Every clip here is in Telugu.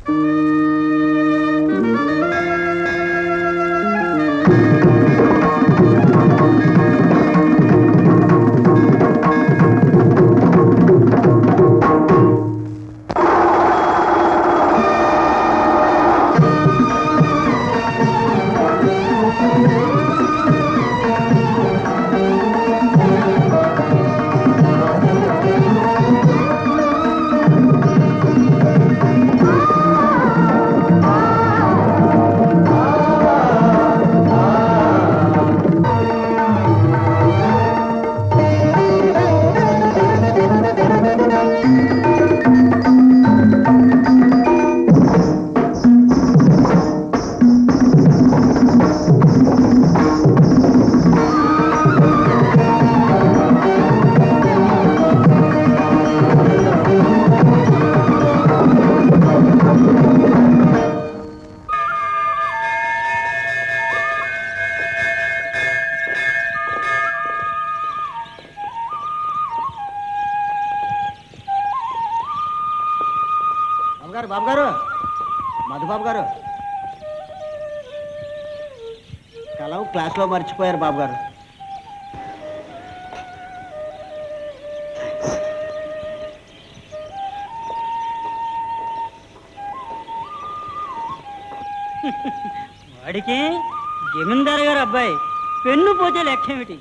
బాబు గారు బాబు గారు మధుబాబు గారు కలవు క్లాస్లో మర్చిపోయారు బాబు గారు వాడికి జమీందారు గారు అబ్బాయి పెన్ను పోతే లక్ష్యం ఏమిటి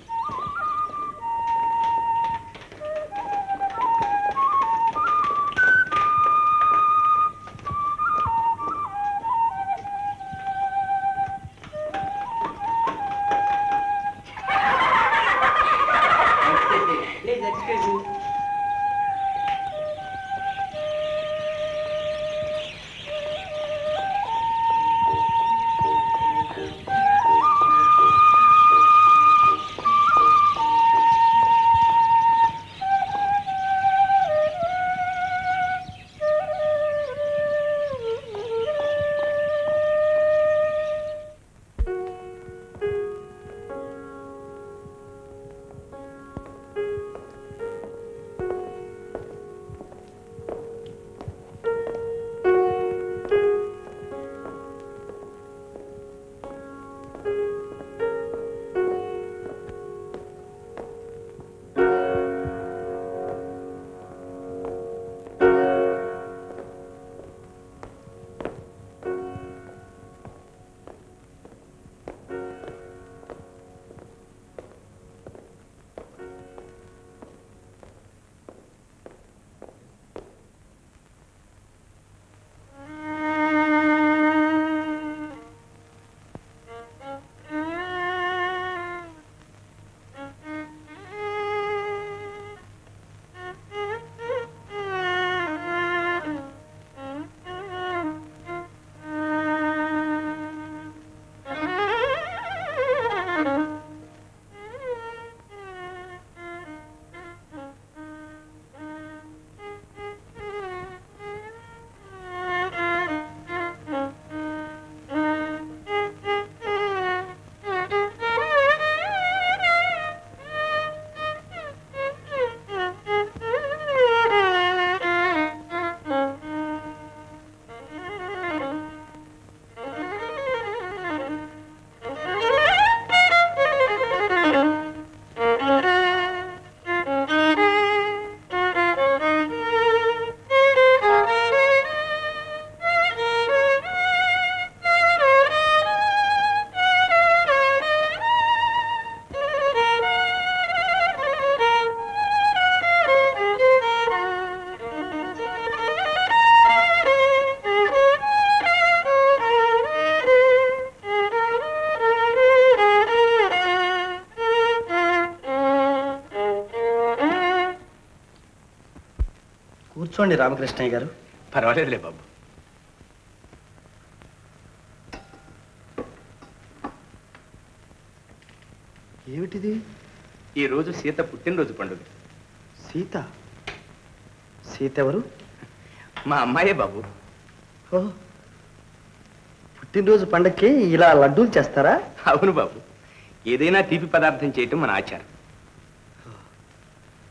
కూర్చోండి రామకృష్ణయ్య గారు పర్వాలేదులే బాబు ఏమిటిది ఈ రోజు సీత పుట్టినరోజు పండుగ సీత సీత ఎవరు మా అమ్మాయే బాబు ఓ పుట్టినరోజు పండక్కి ఇలా లడ్డూలు చేస్తారా అవును బాబు ఏదైనా తీపి పదార్థం చేయటం మన ఆచారం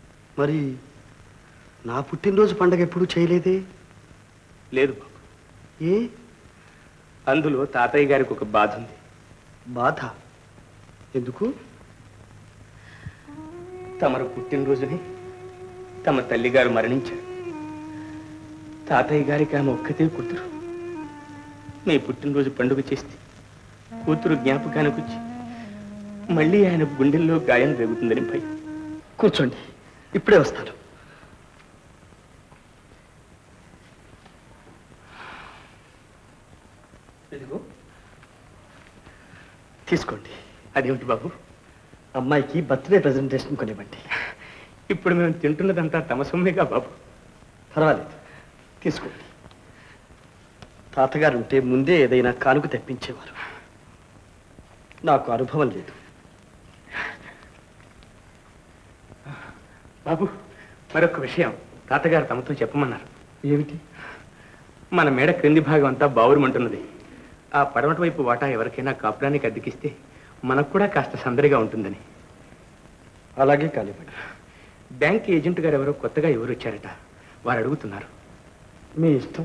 మరి నా పుట్టినరోజు పండగ ఎప్పుడు చేయలేదే లేదు బాబు ఏ అందులో తాతయ్య గారికి ఒక బాధ ఉంది బాధ ఎందుకు తమరు పుట్టినరోజుని తమ తల్లిగారు మరణించారు తాతయ్య గారికి ఆమె ఒక్కతే కూతురు మీ పుట్టినరోజు పండుగ చేస్తే కూతురు జ్ఞాపకానికి వచ్చి మళ్ళీ ఆయన గుండెల్లో గాయం రేగుతుందని భయం కూర్చోండి ఇప్పుడే వస్తాను ఇదిగో తీసుకోండి అదేమిటి బాబు అమ్మాయికి బర్త్డే ప్రజెంటేషన్ కొనివ్వండి ఇప్పుడు మేము తింటున్నదంతా తమ సొమ్మేగా బాబు పర్వాలేదు తీసుకోండి తాతగారు ఉంటే ముందే ఏదైనా కానుక తెప్పించేవారు నాకు అనుభవం లేదు బాబు మరొక విషయం తాతగారు తమతో చెప్పమన్నారు ఏమిటి మన మేడ క్రింది భాగం అంతా బావురుమంటున్నది ఆ పడమటి వైపు వాటా ఎవరికైనా కాపురానికి అద్దెకిస్తే మనకు కూడా కాస్త సందడిగా ఉంటుందని అలాగే కానివ్వండి బ్యాంక్ ఏజెంట్ గారు ఎవరో కొత్తగా ఎవరు వచ్చారట వారు అడుగుతున్నారు మీ ఇష్టం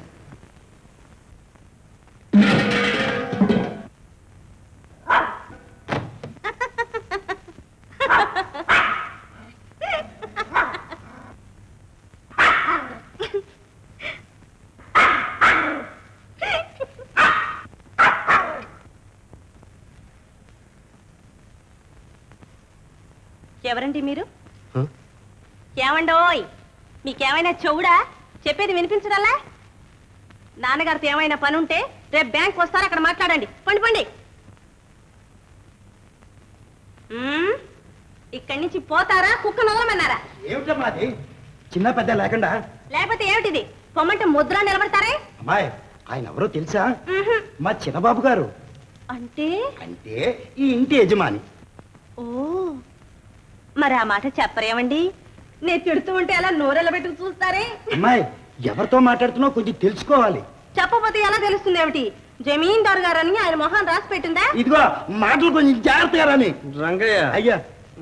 ఎవరండి మీరు హ? ఏమండోయ్ మీకేమైనా చెవుడా చెప్పేది వినిపించడల్లా నాన్నగారితో ఏమైనా పని ఉంటే రేపు బ్యాంక్ వస్తారు అక్కడ మాట్లాడండి పండి పండి మ్మ్? ఇక్కడి నుంచి పోతారా కుక్క నవలమన్నారా ఏమిటమ్మా అది చిన్న పెద్ద లేకుండా లేకపోతే ఏమిటిది పొమ్మంటే ముద్ర నిలబడతారే అమ్మాయి ఆయన ఎవరో తెలుసా మ్మ్హ్. మా చిన్నబాబు గారు అంటే అంటే ఈ ఇంటి యజమాని ఓ మరి ఆ మాట చెప్పరేమండి నేను తిడుతూ ఉంటే అలా నోరెళ్ళ పెట్టుకు చూస్తారే అమ్మాయి ఎవరితో మాట్లాడుతున్నావు కొంచెం తెలుసుకోవాలి చెప్పపోతే ఎలా తెలుస్తుంది ఏమిటి జమీందార్ గారని ఆయన మొహం రాసి పెట్టిందా ఇదిగో మాటలు కొంచెం జాగ్రత్తగా రాని రంగయ్య అయ్యా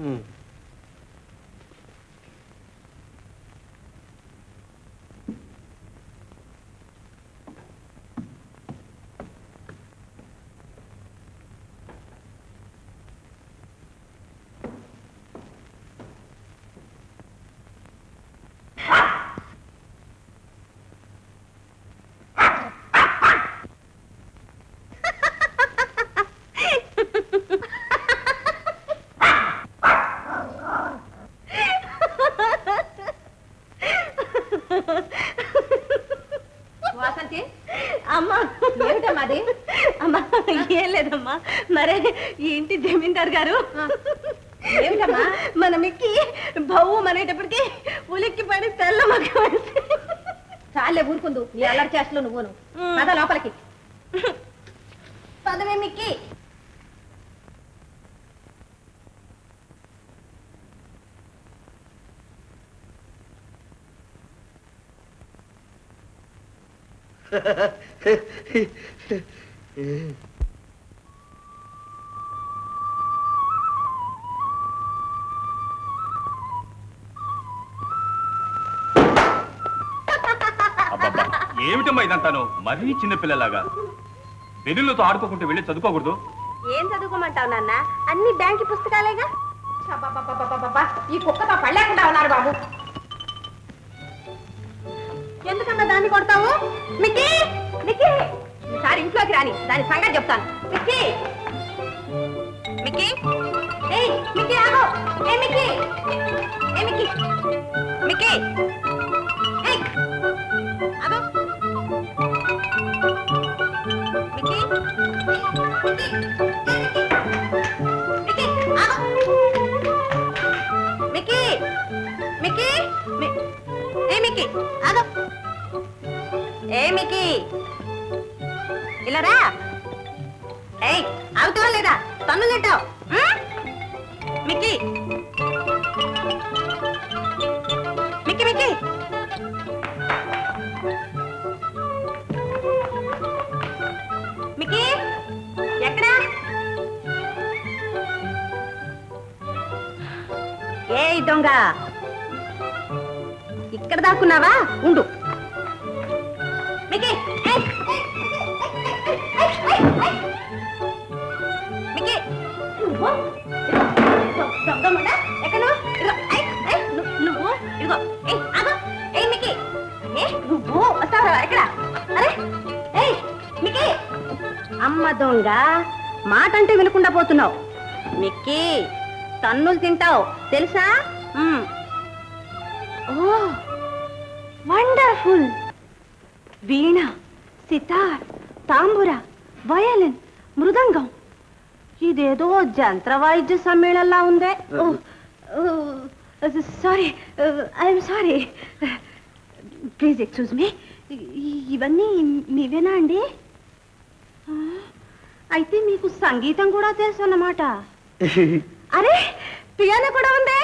వాసంతి అమ్మా ఏమిటమ్మా అది అమ్మా ఏం లేదమ్మా మరే ఈ ఇంటి జమీందార్ గారు ఏమిటమ్మా మన మిక్కి బవ్వు అనేటప్పటికి ఉలిక్కి పడి తెల్ల మగ్గ చాలే ఊరుకుందు నీ అల్లరి చేస్తలో నువ్వును పద లోపలికి పదవే మిక్కి అబ్బబ్బా ఏమిటమ్మా ఇదంతాను మరీ చిన్నపిల్లలాగా వెలులతో ఆడుకోకుంటే వెళ్ళి చదువుకోకూడదు ఏం చదువుకోమంటావు నాన్న అన్ని బ్యాంకి పుస్తకాలేగా ఈ కుక్కతో పడలేకుండా ఉన్నారు బాబు ఎందుకన్నా దాన్ని కొడతావు మిక్కీ మిక్కీ ఈసారి ఇంట్లోకి రాని దాని సంగతి చెప్తాను మిక్కీ మిక్కీ ఏయ్ మిక్కీ ఆగు ఏ మిక్కీ ఏ మిక్కీ మిక్కీ ఏయ్ ఆగు మిక్కీ మిక్కీ ఆగు మిక్కీ మిక్కీ మి- ఏ మిక్కీ ఆగు ఏ మిక్కీ ఇలా రా ఏయ్ ఆగుతావా లేదా తన్ను తింటావు మిక్కీ మిక్కీ మిక్కీ మిక్కీ ఎక్కడా ఏ దొంగ ఇక్కడ దాక్కున్నావా ఉండు మికి ఏయ్! మికి నువ్వు ఇదిగో, దొంగ ముండ, ఎక్కడ నువ్వు? ఇదిగో, ఏయ్, ఏయ్, ను- నువ్వు ఇదిగో ఏయ్, ఆగు. ఏయ్, మికి ఏ నువ్వు వస్తావా ఎక్కడ అరే ఏయ్ మికి అమ్మ దొంగ మాట అంటే వినకుండా పోతున్నావు మిక్కీ తన్నులు తింటావు తెలుసా మ్మ్. Oh wonderful veena sitar tambura violin mridangam ఇదేదో జంత్ర వాయిద్య సమ్మేళనలా ఉందే sorry I'm sorry please excuse me ఇవన్నీ మీవేనా అండి ఆ, అయితే మీకు సంగీతం కూడా తెలుసు అన్నమాట అరే పియానో కూడా ఉందే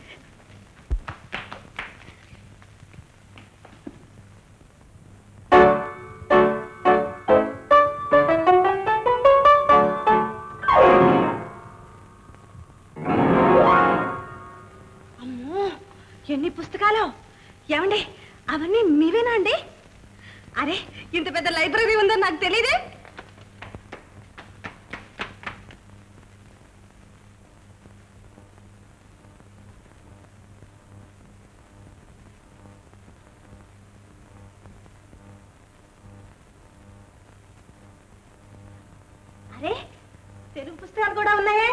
అమ్మో ఎన్ని పుస్తకాలు ఏమండి అవన్నీ మీవేనా అండి అరే ఇంత పెద్ద లైబ్రరీ ఉందని నాకు తెలియదే అరే తెలుగు పుస్తకాలు కూడా ఉన్నాయే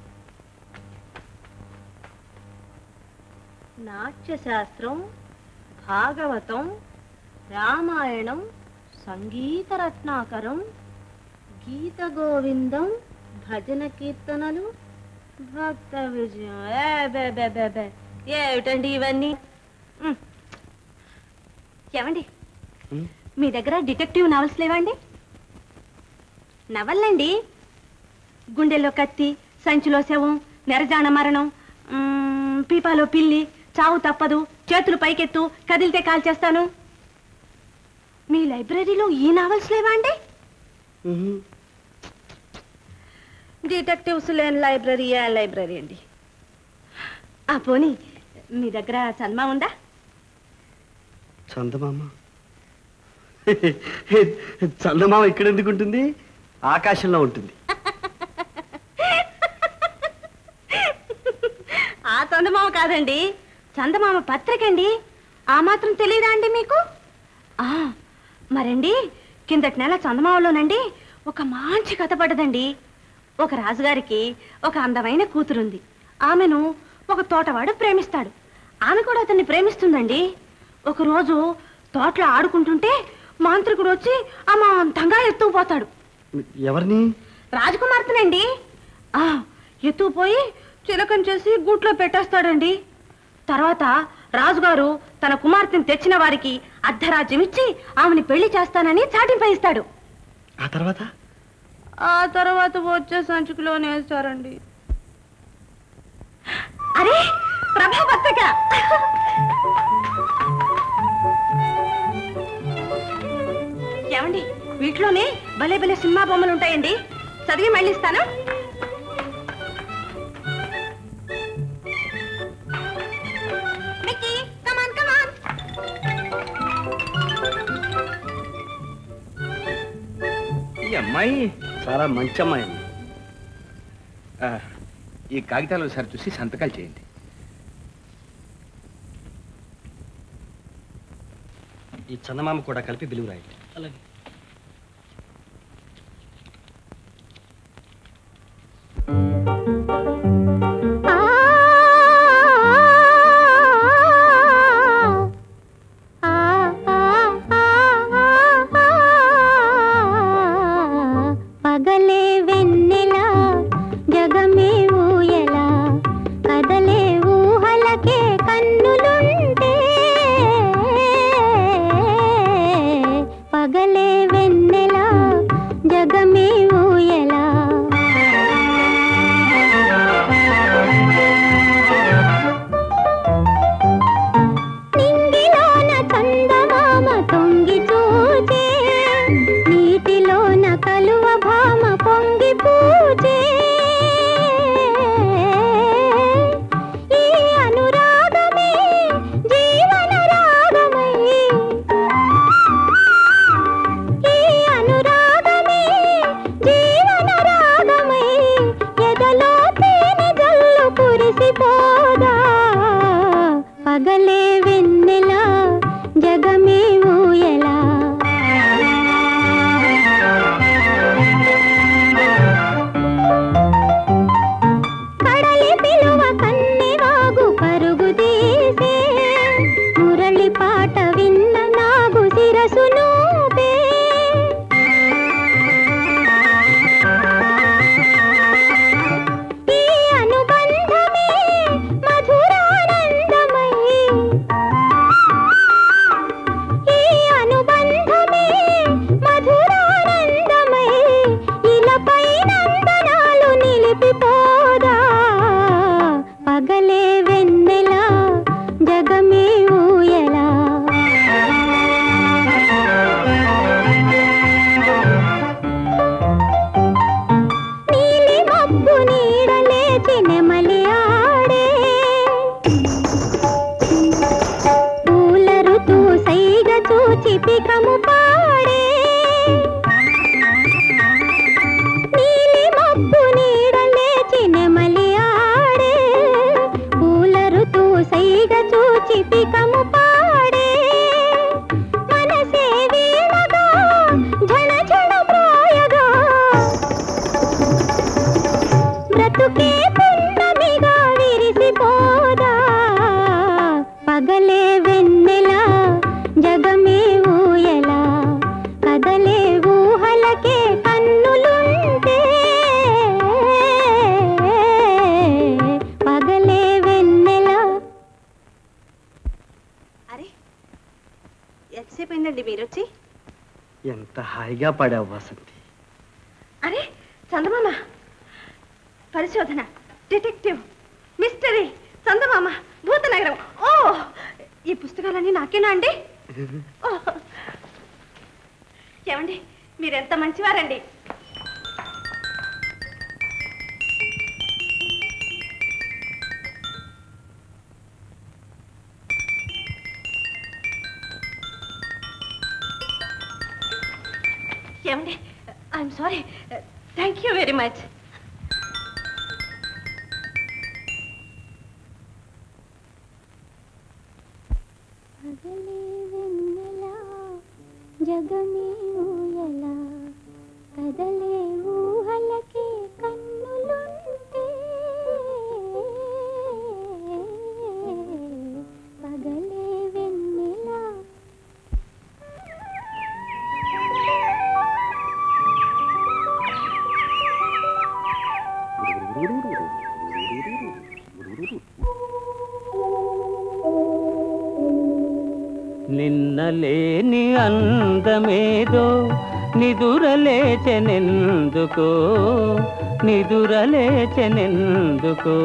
నాట్యశాస్త్రం భాగవతం రామాయణం సంగీత రత్నాకరం గీత గోవిందం భజన కీర్తనలు భక్త విజయం ఏ బే బే బే బే ఏమిటండి ఇవన్నీ ఉమ్. ఏమండి ఉమ్. మీ దగ్గర డిటెక్టివ్ నవల్స్ లేవండి నవల్లండి గుండెల్లో కత్తి సంచిలో శవం నెరజాన మరణం మ్మ్, పీపాలో పిల్లి చావు తప్పదు చేతులు పైకెత్తు కదిలితే కాల్ చేస్తాను మీ లైబ్రరీలో ఈ నావల్స్ లేవా అండి మ్మ్. డిటెక్టివ్స్ లేని లైబ్రరీ ఏ లైబ్రరీ అండి ఆ పోనీ మీ దగ్గర చల్మా ఉందా చందమామ చందమామ ఇక్కడ ఎందుకు ఉంటుంది ఆకాశంలో ఉంటుంది ఆ చందమామ కాదండి చందమామ పత్రిక అండి ఆ మాత్రం తెలియదా అండి మీకు ఆ మరండి కిందటి నెల చందమామలోనండి ఒక మంచి కథ పడ్డదండి ఒక రాజుగారికి ఒక అందమైన కూతురుంది ఆమెను ఒక తోటవాడు ప్రేమిస్తాడు ఆమె కూడా అతన్ని ప్రేమిస్తుందండి ఒకరోజు తోటలో ఆడుకుంటుంటే మాంత్రికుడు వచ్చి అమాంతంగా ఎత్తుకుపోతాడు ఎవరిని రాజకుమార్తెనండి ఆ ఎత్తుకుపోయి చిలకం చేసి గూట్లో పెట్టేస్తాడండి తర్వాత రాజుగారు తన కుమార్తెను తెచ్చిన వారికి అర్ధరాజ్యం ఇచ్చి ఆమెని పెళ్లి చేస్తానని చాటింప ఇస్తాడు ఆ తర్వాత ఆ తర్వాత వచ్చే సంచుకులో వేస్తారండి అరే ప్రభా పత్రిక ఏమండి వీటిలోనే భలే భలే సినిమా బొమ్మలు ఉంటాయండి చదివి మళ్ళీ ఇస్తాను మిక్కీ కమాన్ కమాన్ ఈ అమ్మాయి చాలా మంచి అమ్మాయి అండి ఆ, ఈ కాగితాలు ఒకసారి చూసి సంతకాలు చేయండి ఈ చందమామ కూడా కలిపి బిలువు రాయండి అలాగే పగలే వెన్నెలా జగమే ఊయలా కదలే ఊహలకే కన్నులుంటే పగలే పగలే వెన్నెలా జగమే ఊయలా కడలి పిలువ కన్నెవాగు పరుగు తీసే మురళి పాట విన్న నాగు శిరసు నూపే ఈ అనుబంధమే మధురానందమై ఈ అనుబంధమే మధురానందమై ఇలపై నందనాలు నిలిపిపోదా పగలే వెన్నెలా జగమే ఊయలా నీలి మబ్బు నీడలేచి నెమలి ఆడే పూల ఋతువు సైగ చూచి పికము పాడే నీలి మబ్బు నీడలేచి నెమలి ఆడే పూల ఋతువు సైగ చూచి పికము పాడే మనసే వీణగా ఝణ ఝణ ప్రాయగా బ్రతుకే పున్నమిగా విరిసిపోదా పగలే వెన్నెలా జగమే ఊయలా కదలే ఊహలకే కన్నులుంటే పగలే వెన్నెలా అరే ఎంతసేపు అయిందండి మీరు వచ్చి ఎంత హాయిగా పాడావు వసంతి అరే చందమామ పరిశోధన డిటెక్టివ్ మిస్టరీ చందమామ భూతనగరం ఓ ఈ పుస్తకాలన్నీ నాకేనా అండి ఓ. ఏమండి మీరెంత మంచివారండి ఏమండి I'm sorry thank you very much పగలే వెన్నెలా జగమే ఊయలా కదలే ఊహలకే కన్నులుంటే పగలే వెన్నెలా నిన్నలేని అందమేదో నిదురలేచెనెందుకో నిదురలేచెనెందుకో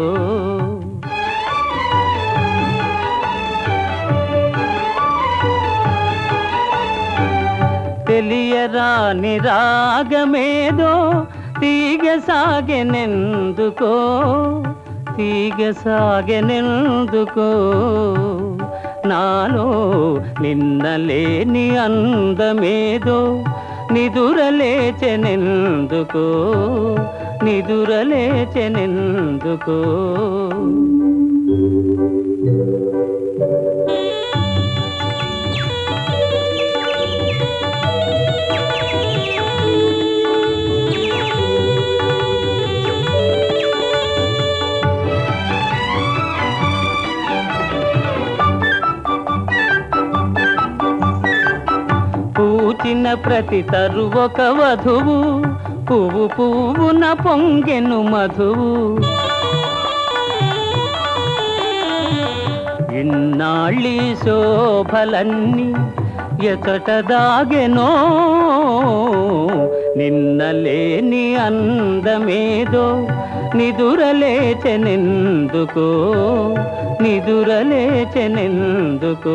తెలియరాని రాగమేదో తీగ సాగెనెందుకో తీగ సాగెనెందుకో నాలో నిన్నలేని అందమేదో నిదురలేచెనెందుకో నిదురలేచెనెందుకో పూచిన ప్రతి తరు ఒక వధువు పువ్వు పువ్వున పొంగెను మధువు ఇన్నాళ్ళి శోభలన్నీ ఎతట దాగెనో నిన్నలేని అందమేదో నిదురలేచెనెందుకో నిదురలేచెనెందుకో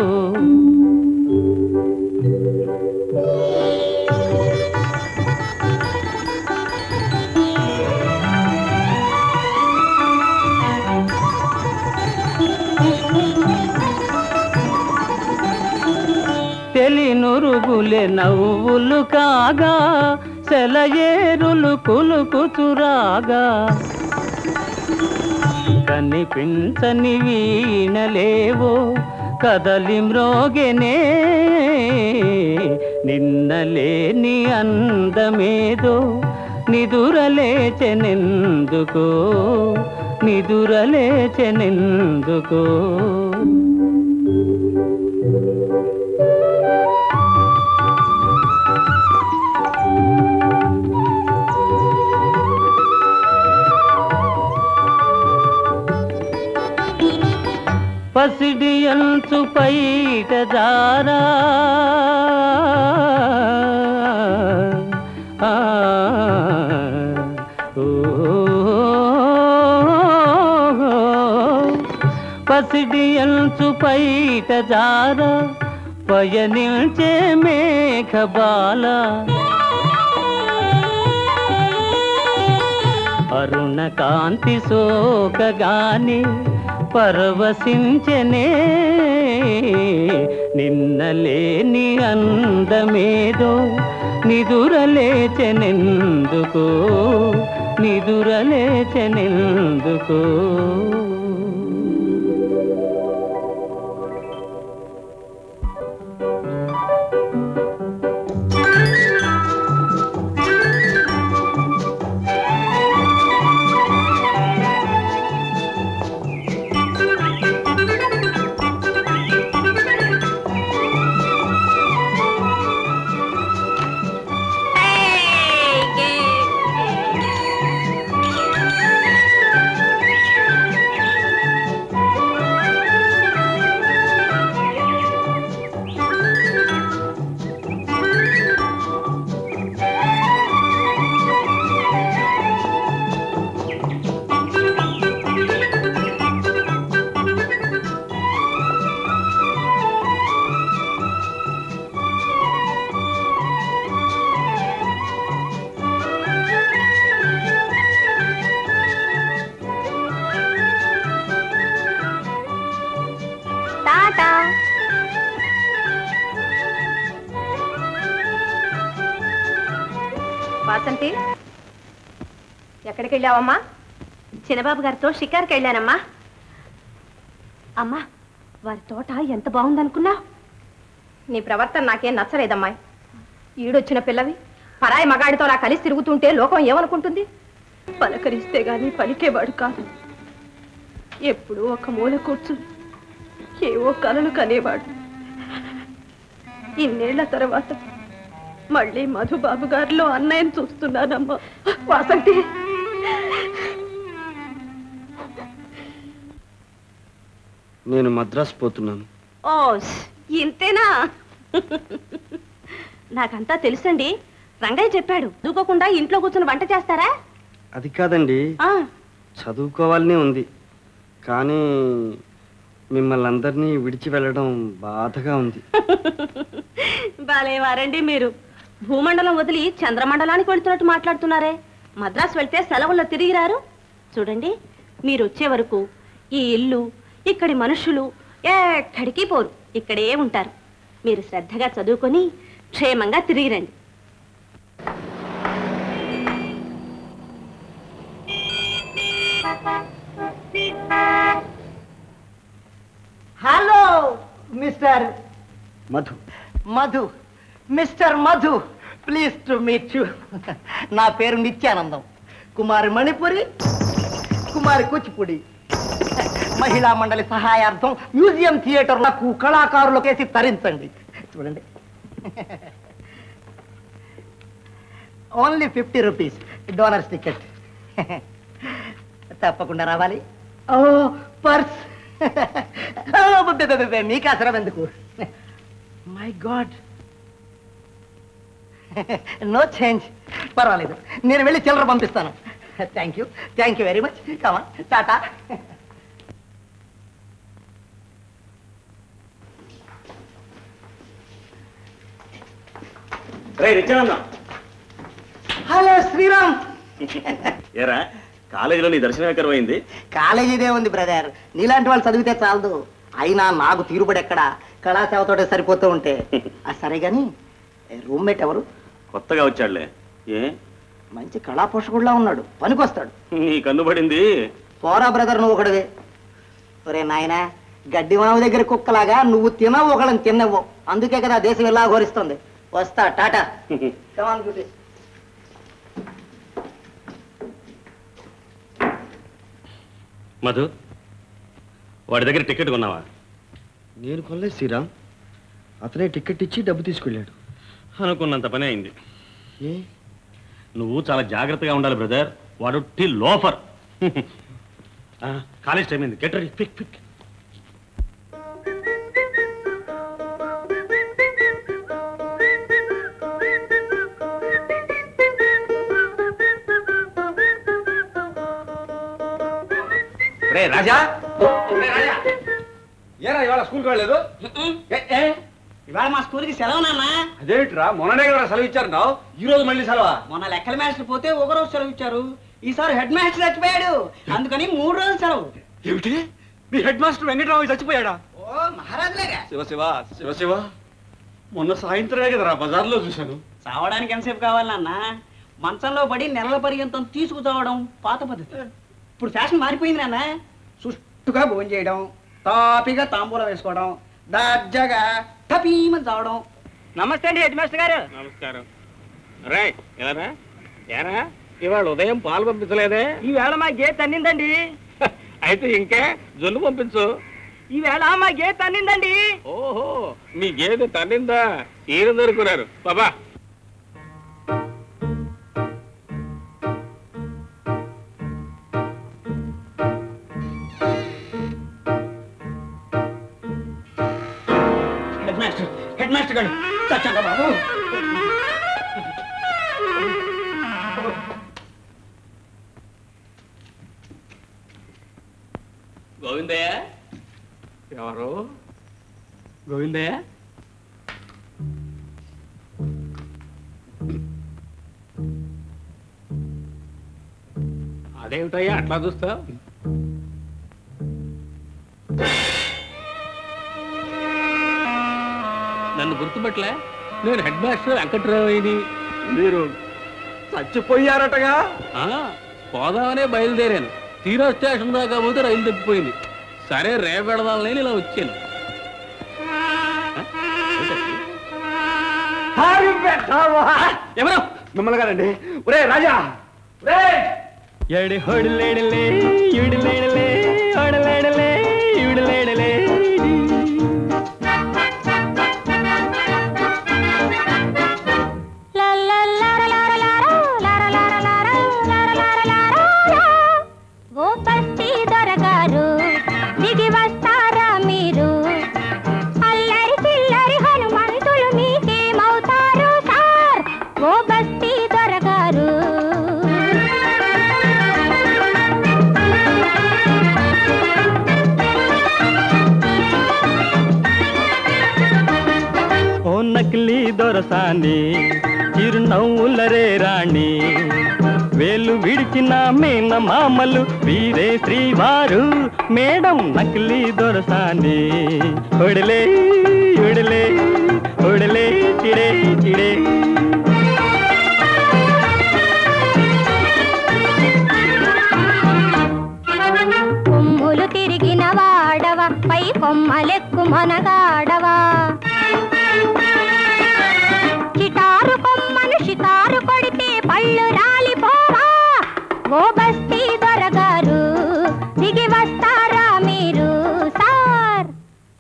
తెలినురుగులే నవ్వులు కాగా సెలయేరులు కులుకుచురాగా కనిపించని వీణలేవో కదలి మ్రోగెనే నిన్నలేని అందమేదో నిదురలేచెనెందుకో నిదురలేచెనెందుకో పసిడి అంచు పైట జారా ఆ, ఓ, పసిడి అంచు పైట జారా పయనిల్చే మేఘబాల అరుణ కాంతి సోకగాని పరవశించనే నిన్నలేని అందమేదో నిదురలేచెనెందుకో నిదురలేచెనెందుకో టాటా వాసంతి ఎక్కడికి వెళ్ళావమ్మా చిన్నబాబు గారితో షికార్కి వెళ్ళానమ్మా అమ్మా వారి తోట ఎంత బాగుందనుకున్నా నీ ప్రవర్తన నాకేం నచ్చలేదమ్మా ఈడొచ్చిన పిల్లవి పరాయి మగాడితో నా కలిసి తిరుగుతుంటే లోకం ఏమనుకుంటుంది పలకరిస్తే గాని పలికేవాడు కాదు ఎప్పుడూ ఒక మూల కూర్చుని ఏవో కలలు కనేవాడు ఇన్నేళ్ల తర్వాత మళ్ళీ మధుబాబు గారిలో అన్నయ్యను చూస్తున్నానమ్మా వాసంతి నేను మద్రాసు పోతున్నాను ఓ ఇంతేనా నాకంతా తెలుసండి రంగయ్య చెప్పాడు దూకోకుండా ఇంట్లో కూర్చుని వంట చేస్తారా అది కాదండి ఆ, చదువుకోవాలనే ఉంది కానీ మిమ్మల్ని అందరినీ విడిచి వెళ్ళడం బాధగా ఉంది భలేవారండి మీరు భూమండలం వదిలి చంద్రమండలానికి వెళ్తున్నట్టు మాట్లాడుతున్నారే మద్రాసు వెళ్తే సెలవుల్లో తిరిగి రారు చూడండి మీరు వచ్చే వరకు ఈ ఇల్లు ఇక్కడి మనుషులు ఎక్కడికి పోరు ఇక్కడే ఉంటారు మీరు శ్రద్ధగా చదువుకొని క్షేమంగా తిరిగి రండి hello mister Madhu Madhu mister Madhu please to meet you నా పేరు నిత్యానందం కుమారి మణిపురి కుమారి కూచిపూడి మహిళా మండలి సహాయార్థం మ్యూజియం థియేటర్ నాకు కళాకారులు కేసి తరించండి చూడండి only fifty rupees donors ticket తప్పకుండా రావాలి ఓ పర్స్ మీకు అవసరం ఎందుకు మై గాడ్ నో చేంజ్ పర్వాలేదు నేను వెళ్ళి చిల్లర పంపిస్తాను thank you thank you very much కమా టాటా రే నిత్యానందం హలో శ్రీరామ్ ఏరా కాలేజీలో నీ దర్శనం ఎక్కడ పోయింది కాలేజీదే ఉంది బ్రదర్ నీలాంటి వాళ్ళు చదివితే చాలదు అయినా నాకు తీరుబడి ఎక్కడ కళాసేవతోటే సరిపోతూ ఉంటే ఆ సరే గాని రూమ్మేట్ ఎవరు కొత్తగా వచ్చాడులే ఏ మంచి కళా పోషకుడులా ఉన్నాడు పనికొస్తాడు నీ కన్ను పడింది పోరా బ్రదర్ నువ్వు ఒకటివే ఒరే నాయనా గడ్డి మామ దగ్గర కుక్కలాగా నువ్వు తినవు ఒకళ్ళని తిన్నవు అందుకే కదా దేశం ఇలా ఘోరిస్తుంది వస్తా టాటా కమాన్ గుడ్ మధు వాడి దగ్గర టికెట్ కొన్నావా నేను కొనలేదు శ్రీరామ్ అతనే టికెట్ ఇచ్చి డబ్బు తీసుకెళ్ళాడు అనుకున్నంత పని అయింది ఏ నువ్వు చాలా జాగ్రత్తగా ఉండాలి బ్రదర్ వాడు టీ లోఫర్ ఆ, కాలేజ్ టైం అయింది గెట్ రెడీ పిక్ పిక్ రే రాజా రే రాజా ఏరా ఇవాళ స్కూల్కి వెళ్ళలేదు ఏ, ఏ? ఇవాళ మా స్కూల్కి సెలవు నాన్న అదేమిట్రా మొన్ననే కదా సెలవు ఇచ్చారు నావు ఈ రోజు మళ్ళీ సెలవా మొన్న లెక్కల మాస్టర్ పోతే ఒక రోజు సెలవు ఇచ్చారు ఈసారి హెడ్ మాస్టర్ చచ్చిపోయాడు అందుకని మూడు రోజులు సెలవు ఏమిటి మీ హెడ్ మాస్టర్ వెంకటరావు చచ్చిపోయాడా ఓ మహారాజులేగా శివ శివ శివ శివ మొన్న సాయంత్రమే కదరా బజార్లో చూశాను చావడానికి ఎంతసేపు కావాలి నాన్న మంచంలో పడి నెలల పర్యంతం తీసుకు చావడం పాత పద్ధతి ఇప్పుడు ఫ్యాషన్ మారిపోయింది నాన్న సుష్టుగా భోజనం చేయడం తాపిగా తాంబూలం వేసుకోవడం దర్జాగా టపీమని చావడం నమస్తే అండి హెడ్ మాస్టర్ గారు నమస్కారం రే ఎలారా ఏరా ఇవాళ ఉదయం పాలు పంపించలేదే ఈవేళ మా గేట్ అన్నిందండి అయితే ఇంకే జొల్లు పంపించు ఈవేళ మా గేట్ అన్నిందండి ఓహో మీ గేదె తన్నిందా ఈయన దొరుకున్నారు బాబా హెడ్ మాస్టర్ హెడ్ మాస్టర్ గారు చచ్చండి బాబు గోవిందయ్య ఎవరు గోవిందయ్య అదేమిటయ్యా అట్లా చూస్తా నన్ను గుర్తుపట్టలే నేను హెడ్ మాస్టర్ వెంకట్రావుని మీరు చచ్చిపోయారటగా పోదామనే బయలుదేరాను తీరా స్టేషన్ దాకా పోతే రైలు తప్పిపోయింది సరే రేపెడదాలని ఇలా వచ్చాను ఎవరు మిమ్మల్ని కాదండి ఒరే రాజా ఒరే ఎడి హొడిలేడలే ఇడిలేడలే హొడలేడలే ఇడిలేడలే ఓ బస్తీ దొరగారు దిగి వస్తారా మీరు అల్లరి చిల్లరి హనుమంతులు మీకేమవుతారు సార్ ఓ బస్తీ దొరగారు ఓ నకిలీ దొరసాని చిరునవ్వులరే రాణి వేలు విడిచిన మేన మామలు వీరే శ్రీవారు మేడం నకిలీ దొరసాని ఒడిలే ఒడిలే ఒడిలే చిడే చిడే కొమ్ములు తిరిగిన వాడవ పై కొమ్మలెక్కు మనగాడవా చిటారు కొమ్మను షికారు కొడితే పళ్ళు రాలిపోవా ఓ బస్తీ దొరగారు దిగి వస్తారా మీరు సార్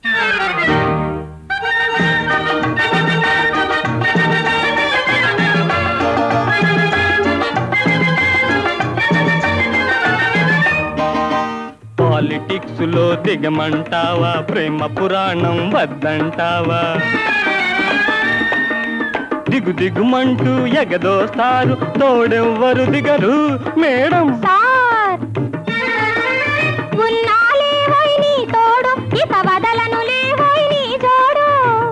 పాలిటిక్స్ లో దిగమంటావా ప్రేమ పురాణం వద్దంటావా దిగు దిగుమంటూ ఎగదోస్తారు తోడెవ్వరు దిగరు మేడం సార్ ఉన్నాలేవోయ్ నీ తోడు ఇక వదలను లేవోయ్ నీ జోడు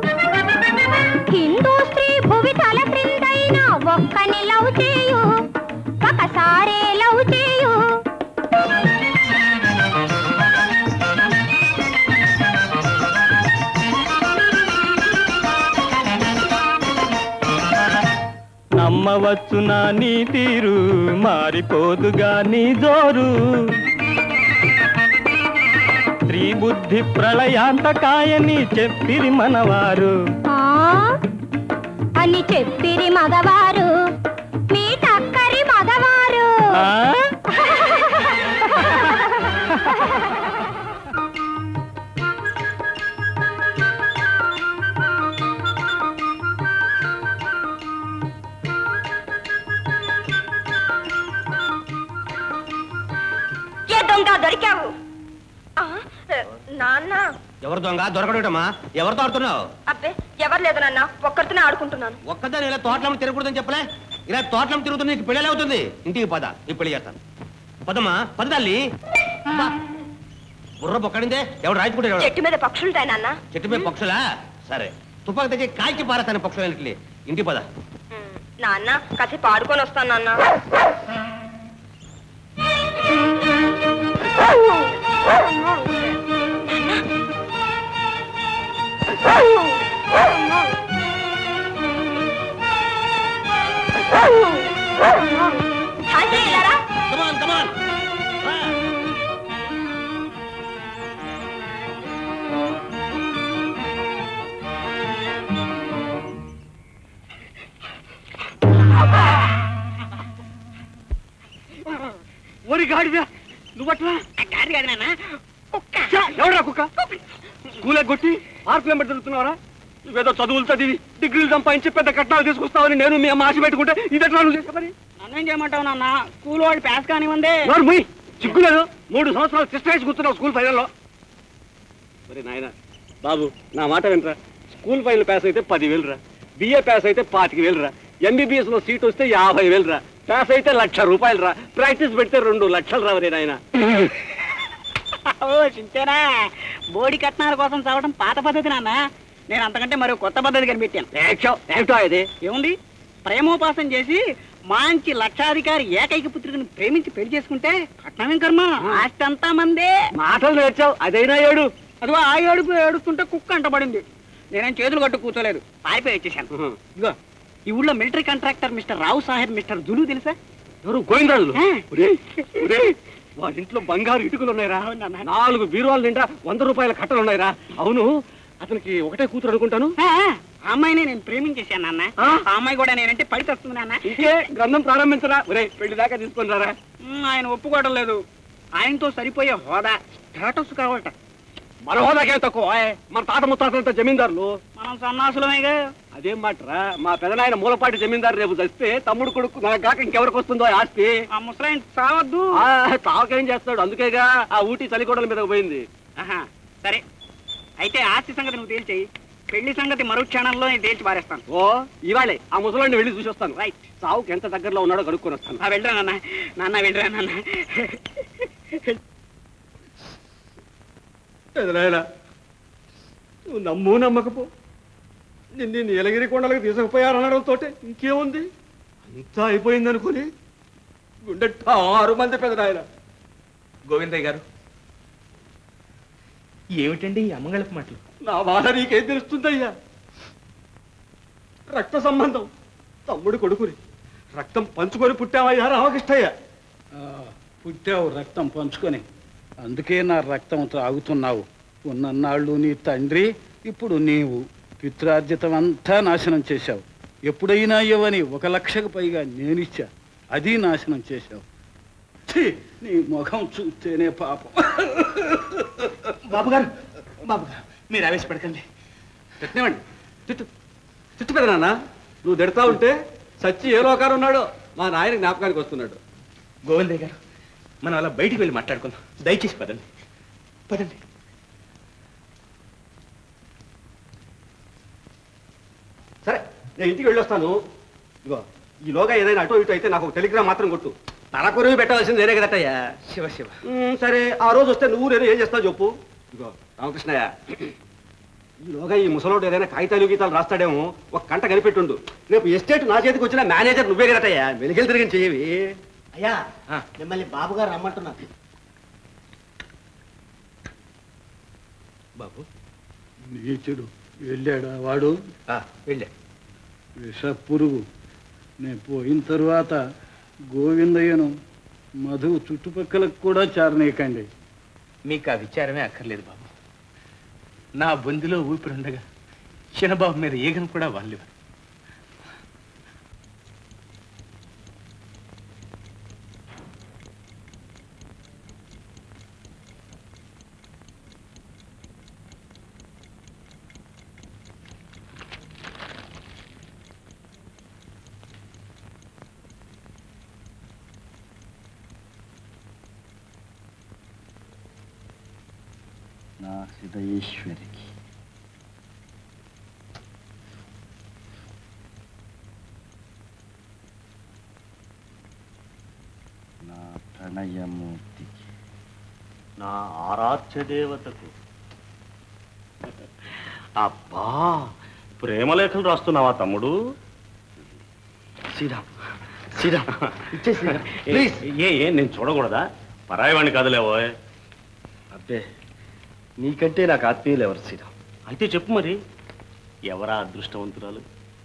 హిందూ స్త్రీ భువి తల క్రిందైనా ఒక్కని లవ్ చేయు ఒకసారే లవ్ చేయు నమ్మవచ్చు నా నీ తీరు మారిపోదుగా నీ జోరు స్త్రీ బుద్ధి ప్రళయాంతకాయని చెప్పిరి మనవారు ఆ అని చెప్పిరి మగవారు మీ టక్కరి మగవారు ఆ? ఏ దొంగ దొరికావు ఆ, నాన్న ఎవరు దొంగ దొరకడమా ఎవరితో ఆడుతున్నావు అబ్బే ఎవరు లేదు నాన్న ఒక్కరితోనే ఆడుకుంటున్నాను ఒక్కదాని ఇలా తోటలం తిరగకూడదని చెప్పలే ఇలా తోటలం తిరుగుతుంది నీకు పెళ్ళి అవుతుంది ఇంటికి పద ఈ పెళ్లి చేస్తాను పదమ్మా పద తల్లి బా. బుర్ర బొక్కడిందే ఎవడు రాయించుకుంటే చెట్టు మీద పక్షులుంటాయి నాన్న చెట్టు మీద పక్షులా సరే తుపాకి తెచ్చి కాల్చి పారేస్తాను పక్షులన్నింటినీ ఇంటికి పద ఉమ్, నాన్న కాసేపు ఆడుకొని వస్తాను నాన్న శాంతి, ఇలా రా. కమాన్ కమాన్ ఓరి గాడిద నువ్వట్లా కాదు కాదు నాన్న ఎవడా కుక్క స్కూల్ కొట్టి మార్కులు వెంబడి తిరుగుతున్నావరా నువ్వేదో చదువులు చదివి డిగ్రీలు సంపాదించి పెద్ద కట్నాలు తీసుకొస్తావని నేను మీ అమ్మ ఆశ పెట్టుకుంటే ఇదెట్లా నువ్వు చేసే పని నన్నేం చేయమంటావు నాన్న స్కూల్ వాడు పాస్ కానివ్వండి నోరు ముయ్ చిక్కులేదు మూడు సంవత్సరాలు సిస్టర్ వేసి కూర్చున్నావు స్కూల్ ఫైనల్లో మరి నాయన బాబు నా మాట వినరా స్కూల్ ఫైనల్ పాస్ అయితే పదివేలు రా బిఏ పాస్ అయితే పాతిక వేలు రా ఎంబీబీఎస్ లో సీట్ వస్తే యాభై వేలు రా పాస్ అయితే లక్ష రూపాయలు రా ప్రాక్టీస్ పెడితే రెండు లక్షలు రావరే నాయన ఓ చింతేనా బోడి కట్నాల కోసం చదవడం పాత పద్ధతి నాన్న నేను అంతకంటే మరో కొత్త పద్ధతి కనిపెట్టాను ఏక్షో, ఏమిటో ఇది ఏముంది ప్రేమోపాసన చేసి మంచి లక్షాధికారి ఏకైక పుత్రికను ప్రేమించి పెళ్లి చేసుకుంటే కట్నమేం కర్మ ఆస్తి అంతా మందే మాటలు నేర్చావు అదైనా ఏడు అదిగో ఆ ఏడుపు ఏడుస్తుంటే కుక్క అంటబడింది నేనేం చేతులు కట్టు కూర్చోలేదు పారిపోయి వచ్చేసాను ఇదిగో ఈ ఊళ్ళో మిలిటరీ కాంట్రాక్టర్ మిస్టర్ రావు సాహెబ్ మిస్టర్ జులు తెలుసా ఎవరు గోవిందరాజులు ఆ. ఒరేయ్, ఒరేయ్, వాళ్ళ ఇంట్లో బంగారు ఇటుకలు ఉన్నాయిరా అవునన్నా. నాలుగు బీరువాల నిండా వంద రూపాయల కట్టలు ఉన్నాయిరా అవును అతనికి ఒకటే కూతురు అనుకుంటాను ఆ, ఆ అమ్మాయిని నేను ప్రేమించేశాను నాన్న ఆ? ఆ అమ్మాయి కూడా నేనంటే పడి వస్తుంది నాన్న ఇంకే గ్రంథం ప్రారంభించరా ఒరే పెళ్లి దాకా తీసుకొని రారా ఉమ్, ఆయన ఒప్పుకోవడం లేదు ఆయనతో సరిపోయే హోదా స్టేటస్ కావాలట మన హోదాకేం తక్కువ ఓయ్. మన తాత ముత్తాతలంతా జమీందారులు మనం సన్నాసులమేగా అదేం మాటరా మా పెదనాయన మూలపాటి జమీందారు రేపు చస్తే తమ్ముడు కొడుకు నాకు కాక ఇంకెవరికి వస్తుందో ఆ ఆస్తి ఆ ముసలాయన చావద్దు ఆ, తావకేం చేస్తాడు అందుకేగా ఆ ఊటీ చలికోడల మీద పోయింది ఆహా, సరే అయితే ఆస్తి సంగతి నువ్వు తేల్చేయి పెళ్లి సంగతి మరో క్షణంలో నేను తేల్చి పారేస్తాను ఓ ఇవాళే ఆ ముసలాన్ని వెళ్ళి చూసి వస్తాను రైట్ సావుకి ఎంత దగ్గరలో ఉన్నాడో కనుక్కొని వస్తాను ఆ వెళ్ళరా నాన్న నాన్న వెళ్ళరా నాన్న ఎదురాయనా నువ్వు నమ్ము నమ్మకపో నిన్ను నీలగిరి కొండలకు తీసుకుపోయారనడంతో ఇంకేముంది అంతా అయిపోయింది అనుకుని గుండె ఆరు మంది పెదనాయన గోవిందయ్య గారు ఏమిటండి ఈ అమ్మగళపు మాటలు నా బాధ నీకేం తెలుస్తుందయ్యా రక్త సంబంధం తమ్ముడు కొడుకుని రక్తం పంచుకొని పుట్టావయ్యా రామకృష్ణయ్య ఆ, పుట్టావు రక్తం పంచుకొని అందుకే నా రక్తం త్రాగుతున్నావు ఉన్నన్నాళ్ళు నీ తండ్రి ఇప్పుడు నీవు పిత్రార్జితం అంతా నాశనం చేశావు ఎప్పుడైనా ఇవ్వని ఒక లక్షకు పైగా నేనిచ్చా అది నాశనం చేశావు ఛీ, నీ ముఖం చూస్తేనే పాపం బాబు గారు బాబు గారు మీరు ఆవేశపడకండి తిట్టనివ్వండి తిట్టు తిట్టు పెదనాన్న నువ్వు తిడతా ఉంటే సచ్చి ఏ లోకారు ఉన్నాడో మా నాయన జ్ఞాపకానికి వస్తున్నాడు గోవిందయ్య గారు మనం అలా బయటికి వెళ్ళి మాట్లాడుకుందాం దయచేసి పదండి పదండి సరే నేను ఇంటికి వెళ్ళొస్తాను ఇగో ఈలోగా ఏదైనా అటో ఇటో అయితే నాకు ఒక టెలిగ్రామ్ మాత్రం కొట్టు తల కొరివి పెట్టవలసింది వేరే కదటయ్యా శివ శివ సరే ఆ రోజు వస్తే నువ్వు నేను ఏం చేస్తావు చెప్పు ఇగో రామకృష్ణయ్య ఈలోగా ఈ ముసలోడు ఏదైనా కాగితాలు గీతాలు రాస్తాడేమో ఒక కంట కనిపెట్టుండు రేపు ఎస్టేట్ నా చేతికి వచ్చిన మేనేజర్ నువ్వే కదటయ్యా వెలిగెలు తిరిగి చెయ్యవి అయ్యా ఆ. మిమ్మల్ని బాబు గారు రమ్మంటున్నారు బాబు నీచుడు వెళ్ళాడా వాడు ఆ, వెళ్ళే విష పురుగు నేను పోయిన తరువాత గోవిందయ్యను మధు చుట్టుపక్కలకు కూడా చారనీయకండి మీకు ఆ విచారమే అక్కర్లేదు బాబు నా బొందిలో ఊపిరుండగా చిన్నబాబు మీద ఈగను కూడా వాళ్ళు నా హృదయేశ్వరికి నా ప్రణయమూర్తికి నా ఆరాధ్య దేవతకు అబ్బా ప్రేమలేఖలు రాస్తున్నావా తమ్ముడు శ్రీరామ్ శ్రీరామ్ ఇచ్చే శ్రీరామ్ ఏ ప్లీజ్ ఏ ఏ, నేను చూడకూడదా పరాయవాణ్ణి కాదులేవో అబ్బే నీకంటే నాకు ఆత్మీయులు ఎవరు శ్రీరామ్ అయితే చెప్పు మరి ఎవరా అదృష్టవంతురాలు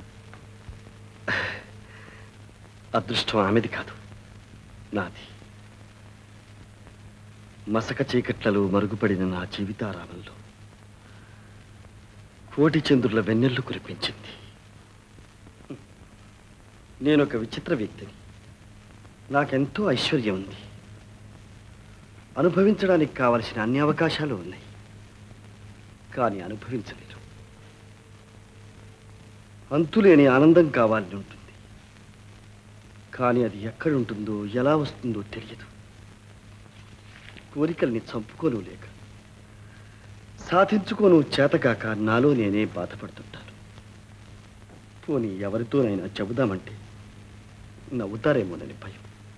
అదృష్టం ఆమెది కాదు నాది మసక చీకట్లలో మరుగుపడిన నా జీవితారామంలో కోటి చంద్రుల వెన్నెల్లు కురిపించింది నేను ఒక విచిత్ర వ్యక్తిని నాకెంతో ఐశ్వర్యం ఉంది అనుభవించడానికి కావలసిన అన్ని అవకాశాలు ఉన్నాయి కానీ అనుభవించలేను అంతులేని ఆనందం కావాలని ఉంటుంది కానీ అది ఎక్కడుంటుందో ఎలా వస్తుందో తెలియదు కోరికల్ని చంపుకోను లేక సాధించుకోను చేతకాక నాలో నేనే బాధపడుతుంటాను పోనీ ఎవరితోనైనా చెబుదామంటే నవ్వుతారేమోనని భయం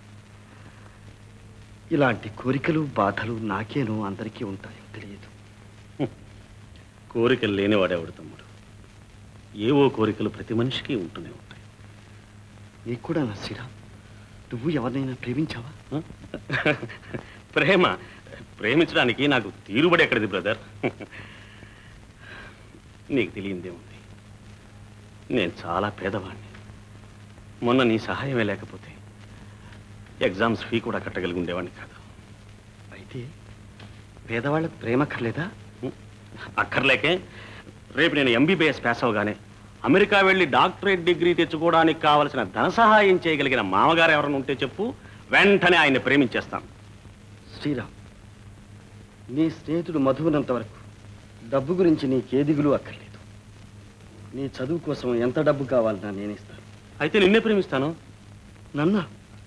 ఇలాంటి కోరికలు బాధలు నాకేనో అందరికీ ఉంటాయో తెలియదు కోరికలు లేనివాడేవాడు తమ్ముడు ఏవో కోరికలు ప్రతి మనిషికి ఉంటూనే ఉంటాయి నీకు కూడా నా శ్రీరామ్ నువ్వు ఎవరినైనా ప్రేమించావా ప్రేమ ప్రేమించడానికి నాకు తీరుబడి ఎక్కడిది బ్రదర్ నీకు తెలియందేముంది నేను చాలా పేదవాడిని మొన్న నీ సహాయమే లేకపోతే ఎగ్జామ్స్ ఫీ కూడా కట్టగలిగి ఉండేవాడిని కాదు అయితే పేదవాళ్ళకు ప్రేమ అక్కర్లేదా అక్కర్లేకే రేపు నేను ఎంబీబీఎస్ పాస్ అవగానే అమెరికా వెళ్ళి డాక్టరేట్ డిగ్రీ తెచ్చుకోవడానికి కావలసిన ధన సహాయం చేయగలిగిన మామగారు ఎవరైనా ఉంటే చెప్పు వెంటనే ఆయన్ని ప్రేమించేస్తాను శ్రీరామ్ నీ స్నేహితుడు మధువునంత వరకు డబ్బు గురించి నీకే దిగులు అక్కర్లేదు నీ చదువు కోసం ఎంత డబ్బు కావాలన్నా నేనిస్తాను అయితే నిన్నే ప్రేమిస్తాను నన్నా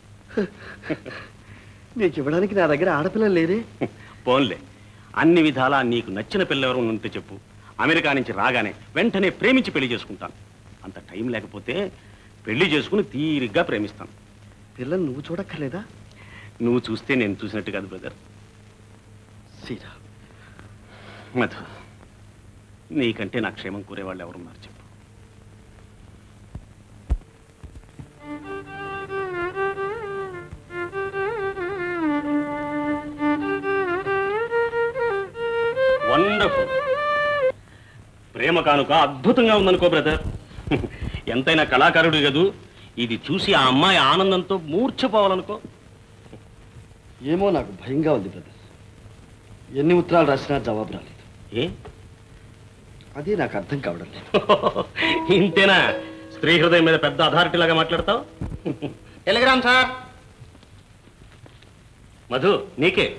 నీకు ఇవ్వడానికి నా దగ్గర ఆడపిల్ల లేదే పోన్లే అన్ని విధాలా నీకు నచ్చిన పిల్ల ఎవరు ఉంటే చెప్పు అమెరికా నుంచి రాగానే వెంటనే ప్రేమించి పెళ్లి చేసుకుంటాను అంత టైం లేకపోతే పెళ్లి చేసుకుని తీరిగ్గా ప్రేమిస్తాను పిల్లని నువ్వు చూడక్కర్లేదా నువ్వు చూస్తే నేను చూసినట్టు కాదు బ్రదర్ శ్రీరామ్ మధు నీకంటే నా క్షేమం కోరేవాళ్ళు ఎవరున్నారు చెప్పు వండర్ఫుల్ ప్రేమ కానుక అద్భుతంగా ఉందనుకో బ్రదర్ ఎంతైనా కళాకారుడు కదూ ఇది చూసి ఆ అమ్మాయి ఆనందంతో మూర్ఛపోవాలనుకో ఏమో నాకు భయంగా ఉంది బ్రదర్ ఎన్ని ఉత్తరాలు రాసినా జవాబు రాలేదు ఏ అదే నాకు అర్థం కావడం లేదు ఇంతేనా స్త్రీ హృదయం మీద పెద్ద అథారిటీ లాగా మాట్లాడతావు టెలిగ్రామ్ సార్ మధు నీకే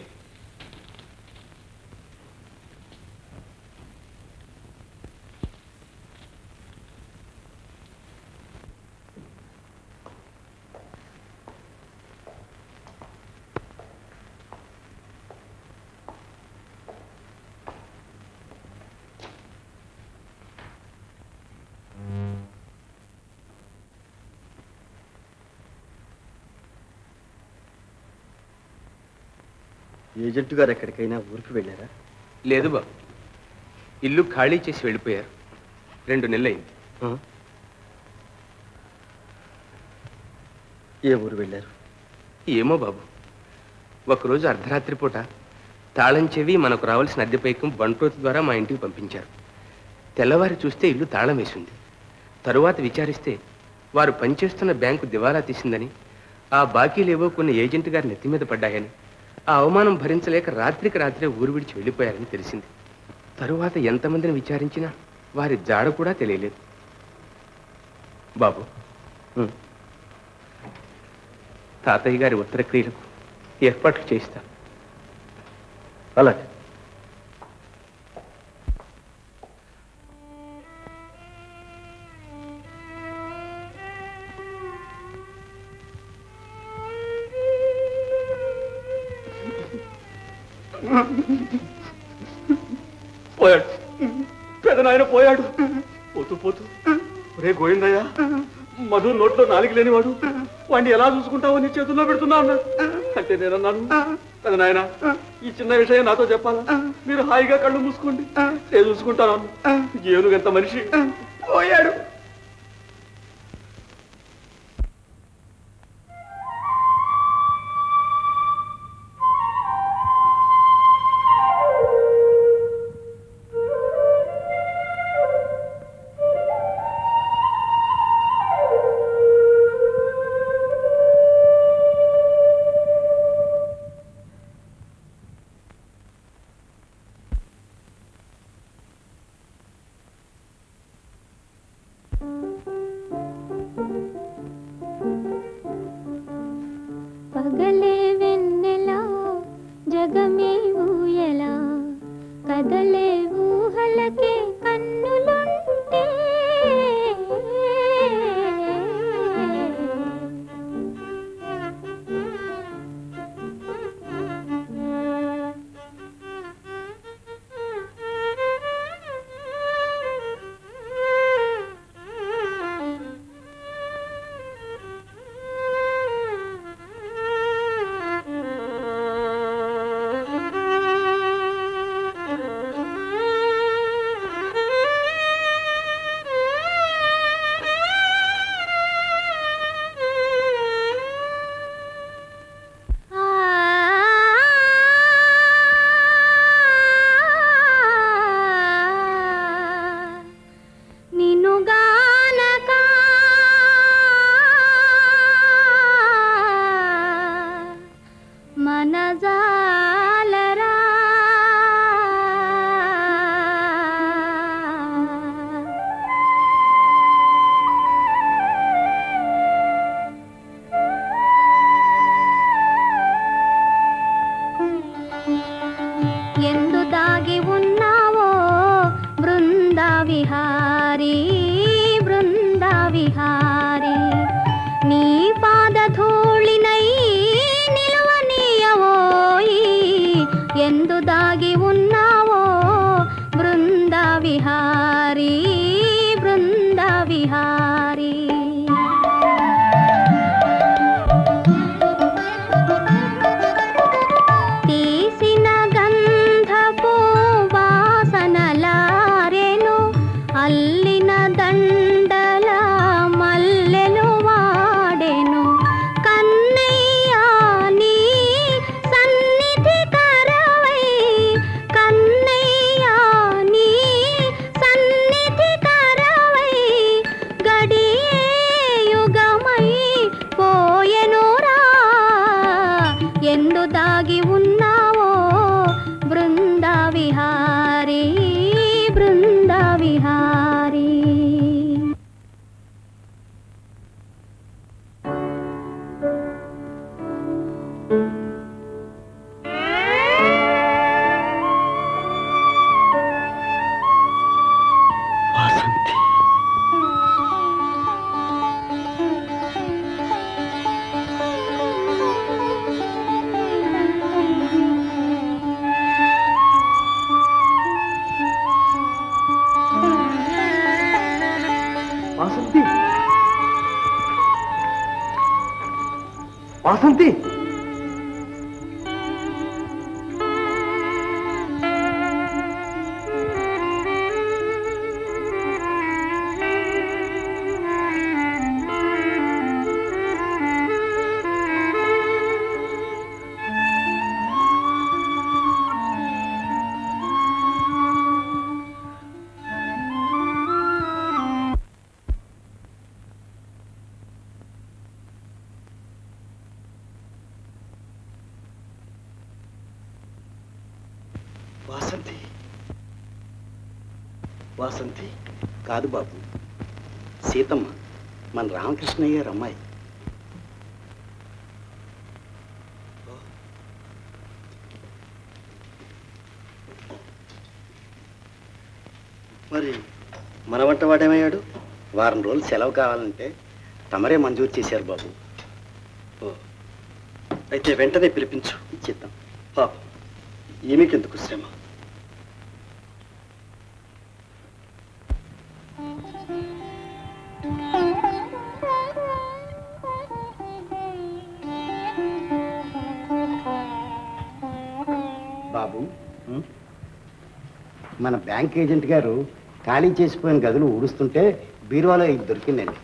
ఏజెంట్ గారు ఎక్కడికైనా ఊరికి వెళ్ళారా లేదు బాబు ఇల్లు ఖాళీ చేసి వెళ్ళిపోయారు రెండు నెలలైంది ఆ? ఏ ఊరు వెళ్ళారు ఏమో బాబు ఒకరోజు అర్ధరాత్రి పూట తాళం చెవి మనకు రావాల్సిన అద్దె పైకం బంట్రోత్ ద్వారా మా ఇంటికి పంపించారు తెల్లవారి చూస్తే ఇల్లు తాళం వేసింది తరువాత విచారిస్తే వారు పనిచేస్తున్న బ్యాంకు దివాలా తీసిందని ఆ బాకీలేవో కొన్ని ఏజెంట్ గారి నెత్తి మీద పడ్డాయని ఆ అవమానం భరించలేక రాత్రికి రాత్రే ఊరు విడిచి వెళ్ళిపోయారని తెలిసింది తరువాత ఎంతమందిని విచారించినా వారి జాడ కూడా తెలియలేదు బాబు ఉం. తాతయ్య గారి ఉత్తర క్రియలకు ఏర్పాట్లు చేయిస్తా అలాగే పోయాడు పెదనాయన పోయాడు పోతూ పోతూ రే గోవిందయ్య మధు నోట్లో నాలుగు లేనివాడు వాడిని ఎలా చూసుకుంటావో నీ చేతుల్లో పెడుతున్నా అన్నాడు అంటే నేనన్నాను పెదనాయన ఈ చిన్న విషయం నాతో చెప్పాలా మీరు హాయిగా కళ్ళు మూసుకోండి నేను చూసుకుంటాను అన్నాడు. ఏనుగు ఎంత మనిషి పోయాడు పగలే వెన్నెలా జగమే ఊయలా కదలే ఊహలకే కన్నులుంటే నిన్ను గానక మనజాలరా ఎందు దాగి ఉన్నావో బృంద విహారీ బృంద విహారీ నీ పాదధూళినై నిలువనీయవోయి ఎందు దాగి ఉన్నావో బృంద విహారీ బృంద విహారీ తీసిన గంధపు వాసనలారెను అల్లిన దండల మల్లెలు వాడెను కన్నయ్యా నీ సన్నిధి కరవై కన్నయ్యా నీ సన్నిధి కరవై గడియే యుగమై పోయెనురా ఎందు దాగి ఉన్నావో బృంద విహారీ బృంద విహారీ వాసంతి వాసంతి వాసంతి కాదు బాబు సీతమ్మ మన రామకృష్ణయ్య గారు అమ్మాయి మరి మన వంట వాడేమయ్యాడు వారం రోజులు సెలవు కావాలంటే తమరే మంజూరు చేశారు బాబు ఓ అయితే వెంటనే పిలిపించు ఇచ్చేద్దాం పాపం ఈమెకెందుకు శ్రమ బాబు మన బ్యాంక్ ఏజెంట్ గారు ఖాళీ చేసిపోయిన గదులు ఊడుస్తుంటే బీరువాలో ఇది దొరికిందండి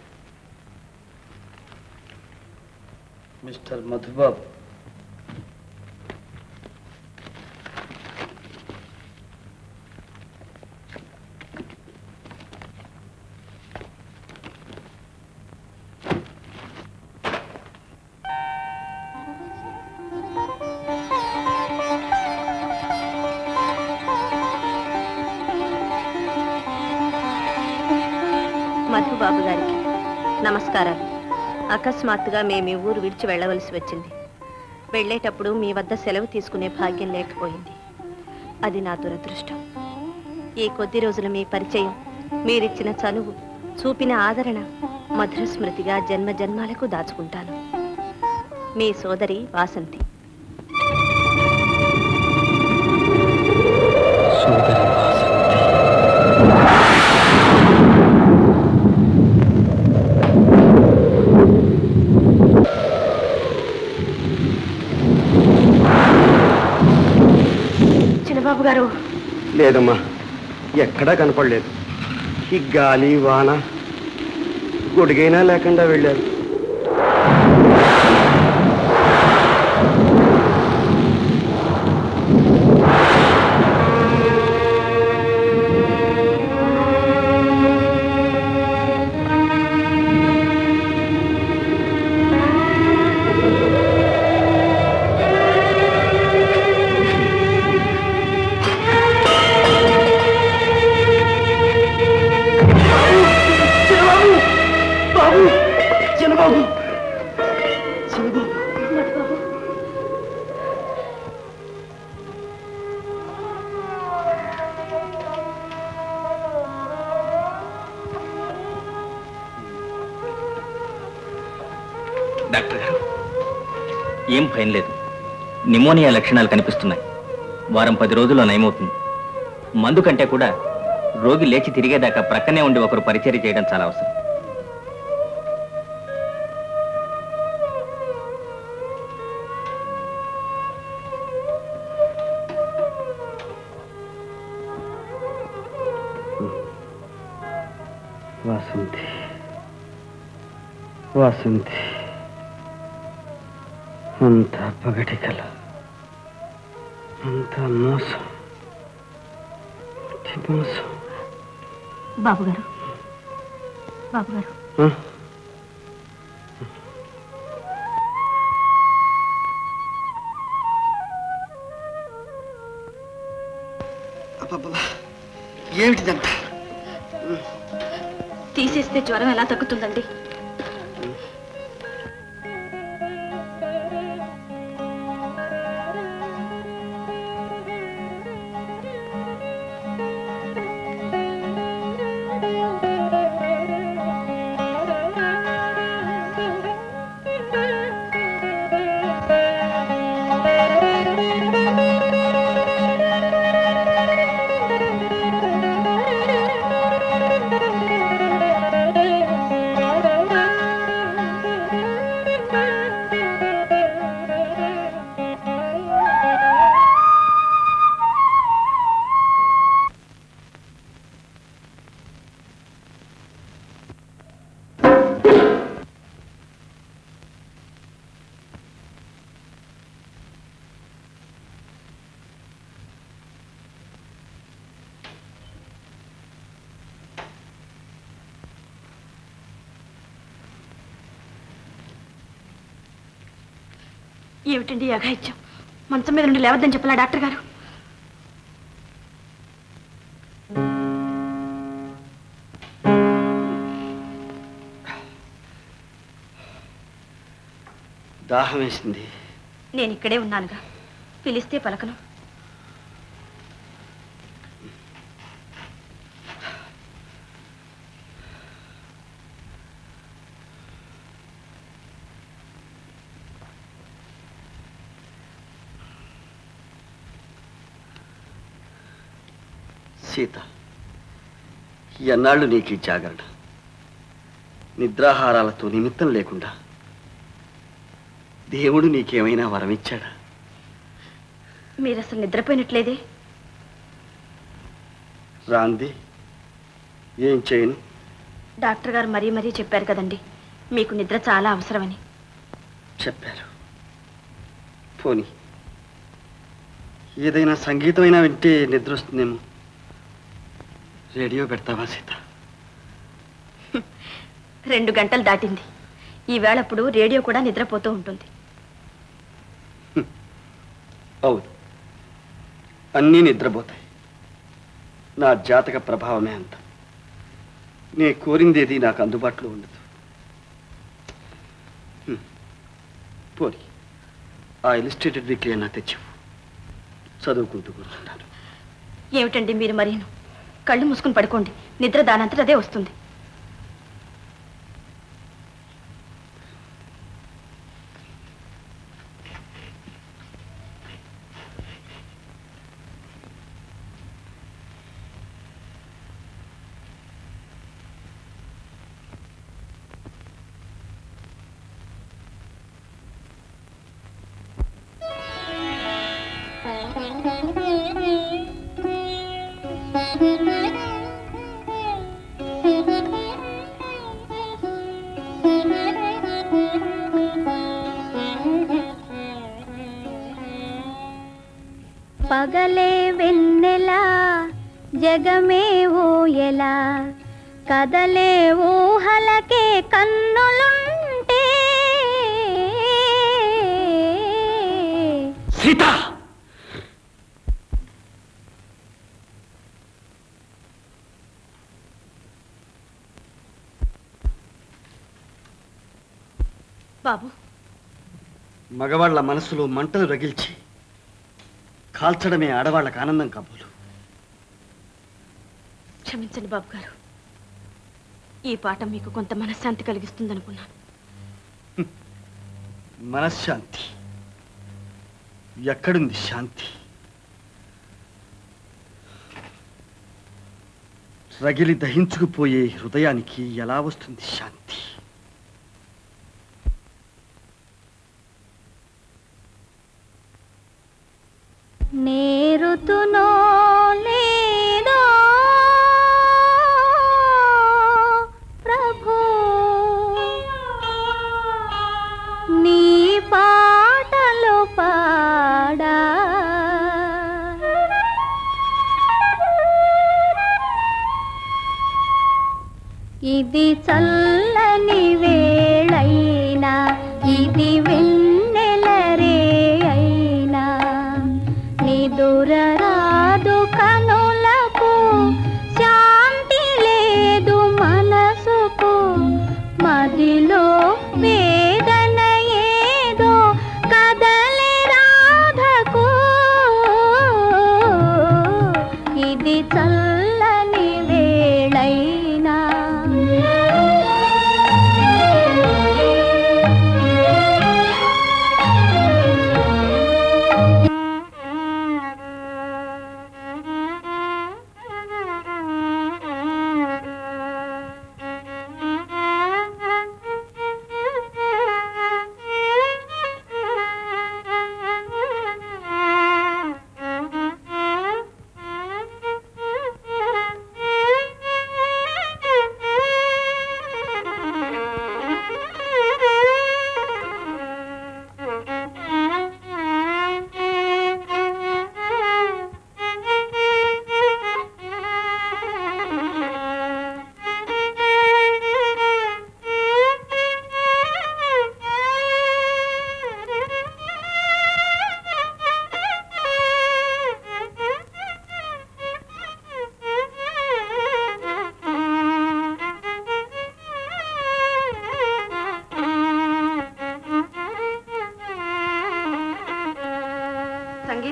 మిస్టర్ మధుబాబు మధుబాబు గారికి నమస్కారాలు అకస్మాత్తుగా మేము ఈ ఊరు విడిచి వెళ్ళవలసి వచ్చింది వెళ్ళేటప్పుడు మీ వద్ద సెలవు తీసుకునే భాగ్యం లేకపోయింది అది నా దురదృష్టం ఈ కొద్ది రోజుల మీ పరిచయం మీరిచ్చిన చనువు చూపిన ఆదరణ మధుర స్మృతిగా జన్మ జన్మాలకు దాచుకుంటాను మీ సోదరి వాసంతి చిన్నబాబు గారు లేదమ్మా ఎక్కడా కనపడలేదు ఈ గాలి వాన గొడుగైనా లేకుండా వెళ్ళారు చిన్నబాబు బాబు చిన్నబాబు చిన్నబాబు డాక్టర్ గారు ఏం భయం లేదు నిమోనియా లక్షణాలు కనిపిస్తున్నాయి వారం పది రోజుల్లో నయమవుతుంది మందు కంటే కూడా రోగి లేచి తిరిగేదాకా ప్రక్కనే ఉండి ఒకరు పరిచర్య చేయడం చాలా అవసరం వాసంతి వాసంతి అంత పగటి కల అంత మోసం అతి మోసం బాబు గారు బాబు గారు ఆ? అబ్బబ్బా, ఏమిటిదంతా తీసేస్తే జ్వరం ఎలా తగ్గుతుందండి ఏమిటండి ఈ అఘాయిత్యం మంచం మీద నుండి లేవద్దని చెప్పలా డాక్టర్ గారు దాహం వేసింది నేను ఇక్కడే ఉన్నానుగా పిలిస్తే పలకను సీత ఎన్నాళ్ళు నీకు ఈ జాగరణ నిద్రాహారాలతో నిమిత్తం లేకుండా దేవుడు నీకేమైనా వరమిచ్చాడా మీరు అసలు నిద్రపోయినట్లేదే రాంది ఏం చేయను డాక్టర్ గారు మరీ మరీ చెప్పారు కదండి మీకు నిద్ర చాలా అవసరమని చెప్పారు పోనీ ఏదైనా సంగీతమైనా వింటే నిద్ర వస్తుందేమో రేడియో పెడతావా సీత రెండు గంటలు దాటింది ఈవేళప్పుడు రేడియో కూడా నిద్రపోతూ ఉంటుంది అవును అన్నీ నిద్రపోతాయి నా జాతక ప్రభావమే అంత నే కోరిందేది నాకు అందుబాటులో ఉండదు హ్మ్. పోనీ ఆ ఇలిస్ట్రేటెడ్ వీక్లీ అన్నా తెచ్చివు చదువుకుంటూ కూర్చుంటాను ఏమిటండి మీరు మరీను కళ్ళు మూసుకుని పడుకోండి నిద్ర దానంతట అదే వస్తుంది పగలే వెన్నెలా జగమే ఊయలా కదలే ఊహలకే కన్నులుంటే సీత బాబు మగవాళ్ళ మనసులో మంటలు రగిల్చి కాల్చడమే ఆడవాళ్ళకి ఆనందం కాబోలు క్షమించండి బాబు గారు ఈ పాట మీకు కొంత మనశ్శాంతి కలిగిస్తుందనుకున్నాను మనశ్శాంతి ఎక్కడుంది శాంతి రగిలి దహించుకుపోయే హృదయానికి ఎలా వస్తుంది శాంతి నేరుతునో లేదో ప్రభు నీ పాటలు పాడా ఇది చల్లని వేళైనా ఇది వెన్నెల రే అయినా నిదురరాదు కనులకు శాంతి లేదు మనసుకు మదిలో వేదన ఏదో కదలి రాధకు ఇది చల్లని వేళైనా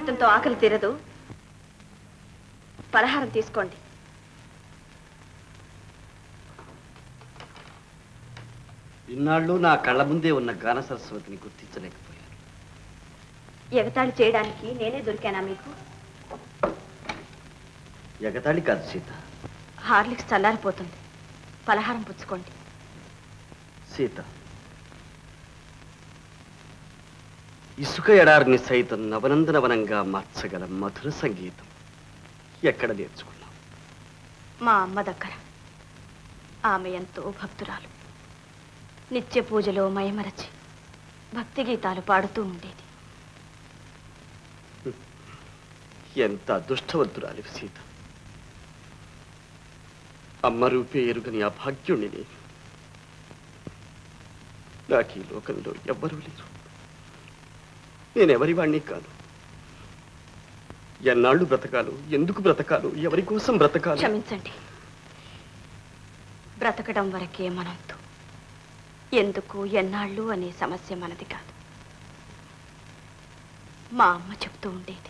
సంగీతంతో ఆకలి తీరదు పలహారం తీసుకోండి ఇన్నాళ్ళు నా కళ్ళ ముందే ఉన్న గాన సరస్వతిని గుర్తించలేకపోయాను ఎగతాళి చేయడానికి నేనే దొరికానా మీకు ఎగతాళి కాదు సీత హార్లిక్స్ చల్లారిపోతుంది పలహారం పుచ్చుకోండి సీత ఇసుక ఎడారిని సైతం నవనందనవనంగా మార్చగల మధుర సంగీతం ఎక్కడ నేర్చుకున్నావు మా అమ్మ దగ్గర ఆమె ఎంతో భక్తురాలు నిత్య పూజలో మయమరచి భక్తి గీతాలు పాడుతూ ఉండేది ఎంత అదృష్టవంతురాలి సీత అమ్మ రూపే ఎరుగని అభాగ్యుణ్ణి నేను నాకు ఈ లోకంలో ఎవ్వరూ లేరు నేనెవరి వాణ్ణి కాను ఎన్నాళ్ళు బ్రతకాలు ఎందుకు బ్రతకాలు ఎవరి కోసం బ్రతకాలు క్షమించండి బ్రతకడం వరకే మనంతో ఎందుకు ఎన్నాళ్ళు అనే సమస్య మనది కాదు మా అమ్మ చెప్తూ ఉండేది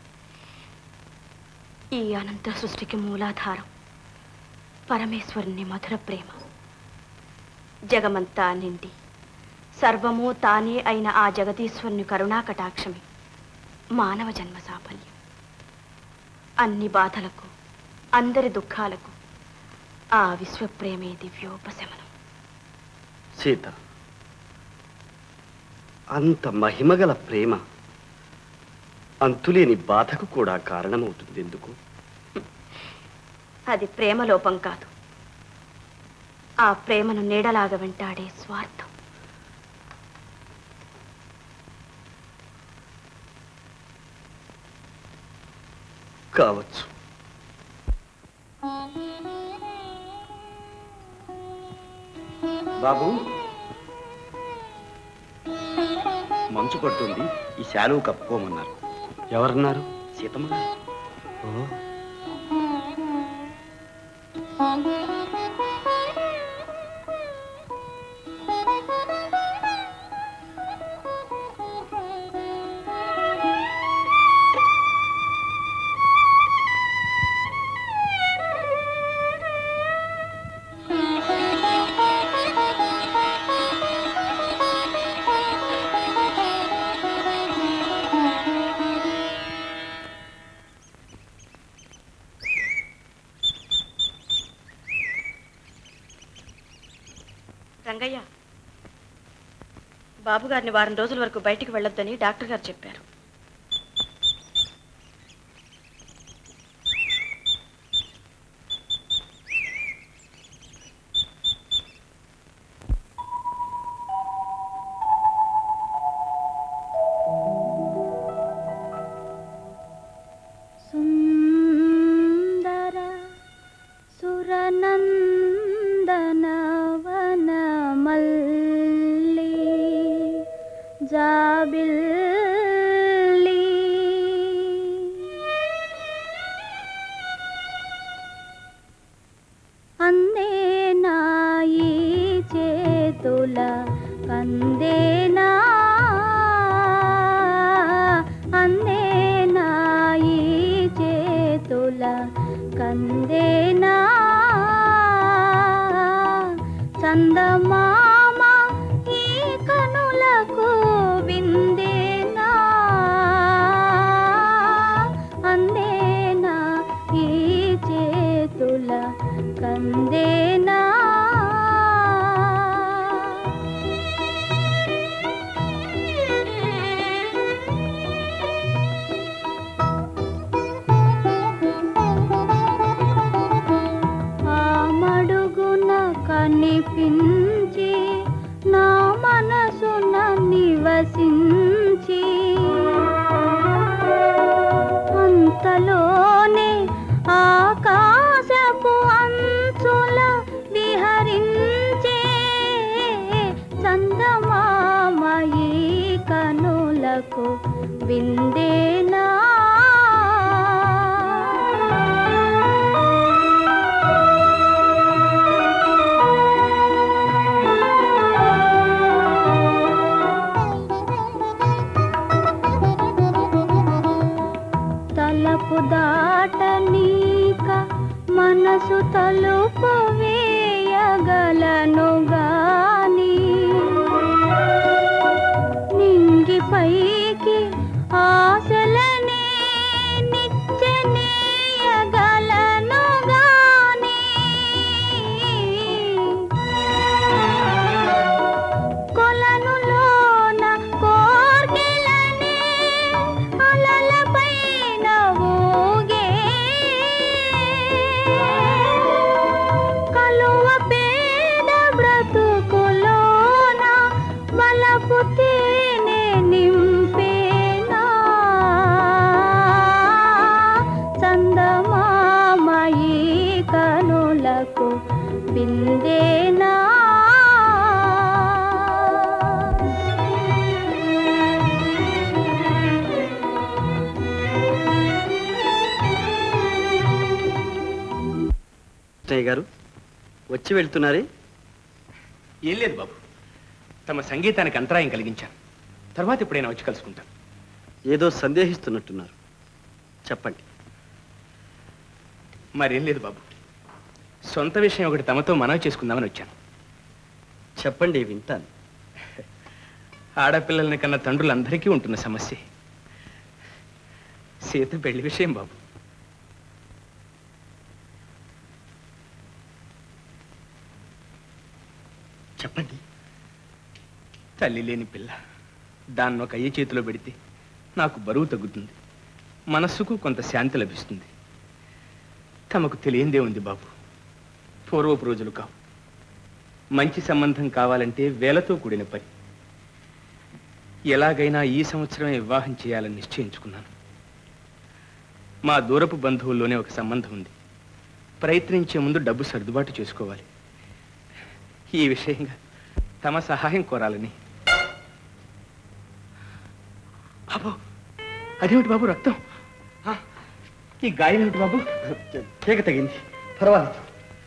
ఈ అనంత సృష్టికి మూలాధారం పరమేశ్వరుని మధుర ప్రేమ జగమంతా నిండి సర్వము తానే అయిన ఆ జగదీశ్వరుని కరుణా కటాక్షమే మానవ జన్మ సాఫల్యం అన్ని బాధలకు అందరి దుఃఖాలకు ఆ విశ్వప్రేమే దివ్యోపశమనం సీత అంత మహిమగల ప్రేమ అంతులేని బాధకు కూడా కారణమవుతుంది ఎందుకు అది ప్రేమ లోపం కాదు ఆ ప్రేమను నీడలాగా వెంటాడే స్వార్థం కావచ్చు బాబు మంచు పడుతుంది ఈ శాలువు కప్పుకోమన్నారు ఎవరన్నారు సీతమ్మ గారు. రంగయ్య బాబు గారిని వారం రోజుల వరకు బయటికి వెళ్ళొద్దని డాక్టర్ గారు చెప్పారు సుందర సురనందనవన మల్లి జాబిల్లి అందేనా ఈ చేతుల కందేనా అందేనా ఈ చేతుల కందేనా చందమామ ఈ కనులకు విందేనా అందేనా ఈ చేతుల కందేనా ఆ మడుగున కనిపించి నా మనసున నివసించి అంతలోనే ఆకాశపు అంచుల విహరించే చందమామయి కనులకు విందేనా విందేనా కృష్ణయ్య గారు వచ్చి వెళ్తున్నారే ఏం లేదు బాబు తమ సంగీతానికి అంతరాయం కలిగించాను తర్వాత ఎప్పుడైనా వచ్చి కలుసుకుంటాను ఏదో సందేహిస్తున్నట్టున్నారు చెప్పండి మరేం లేదు బాబు సొంత విషయం ఒకటి తమతో మనవి చేసుకుందామని వచ్చాను చెప్పండి వింటాను ఆడపిల్లల్ని కన్న తండ్రులందరికీ ఉంటున్న సమస్య సీత పెళ్లి విషయం బాబు చెప్పండి తల్లి లేని పిల్ల దాన్ని ఒక అయ్య చేతిలో పెడితే నాకు బరువు తగ్గుతుంది మనస్సుకు కొంత శాంతి లభిస్తుంది తమకు తెలియందే ఉంది బాబు పూర్వపు రోజులు కావు మంచి సంబంధం కావాలంటే వేలతో కూడిన పని ఎలాగైనా ఈ సంవత్సరమే వివాహం చేయాలని నిశ్చయించుకున్నాను మా దూరపు బంధువుల్లోనే ఒక సంబంధం ఉంది ప్రయత్నించే ముందు డబ్బు సర్దుబాటు చేసుకోవాలి ఈ విషయంగా తమ సహాయం కోరాలని బాబు అదేమిటి బాబు రక్తం ఆ, ఈ గాయం ఏమిటి బాబు కేక తగింది పర్వాలేదు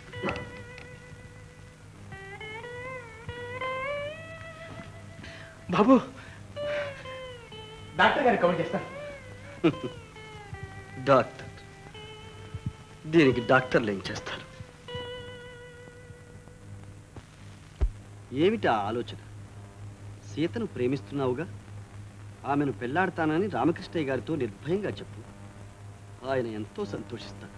బాబు డాక్టర్ గారు కవర్ చేస్తాను డాక్టర్ దీనికి డాక్టర్లు ఏం చేస్తారు ఏమిటి ఆ ఆలోచన సీతను ప్రేమిస్తున్నావుగా ఆమెను పెళ్లాడతానని రామకృష్ణయ్య గారితో నిర్భయంగా చెప్పు ఆయన ఎంతో సంతోషిస్తాడు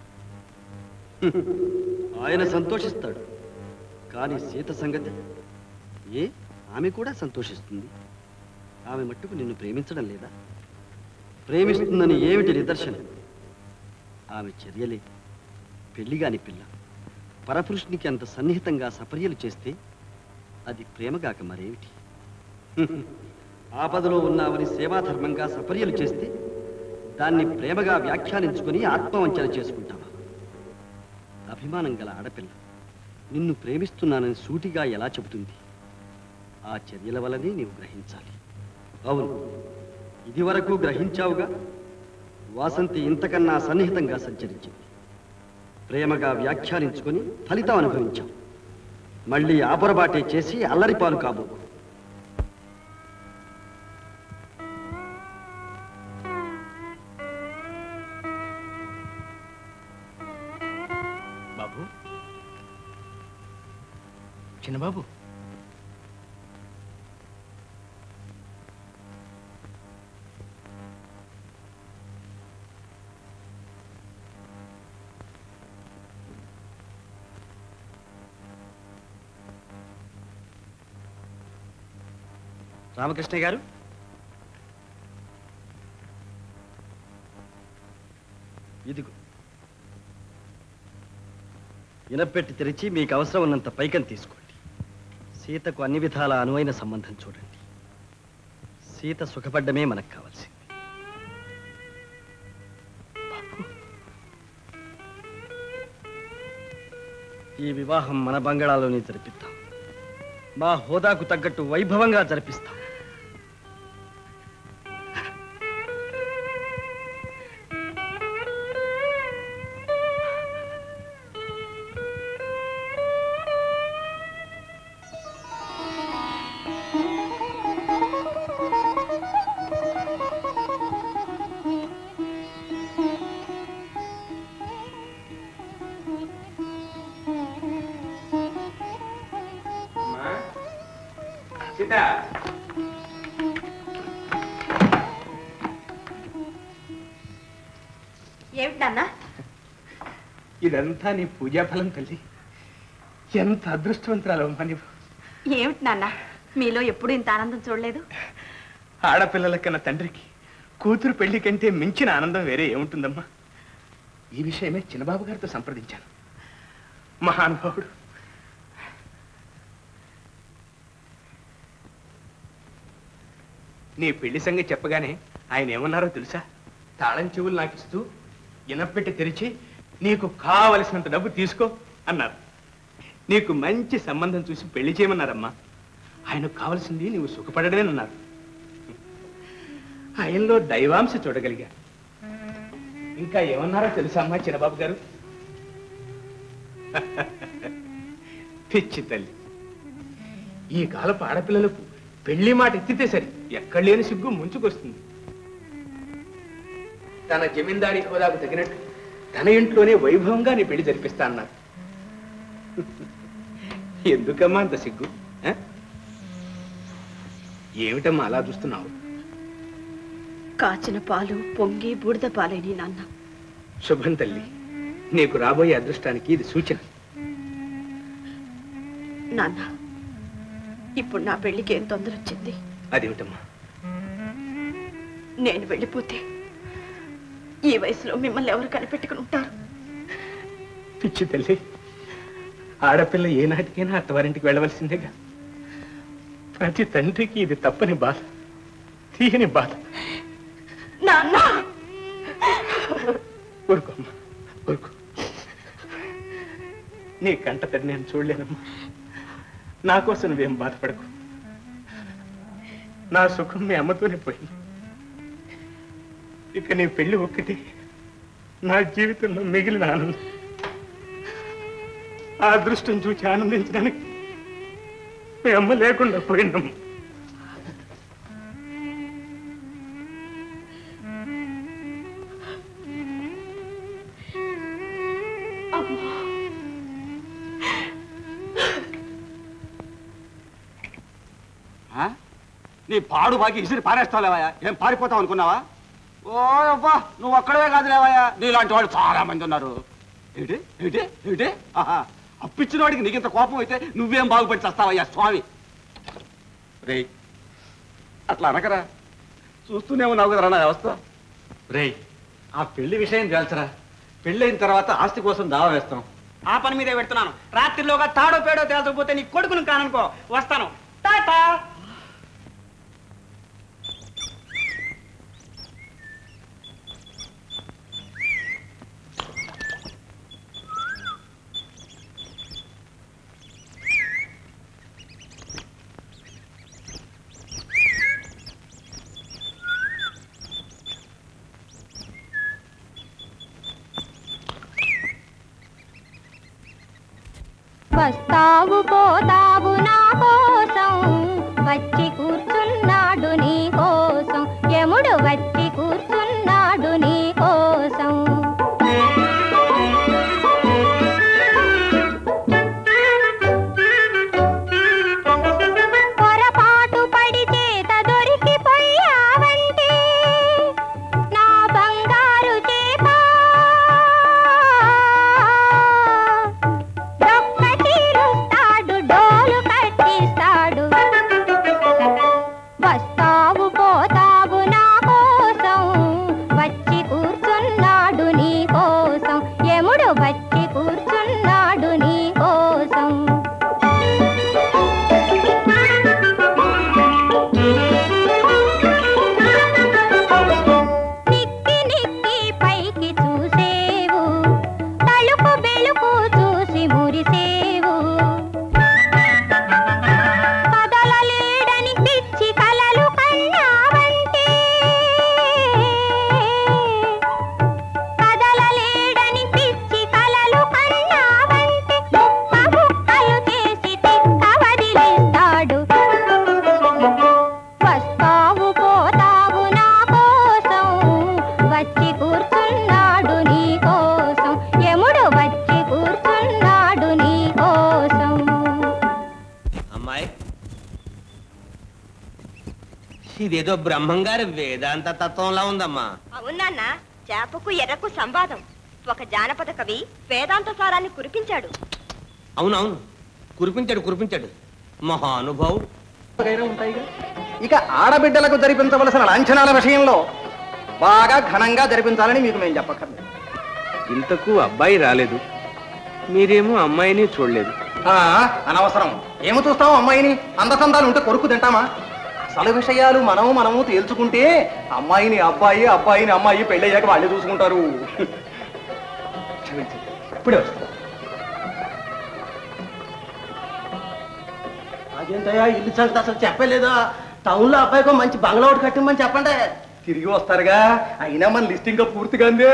ఆయన సంతోషిస్తాడు కానీ సీత సంగతి ఏ ఆమె కూడా సంతోషిస్తుంది ఆమె మట్టుకు నిన్ను ప్రేమించడం లేదా ప్రేమిస్తుందని ఏమిటి నిదర్శనం ఆమె చర్యలే పెళ్లిగాని పిల్ల పరపురుషునికి అంత సన్నిహితంగా సపర్యలు చేస్తే అది ప్రేమగాక మరేమిటి ఆపదలో ఉన్నావని సేవాధర్మంగా సపర్యలు చేస్తే దాన్ని ప్రేమగా వ్యాఖ్యానించుకుని ఆత్మవంచన చేసుకుంటావా అభిమానం గల ఆడపిల్ల నిన్ను ప్రేమిస్తున్నానని సూటిగా ఎలా చెబుతుంది ఆ చర్యల వలనే నీవు గ్రహించాలి అవును ఇదివరకు గ్రహించావుగా వాసంతి ఇంతకన్నా సన్నిహితంగా సంచరించింది ప్రేమగా వ్యాఖ్యానించుకొని ఫలితం అనుభవించాం మళ్ళీ ఆపరబాటే చేసి అల్లరిపాలు కాబోకు బాబు చిన్నబాబు రామకృష్ణ గారు ఇదిగో ఇనపెట్టి తెరిచి మీకు అవసరం ఉన్నంత పైకం తీసుకోండి సీతకు అన్ని విధాల అనువైన సంబంధం చూడండి సీత సుఖపడ్డమే మనకు కావాల్సింది ఈ వివాహం మన బంగాళాలోనే జరిపిద్దాం మా హోదాకు తగ్గట్టు వైభవంగా జరిపిస్తాం సీత ఏమిటి నాన్న ఇదంతా నీ పూజాఫలం తల్లి ఎంత అదృష్టవంతురాలు నీవు ఏమిటి నాన్న మీలో ఎప్పుడు ఇంత ఆనందం చూడలేదు ఆడపిల్లల కన్నా తండ్రికి కూతురు పెళ్లి కంటే మించిన ఆనందం వేరే ఏముంటుందమ్మా ఈ విషయమే చిన్నబాబు గారితో సంప్రదించాను మహానుభావుడు నీ పెళ్లి సంగతి చెప్పగానే ఆయన ఏమన్నారో తెలుసా తాళం చెవులు నాకు ఇస్తూ ఇనపెట్టి తెరిచి నీకు కావలసినంత డబ్బు తీసుకో అన్నారు నీకు మంచి సంబంధం చూసి పెళ్లి చేయమన్నారమ్మా ఆయనకు కావాల్సింది నీవు సుఖపడడమేనన్నారు ఆయనలో దైవాంశ చూడగలిగా ఇంకా ఏమన్నారో తెలుసా అమ్మా చిన్నబాబు గారు పిచ్చి తల్లి ఈ కాలపు ఆడపిల్లలకు పెళ్లి మాట ఎత్తితే సరి ఎక్కడ లేని సిగ్గు ముంచుకొస్తుంది తన జమీందారీ హోదాకు తగినట్టు తన ఇంట్లోనే వైభవంగా నీ పెళ్లి జరిపిస్తా అన్నారు ఎందుకమ్మా అంత సిగ్గు ఆ? ఏమిటమ్మా అలా చూస్తున్నావు కాచిన పాలు పొంగి బూడిద పాలేని నాన్న శుభం తల్లి నీకు రాబోయే అదృష్టానికి ఇది సూచన నాన్న ఇప్పుడు నా పెళ్లికి ఏం తొందర వచ్చింది అదేమిటమ్మా నేను వెళ్ళిపోతే ఈ వయసులో మిమ్మల్ని ఎవరు కనిపెట్టుకుని ఉంటారు పిచ్చి తల్లి ఆడపిల్ల ఏనాటికైనా అత్తవారింటికి వెళ్ళవలసిందేగా ప్రతి తండ్రికి ఇది తప్పని బాధ తీయని బాధ నాన్న ఊరుకోమ్మా ఊరుకో నీ కంట తడి నేను చూడలేనమ్మా నా కోసం నువ్వేం బాధపడకు నా సుఖం మీ అమ్మతోనే పోయింది ఇక నీ పెళ్లి ఒక్కటి నా జీవితంలో మిగిలిన ఆనందం ఆ అదృష్టం చూసి ఆనందించడానికి మీ అమ్మ లేకుండా పోయిందమ్మా ఆ? నీ పాడు బాకి ఇసిరి పారేస్తావులేవయ్యా ఏం పారిపోతావు అనుకున్నావా ఓ అబ్బా నువ్వు ఒక్కడవే కాదు లేవయ్యా నీలాంటి వాళ్ళు చాలా మంది ఉన్నారు ఏమిటి ఏమిటి ఏమిటి ఆహా అప్పిచ్చిన వాడికి నీకు ఇంత కోపం అయితే నువ్వేం బాగుపడి చేస్తావయ్యా స్వామి రే అట్లా అనకరా చూస్తూనే ఉన్నావు కదరా నా వ్యవస్థ రే ఆ పెళ్లి విషయం తెలుసరా పెళ్ళైన తర్వాత ఆస్తి కోసం దావా వేస్తాం ఆ పని మీదే పెడుతున్నాను రాత్రిలోగా తాడో పేడో తేల్చకపోతే నీ కొడుకును కాననుకో వస్తాను టాటా వస్తావు పోతావు నా కోసం వచ్చి కూర్చున్నాడు నీ కోసం యముడు వచ్చి కూర్చున్నాడు నీ కోసం పొరపాటు పడి చేత దొరికిపోయావంటే నా బంగారు చేపా డొక్క తీరుస్తాడు డోలు కట్టిస్తాడు వస్తావు పోతావు నా కోసం వచ్చి కూర్చున్నాడు నీ కోసం యముడు వచ్చి కూర్చున్నాడు నీ కోసం నిక్కి నిక్కి పైకి చూసేవు తలుపు బెలుకు చూసి మురిసేవు కదలలేడని పిచ్చి కలలు కన్నావంటే కదలలేడని పిచ్చి కలలు కన్నావంటే ముక్క ముక్కలు చేసి తిక్క వదిలేస్తాడు వస్తావు పోతావు నా కోసం వచ్చి కూర్చున్నాడు నీ కోసం యముడు వచ్చి కూర్చున్నాడు నీ కోసం అమ్మాయి ఇదేదో బ్రహ్మంగారి వేదాంత తత్వంలా ఉందమ్మా అవునాన్న చేపకు ఎర్రకు సంవాదం ఒక జానపద కవి వేదాంత సారాన్ని కురిపించాడు అవునవును కురిపించాడు కురిపించాడు మహానుభావుడు ఇక ఆడబిడ్డలకు జరిపించవలసిన లాంఛనాల విషయంలో బాగా ఘనంగా జరిపించాలని మీకు మేము చెప్పక్కర్లేదు ఇంతకు అబ్బాయి రాలేదు మీరేమో అమ్మాయిని చూడలేదు ఆ, అనవసరం ఏమి చూస్తాం అమ్మాయిని అందచందాలు ఉంటే కొరుకు తింటామా అసలు విషయాలు మనము మనము తేల్చుకుంటే అమ్మాయిని అబ్బాయి అబ్బాయిని అమ్మాయి పెళ్ళయ్యాక వాళ్ళే చూసుకుంటారు క్షమించండి ఇప్పుడే వస్తాను అదేంటయ్యా ఇల్లు సంగతి అసలు చెప్పలేదు టౌన్ లో అబ్బాయికో మంచి బంగ్లా ఒకటి కట్టిమని చెప్పండి తిరిగి వస్తారుగా అయినా మన లిస్ట్ ఇంకా పూర్తిగా అందే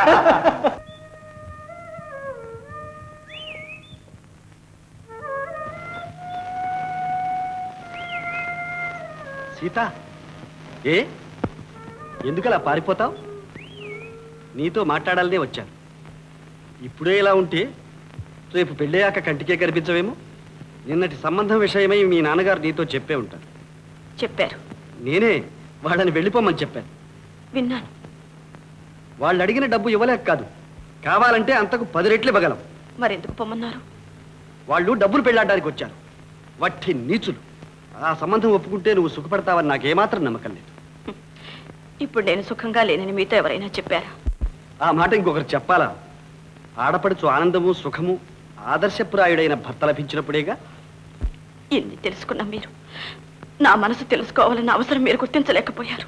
సీత ఏ ఎందుకలా పారిపోతావు నీతో మాట్లాడాలనే వచ్చాను ఇప్పుడే ఇలా ఉంటే రేపు పెళ్ళయ్యాక కంటికే కనిపించవేమో నిన్నటి సంబంధం విషయమై మీ నాన్నగారు నీతో చెప్పే ఉంటారు చెప్పారు నేనే వాళ్ళని వెళ్ళిపోమని చెప్పాను విన్నాను వాళ్ళు అడిగిన డబ్బు ఇవ్వలేక కాదు కావాలంటే అంతకు పది రెట్లు ఇవ్వగలం మరెందుకు పొమ్మన్నారు వాళ్ళు డబ్బులు పెళ్ళాడడానికి వచ్చారు వట్టి నీచులు ఆ సంబంధం ఒప్పుకుంటే నువ్వు సుఖపడతావని నాకేమాత్రం నమ్మకం లేదు ఇప్పుడు నేను సుఖంగా లేనని మీతో ఎవరైనా చెప్పారా ఆ మాట ఇంకొకరు చెప్పాలా ఆడపడుచు ఆనందము సుఖము ఆదర్శప్రాయుడైన భర్త లభించినప్పుడేగా ఇన్ని తెలుసుకున్న మీరు నా మనసు తెలుసుకోవాలన్న అవసరం మీరు గుర్తించలేకపోయారు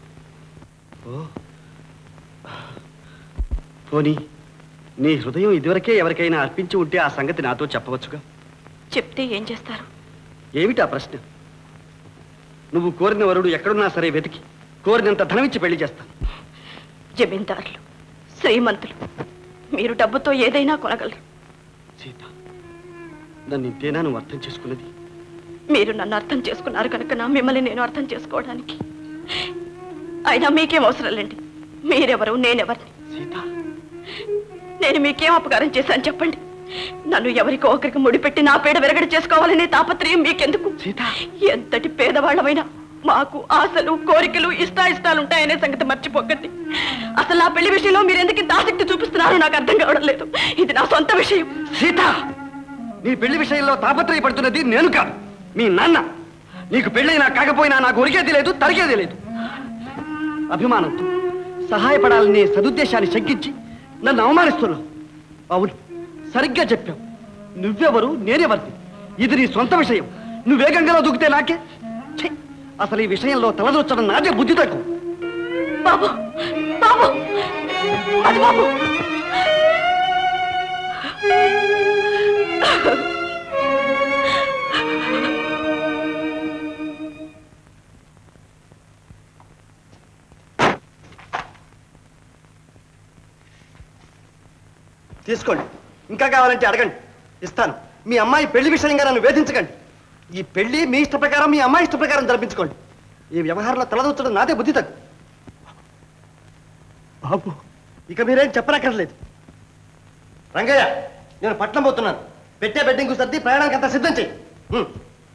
పోనీ నీ హృదయం ఇదివరకే ఎవరికైనా అర్పించి ఉంటే ఆ సంగతి నాతో చెప్పవచ్చుగా చెప్తే ఏం చేస్తారు ఏమిటా ప్రశ్న నువ్వు కోరిన వరుడు ఎక్కడున్నా సరే వెతికి కోరినంత ధనమిచ్చి పెళ్లి చేస్తాను జమీందారులు శ్రీమంతులు మీరు డబ్బుతో ఏదైనా కొనగలరు సీత నన్ను ఇంతేనా నువ్వు అర్థం చేసుకున్నది మీరు నన్ను అర్థం చేసుకున్నారు కనుక నా మిమ్మల్ని నేను అర్థం చేసుకోవడానికి అయినా మీకేం అవసరం లేండి మీరెవరు నేనెవరిని నేను మీకేం అపకారం చేశాను చెప్పండి నన్ను ఎవరికో ఒకరికి ముడిపెట్టి నా పేడ విరగడ చేసుకోవాలనే తాపత్రయం మీకెందుకు ఎంతటి పేదవాళ్ళమైనా మాకు ఆశలు కోరికలు ఇష్టాయిష్టాలు ఉంటాయనే సంగతి మర్చిపోకండి అసలు నా పెళ్లి విషయంలో మీరు ఎందుకు ఇంత ఆసక్తి చూపిస్తున్నారో నాకు అర్థం కావడం లేదు ఇది నా సొంత విషయం సీత నీ పెళ్లి విషయంలో తాపత్రయపడుతున్నది నేను కాదు మీ నాన్న నీకు పెళ్ళైనా కాకపోయినా నాకు ఒరిగేది లేదు తరిగేది లేదు అభిమానంతో సహాయపడాలనే సదుద్దేశాన్ని శంకించి నన్ను అవమానిస్తున్నావు అవును సరిగ్గా చెప్పావు నువ్వెవరు నేనెవరిని ఇది నీ సొంత విషయం నువ్వే గంగలో దూకితే నాకే ఛీ! అసలు ఈ విషయంలో తలదొచ్చడం నాదే బుద్ధి తక్కువ బాబు బాబు అది బాబు తీసుకోండి ఇంకా కావాలంటే అడగండి ఇస్తాను మీ అమ్మాయి పెళ్లి విషయంగా నన్ను వేధించకండి ఈ పెళ్లి మీ ఇష్ట ప్రకారం మీ అమ్మాయి ఇష్ట ప్రకారం జరిపించుకోండి ఈ వ్యవహారంలో తలదూచడం నాదే బుద్ధి తగ్గు బాబు ఇక మీరేం చెప్పనక్కర్లేదు రంగయ్య నేను పట్నం పోతున్నాను పెట్టే బెడ్డింగ్ సర్ది ప్రయాణానికి అంతా సిద్ధం చెయ్యి ఉం.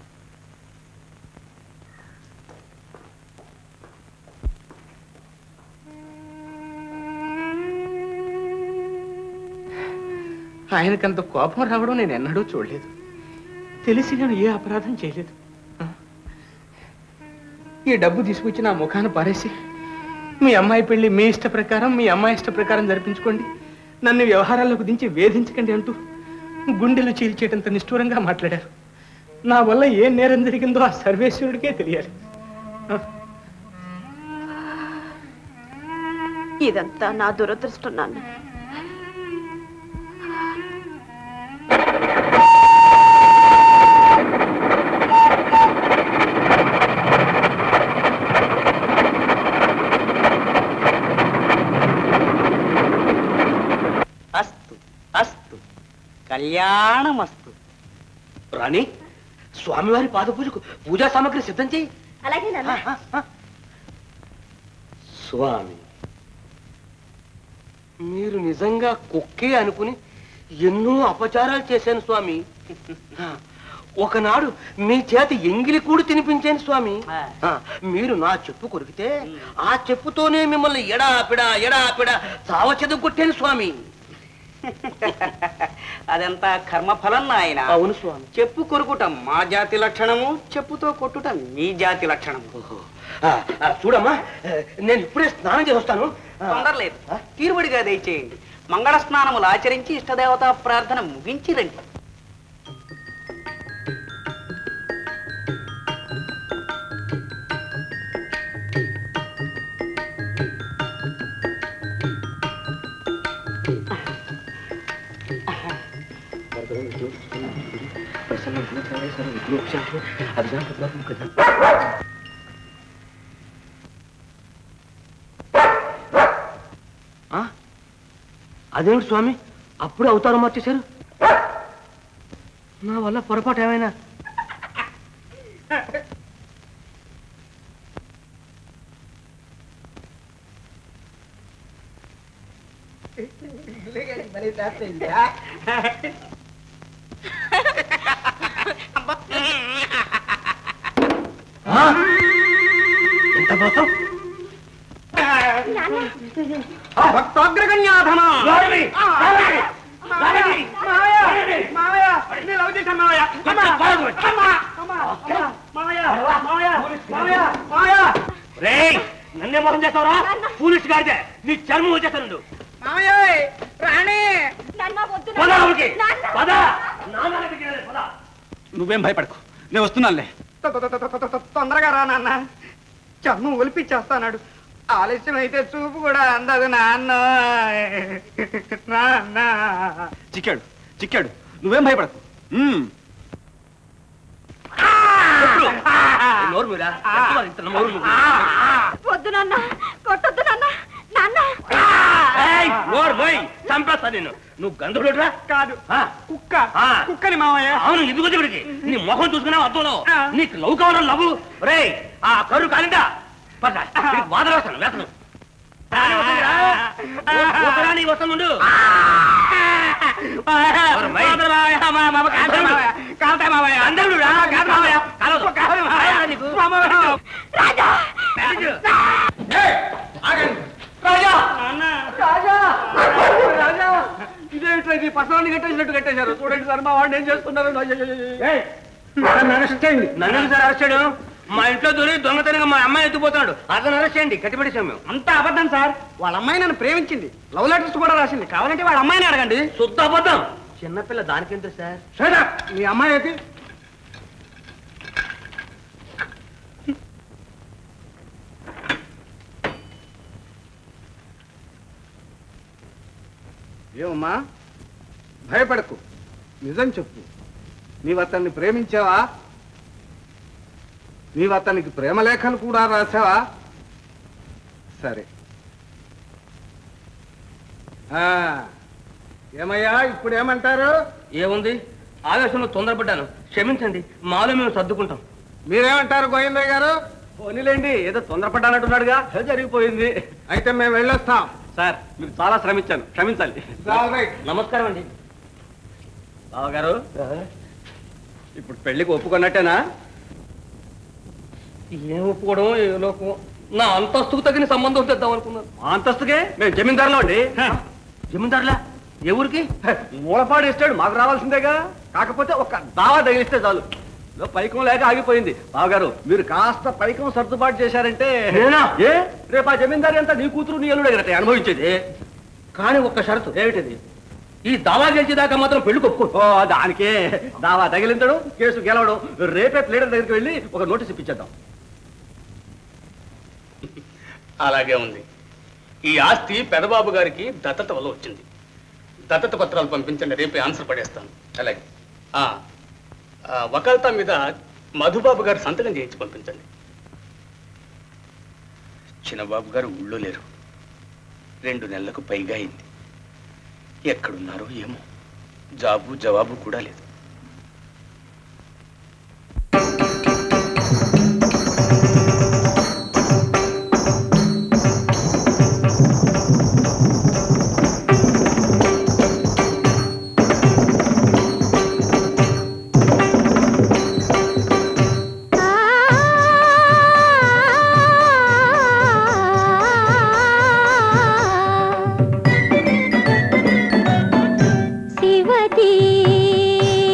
ఆయనకంత కోపం రావడం నేను ఎన్నడూ చూడలేదు తెలిసి నేను ఏ అపరాధం చేయలేదు ఆ? ఈ డబ్బు తీసుకొచ్చి నా ముఖాన పారేసి మీ అమ్మాయి పెళ్లి మీ ఇష్ట ప్రకారం మీ అమ్మాయి ఇష్ట ప్రకారం జరిపించుకోండి నన్ను వ్యవహారాల్లోకి దించి వేధించకండి అంటూ గుండెలు చీల్చేటంత నిష్ఠూరంగా మాట్లాడారు నా వల్ల ఏ నేరం జరిగిందో ఆ సర్వేశ్వరుడికే తెలియాలి ఆ? ఇదంతా నా దురదృష్టం నాన్న అస్తు అస్తు కళ్యాణమస్తు రాణి స్వామివారి పాద పూజకు పూజా సామాగ్రి సిద్ధం చేయి అలాగే స్వామి మీరు నిజంగా కుక్కే అనుకుని ఎన్నో అపచారాలు చేశాను స్వామి ఒకనాడు మీ చేతి ఎంగిలి కూడు తినిపించాను స్వామి ఆ, మీరు నా చెప్పు కొరికితే ఆ చెప్పుతోనే మిమ్మల్ని ఎడాపిడా ఎడాపిడా చావచెదు కొట్టాను స్వామి అదంతా కర్మఫలం నాయన అవును స్వామి చెప్పు కొరుకుట మా జాతి లక్షణము చెప్పుతో కొట్టుట మీ జాతి లక్షణము ఆ, ఆ, చూడమ్మా ఆ, నేను ఇప్పుడే స్నానం చేసి వస్తాను ఆ, తొందరలేదు తీరుబడిగా దయచేయండి మంగళ స్నానములు ఆచరించి ఇష్టదేవతా ప్రార్థన ముగించి రండి అదేమిటి స్వామి అప్పుడే అవతారం మార్చేశారు నా వల్ల పొరపాటు ఏమైనా ఎంత మోసం భక్తోగ్రగణ్యాధమ రేయ్ నన్నే మోసం చేస్తావరా పోలీస్ గారిదే నీ చర్మం వచ్చేస్తాను రాణి పద ఊరికి. పద. నాన్న దగ్గరికి వెళ్ళాలి, పద. నువ్వేం భయపడకు నేను వస్తున్నానులే తొందరగా రా నాన్న చర్మం ఒలిపిచ్చేస్తాడు ఆలస్యం అయితే చూపు కూడా అందదు నాన్న నాన్న చిక్కాడు చిక్కాడు నువ్వేం భయపడకు ఉమ్. నోరు మీరా ఎత్తువాలి, ఇంత నోరు నువ్వు. వద్దు నాన్న కొట్టొద్దు నాన్న నాన్న ఏయ్, నోరు పోయి చంపేస్తా నేను నువ్వు గంధుడురా కాదు కుక్క కుక్కని మావయ్య అవును ఇది వచ్చి ఇక్కడికి నీ మొహం చూసుకున్నావు అద్దంలో నీకు లవ్ కావడం లవ్ రే ఆ కర్రు కాలిందా పద వీడికి వాదన వేస్తాను వేస్తాను రాణి వస్తుందిరా. ఓ- ఓ రాణి వస్తుండు ఇదేంట్రా ఇది పసరాన్ని కట్టేసినట్టు కట్టేశారు చూడండి సార్ మా వాడిని ఏం చేస్తున్నారు నన్ను అరెస్ట్ చేయండి నన్ను సార్ అరెస్ట్ చేయడం మా ఇంట్లో దొరి దొంగతనంగా మా అమ్మాయి ఎత్తుపోతున్నాడు అతను అరెస్ట్ చేయండి కట్టిపెట్టేసాం మేము అంతా అబద్ధం సార్ వాళ్ళ అమ్మాయి నన్ను ప్రేమించింది లవ్ లెటర్స్ కూడా రాసింది కావాలంటే వాళ్ళ అమ్మాయిని అడగండి శుద్ధ అబద్ధం చిన్నపిల్ల దానికెంత సార్ సరే మీ అమ్మాయి అయితే ఏమమ్మా భయపడకు నిజం చెప్పు నీవు అతన్ని ప్రేమించావా నీవు అతనికి ప్రేమ లేఖలు కూడా రాసావా సరే ఆ, ఏమయ్యా ఇప్పుడు ఏమంటారు ఏముంది ఆవేశంలో తొందరపడ్డాను క్షమించండి మాలో మేము సర్దుకుంటాం మీరేమంటారు గోవిందయ్య గారు పోనీలేండి ఏదో తొందరపడ్డానంటున్నాడుగా జరిగిపోయింది అయితే మేము వెళ్ళొస్తాం సార్ మీరు చాలా శ్రమించాను క్షమించాలి నమస్కారం అండి బావగారు ఇప్పుడు పెళ్లికి ఒప్పుకున్నట్టేనా ఏం ఒప్పుకోవడం ఏ లోకం నా అంతస్తుకు తగిన సంబంధం తెద్దాం అనుకున్నాను మా అంతస్తుకే మేము జమీందారులో అండి జమీందారులా ఏ ఊరికి మూలపాడు ఇస్తాడు మాకు రావాల్సిందేగా కాకపోతే ఒక దావా తగిలిస్తే చాలు ఏదో పైకం లేక ఆగిపోయింది బావగారు మీరు కాస్త పైకం సర్దుబాటు చేశారంటే నేనా? ఏ రేపు ఆ జమీందారి అంతా నీ కూతురు నీ అల్లుడే కదా అనుభవించేది కానీ ఒక్క షరతు ఏమిటది ఈ దావా గెలిచేదాకా మాత్రం పెళ్లి ఒప్పుకో ఓ దానికే దావా తగిలించడం కేసు గెలవడం రేపే ప్లేడర్ దగ్గరికి వెళ్ళి ఒక నోటీస్ ఇప్పించేద్దాం అలాగే ఉంది ఈ ఆస్తి పెదబాబు గారికి దత్తత వల్ల వచ్చింది దత్తత పత్రాలు పంపించండి రేపే ఆన్సర్ పడేస్తాను అలాగే ఆ, ఆ, వకాల్తా మీద మధుబాబు గారు సంతకం చేయించి పంపించండి చిన్నబాబు గారు ఊళ్ళో లేరు రెండు నెలలకు పైగా అయింది ఎక్కడున్నారో ఏమో జాబు జవాబు కూడా లేదు శివతి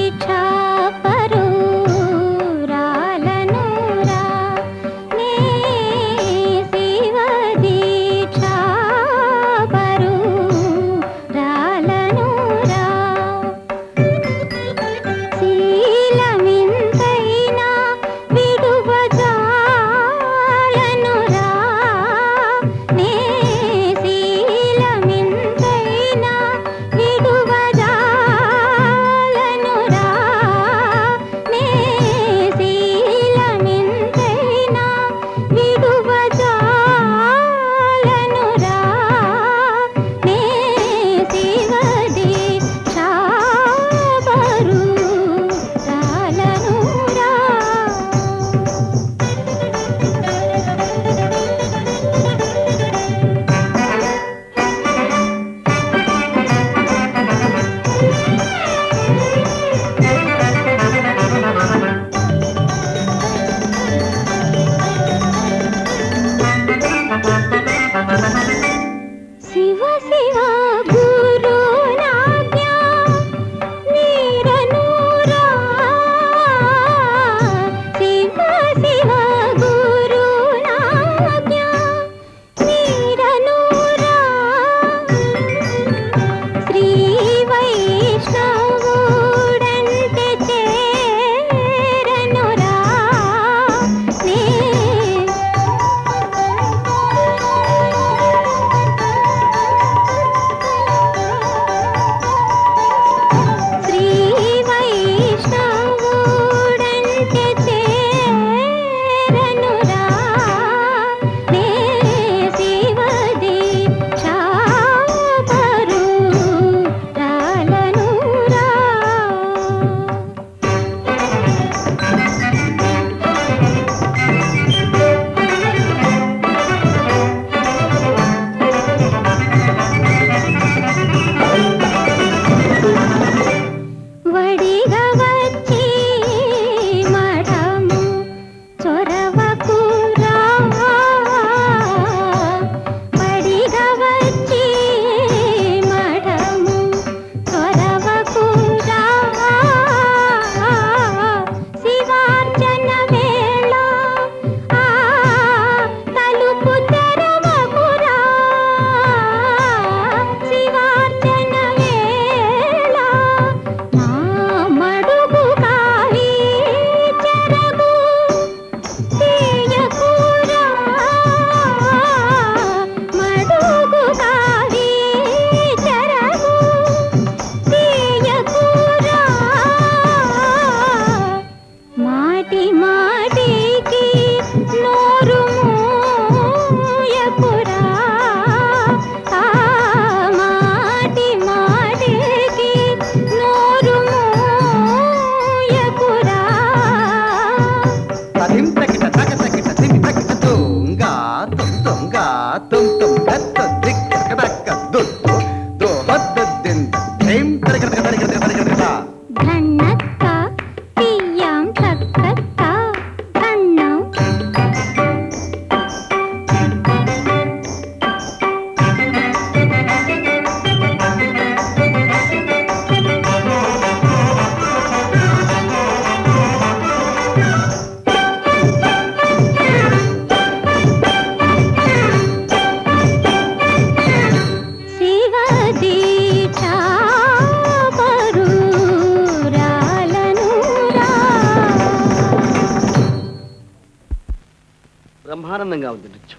బ్రహ్మానందంగా ఉంది నృత్యం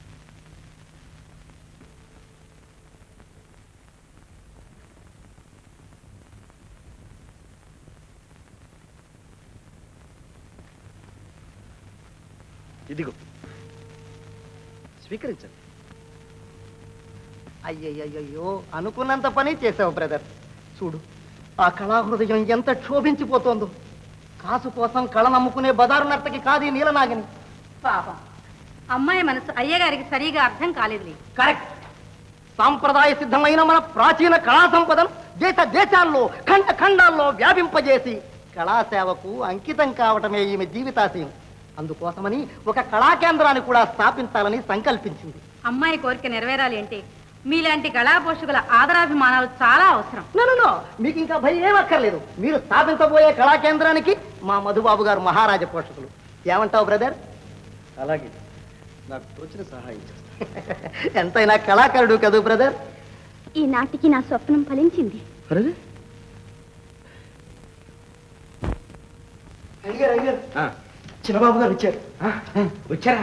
ఇదిగో స్వీకరించండి అయ్యయ్యయ్యో అనుకున్నంత పని చేసావు బ్రదర్ చూడు ఆ కళాహృదయం ఎంత క్షోభించిపోతోందో కాసు కోసం కళ నమ్ముకునే బదారు నర్తకి కాదు ఈ నీలనాగని పాపం అమ్మాయి మనసు అయ్యగారికి సరిగా అర్థం కాలేదులే కరెక్ట్ సాంప్రదాయ సిద్ధమైన మన ప్రాచీన కళా సంపదను దేశ దేశాల్లో ఖండ ఖండాల్లో వ్యాపింపజేసి కళాసేవకు అంకితం కావటమే ఈమె జీవితాశయం అందుకోసమని ఒక కళా కేంద్రాన్ని కూడా స్థాపించాలని సంకల్పించింది అమ్మాయి కోరిక నెరవేరాలి అంటే మీలాంటి కళాపోషకుల ఆదరాభిమానాలు చాలా అవసరం నన్ను మీకు ఇంకా భయం ఏం అక్కర్లేదు మీరు స్థాపించబోయే కళా కేంద్రానికి మా మధుబాబు గారు మహారాజ పోషకులు ఏమంటావు బ్రదర్ అలాగే నాకు తోచిన సహాయం చేస్తాను ఎంతైనా కళాకారుడు కదూ బ్రదర్ ఈ నాటికి నా స్వప్నం ఫలించింది అయ్యారు అయ్యారు చిన్నబాబు గారు వచ్చారు వచ్చారా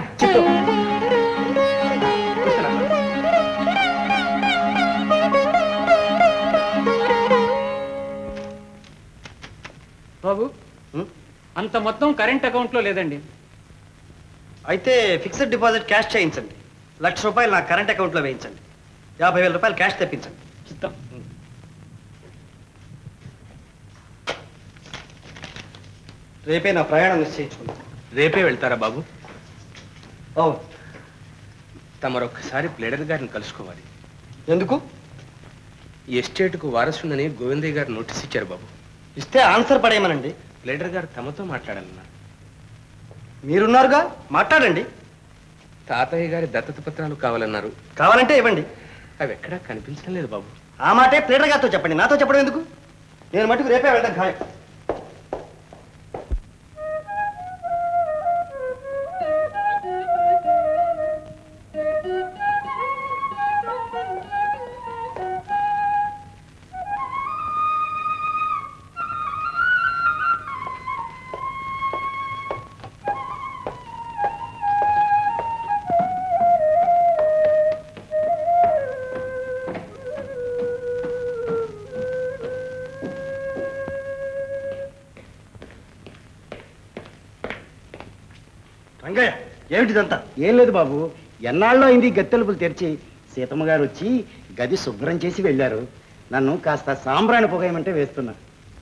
బాబు అంత మొత్తం కరెంట్ అకౌంట్లో లేదండి అయితే ఫిక్స్డ్ డిపాజిట్ క్యాష్ చేయించండి లక్ష రూపాయలు నా కరెంట్ అకౌంట్లో వేయించండి యాభై వేల రూపాయలు క్యాష్ తెప్పించండి చిత్తం రేపే నా ప్రయాణం నిశ్చయించుకుంటాను రేపే వెళ్తారా బాబు అవును తమరొక్కసారి ప్లేడర్ గారిని కలుసుకోవాలి ఎందుకు ఈ ఎస్టేట్కు వారసుండని గోవిందయ్య గారు నోటీస్ ఇచ్చారు బాబు ఇస్తే ఆన్సర్ పడేయమనండి ప్లేడర్ గారు తమతో మాట్లాడాలన్నారు మీరున్నారుగా మాట్లాడండి తాతయ్య గారి దత్తత పత్రాలు కావాలన్నారు కావాలంటే ఇవ్వండి అవి ఎక్కడా కనిపించడం లేదు బాబు ఆ మాటే ప్లేటర్ గారితో చెప్పండి నాతో చెప్పడం ఎందుకు నేను మటుకు రేపే వెళ్తాను ఖాయం రంగయ్య ఏమిటిదంతా ఏం లేదు బాబు ఎన్నాళ్ళలో అయింది గత్తెలుపులు తెరిచి సీతమ్మ గారు వచ్చి గది శుభ్రం చేసి వెళ్ళారు నన్ను కాస్త సాంబ్రాణి పొగయమంటే వేస్తున్నా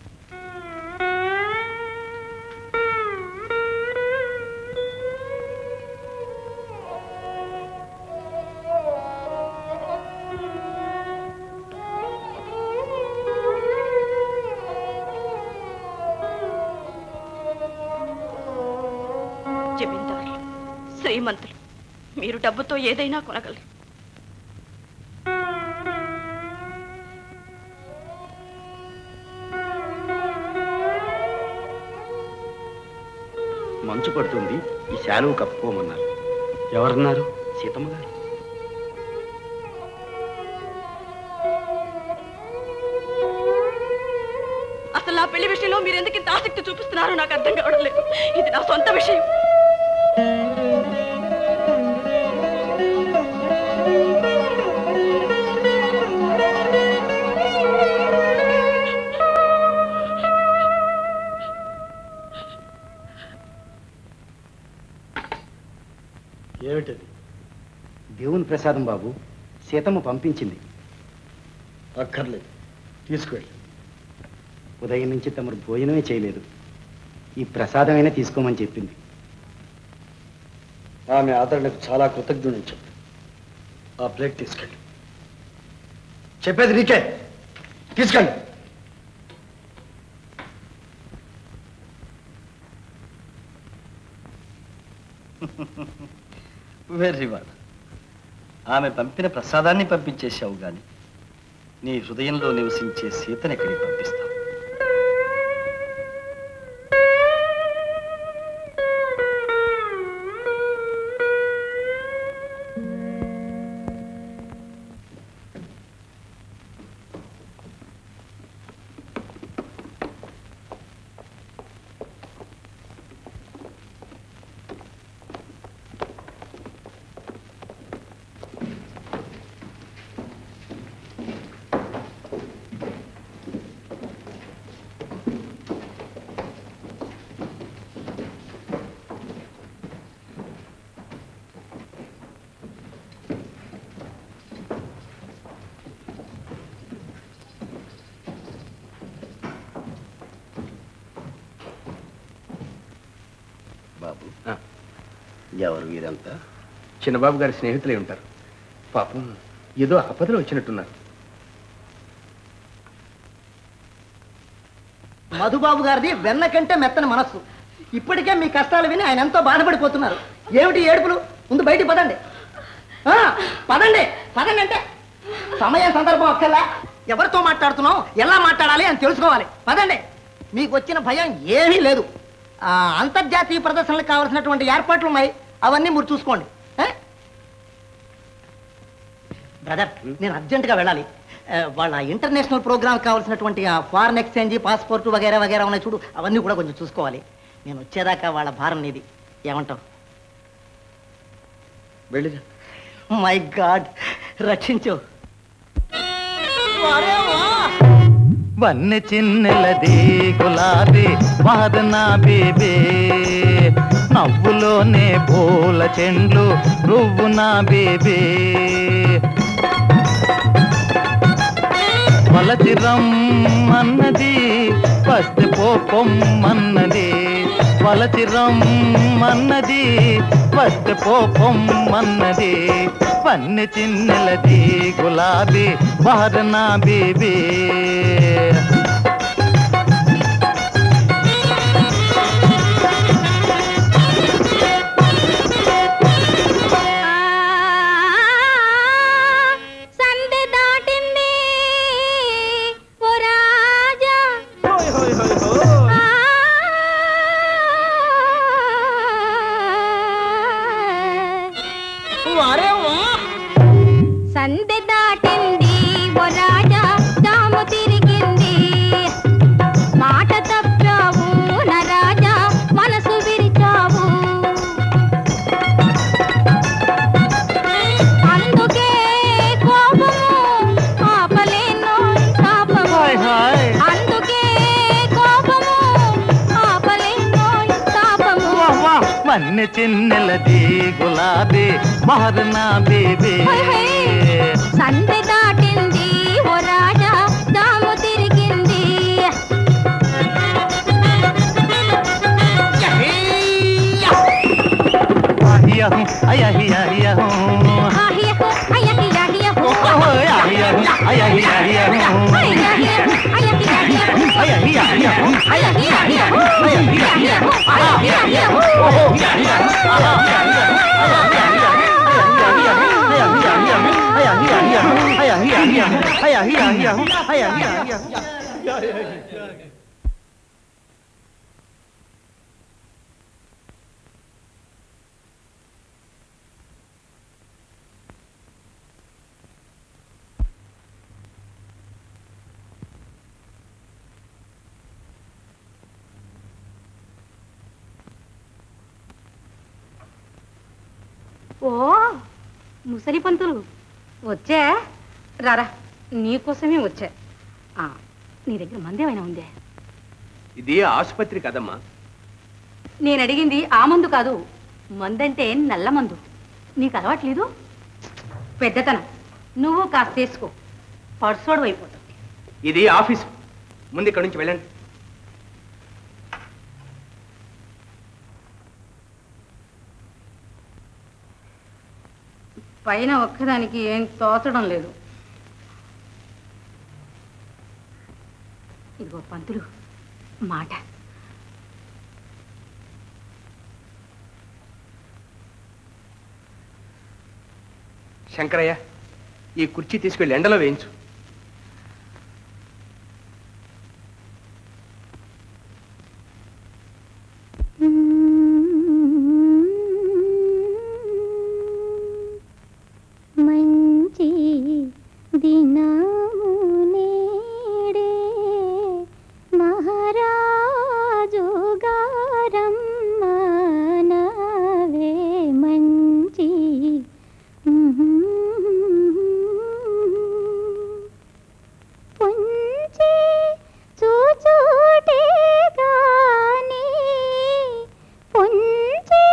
జమీందారులు శ్రీమంతులు మీరు డబ్బుతో ఏదైనా కొనగలరు మంచు పడుతుంది ఈ శాలువు కప్పుకోమన్నారు ఎవరన్నారు సీతమ్మ గారు అసలు నా పెళ్లి విషయంలో మీరు ఎందుకు ఇంత ఆసక్తి చూపిస్తున్నారో నాకు అర్థం కావడం లేదు ఇది నా సొంత విషయం ఏమిటది దేవుని ప్రసాదం బాబు సీతమ్మ పంపించింది అక్కర్లేదు తీసుకువెళ్ళి ఉదయం నుంచి తమరు భోజనమే చేయలేదు ఈ ప్రసాదమైనా తీసుకోమని చెప్పింది ఆమె ఆదరణకు చాలా కృతజ్ఞుని చెప్పు ఆ ప్లేట్ తీసుకెళ్ళి చెప్పేది నీకే తీసుకెళ్ళి వెర్రి వాడ ఆమె పంపిన ప్రసాదాన్ని పంపించేశావు గాని నీ హృదయంలో నివసించే సీతని ఎక్కడికి పంపిస్తావు బాబు ఆ. ఎవరు వీరంతా చిన్నబాబు గారి స్నేహితులే ఉంటారు పాపం ఏదో ఆపదలో వచ్చినట్టున్నారు మధుబాబు గారిది వెన్న కంటే మెత్తని మనస్సు ఇప్పటికే మీ కష్టాలు విని ఆయన ఎంతో బాధపడిపోతున్నారు ఏమిటి ఏడుపులు ముందు బయటికి పదండి ఆ, పదండి పదండి అంటే సమయం సందర్భం ఒక్కలా ఎవరితో మాట్లాడుతున్నాం ఎలా మాట్లాడాలి అని తెలుసుకోవాలి పదండి మీకు వచ్చిన భయం ఏమీ లేదు ఆ, అంతర్జాతీయ ప్రదర్శనలకు కావాల్సినటువంటి ఏర్పాట్లు ఉన్నాయి అవన్నీ మీరు చూసుకోండి ఏ? బ్రదర్ నేను అర్జెంటుగా వెళ్ళాలి ఆ, వాళ్ళ ఇంటర్నేషనల్ ప్రోగ్రామ్ కావాల్సినటువంటి ఆ ఫారెన్ ఎక్స్చేంజ్ పాస్పోర్ట్ వగేరా వగేరా ఉన్నాయి చూడు అవన్నీ కూడా కొంచెం చూసుకోవాలి నేను వచ్చేదాకా వాళ్ళ భారం నీది ఏమంటావు వెళ్ళిరా మై గాడ్ రక్షించు వన్నె చిన్నెలది గులాబీ వాదన బేబే నవ్వులోనే పూల చెండ్లు రువ్వున బేబే వలచిరం అన్నది పస్తే పోపొమ్మన్నది వలచిరం అన్నది పస్తే పోపొమ్మన్నది వన్నె చిన్నెలది గులాబీ వాదన బేబీ సందె దాటింది ఓ రాజా సందె దాటింది ఓ రాజా తాము తిరిగింది మాట తప్పావు నా రాజా మనసు విరిచావు అందుకే కోపము ఆపలేను తాపము అందుకే కోపము ఆపలేను తాపము వన్నె చిన్నెలది గులాబీ మహర్న బేబీ సందె దాటింది ఓ రాజా తాము తిరిగింది అయ్యహు అయ్యహి అయ్యహు ఆహియహు అయ్యహి యాహియహు అయ్యహు అయ్యహి అయ్యహు అయ్యహి యాహియహు అయ్యహి అయ్యహు అయ్యహి యాహియహు అయ్యహి యాహియహు అయ్యహి యాహియహు ఓ ముసలి పంతులు వచ్చా రారా నీకోసమే వచ్చా ఆ, నీ దగ్గర మందేమైనా ఉందే ఇది ఆసుపత్రి కదమ్మా నేను అడిగింది ఆ మందు కాదు మందంటే నల్ల మందు నీకు అలవాట్లేదు పెద్దతనం నువ్వు కాస్త తీసుకో పర్సోడు అయిపోతావు ఇది ఆఫీస్ ముందు ఇక్కడ నుంచి వెళ్ళండి పైన ఒక్కదానికి ఏం తోచడం లేదు ఇదిగో పంతులు మాట శంకరయ్య ఈ కుర్చీ తీసుకెళ్ళి ఎండలో వేయించు మంచి దినము నేడే మహారాజు గారమ్మనవే మంచి పుంచి చూచూటే గాని పుంచి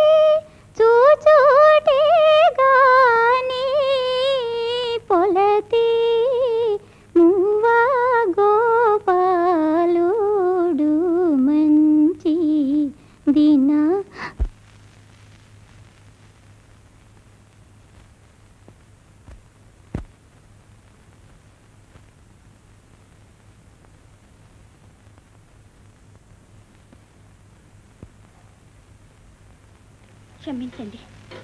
చూచూటే గాని పొలతి మువ్వా గోపాలుడు మంచి దిన క్షమించండి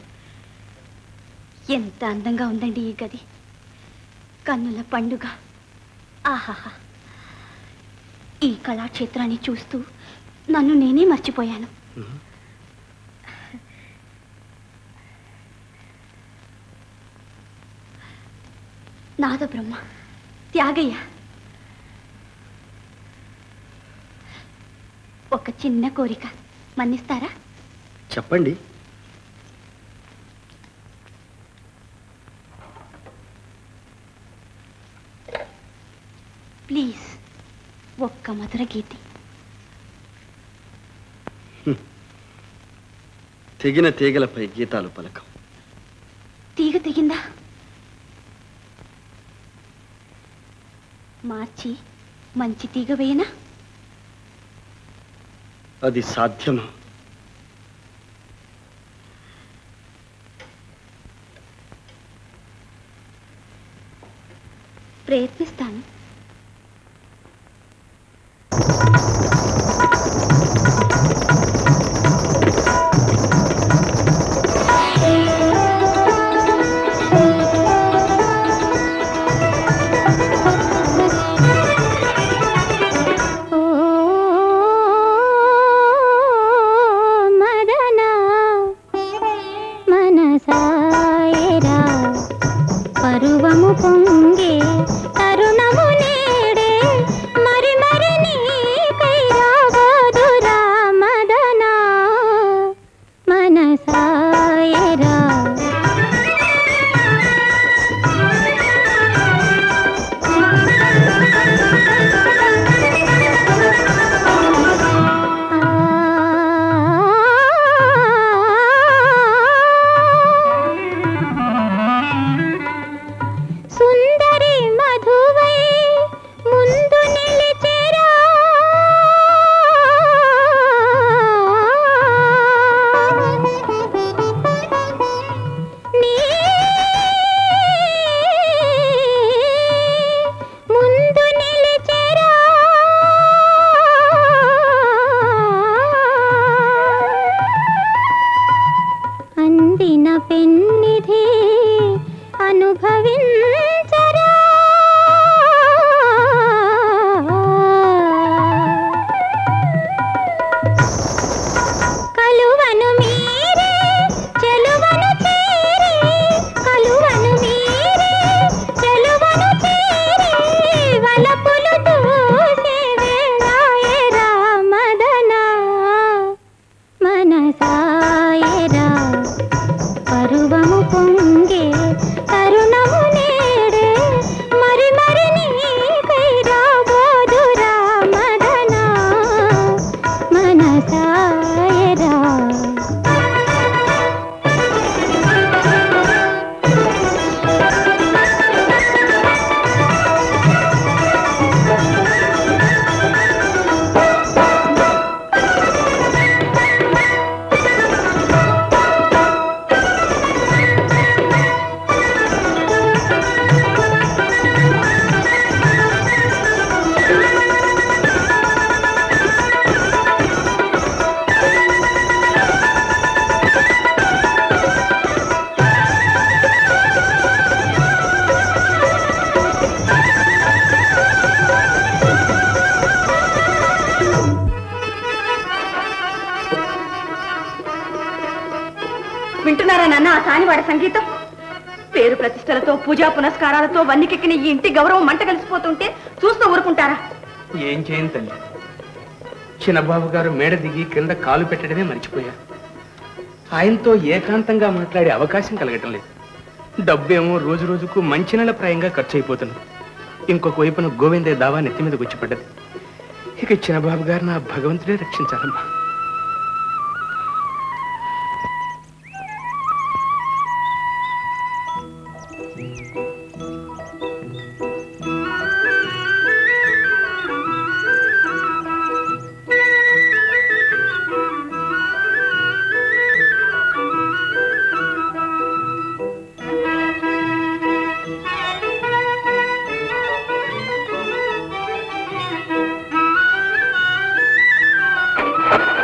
ఎంత అందంగా ఉందండి ఈ గది కన్నుల పండుగ ఆహాహా ఈ కళాక్షేత్రాన్ని చూస్తూ నన్ను నేనే మర్చిపోయాను నాద బ్రహ్మ త్యాగయ్య ఒక చిన్న కోరిక మన్నిస్తారా చెప్పండి ప్లీజ్ ఒక్క మధుర గీతి తెగిన తీగలపై గీతాలు పలకం తీగ తెగిందా మార్చి మంచి తీగ వేయనా అది సాధ్యమా ప్రయత్నిస్తాను మదనా మనసాయరా పరువము పొంగే తరుణము నేడే మరి మరి నీకై రాబోదురా మదనా మనసాయరా సుందరి మధువై ముందు నిలిచెరా నీ ముందు నిలిచెరా అందిన పెన్నిధి అనుభవించరా కలువను మీరే చెలువను చేరి కలువను మీరే చెలువను చేరి వలపులు దూసే వేళాయరా మదనా మనసాయరా పరువము పొంగే తరుణము నేడే మరి మరి నీకై రాబోదురా మదనా మనసాయరా వింటున్నారా నాన్న ఆ సానివాడ సంగీతం పేరు ప్రతిష్టలతో పూజా పునస్కారాలతో వన్నికెక్కిన ఈ ఇంటి గౌరవం మంట కలిసిపోతుంటే చూస్తూ ఊరుకుంటారా ఏం చేయను తల్లి చిన్నబాబు గారు మేడ దిగి కింద కాలు పెట్టడమే మర్చిపోయారు ఆయనతో ఏకాంతంగా మాట్లాడే అవకాశం కలగటం లేదు డబ్బేమో రోజు రోజుకు మంచి నెల ప్రాయంగా ఖర్చు అయిపోతుంది ఇంకొక వైపున గోవిందే దావా నెత్తి మీదకి వచ్చి పడ్డది ఇక చిన్నబాబు గారు నా భగవంతుడే రక్షించాలమ్మా ఆ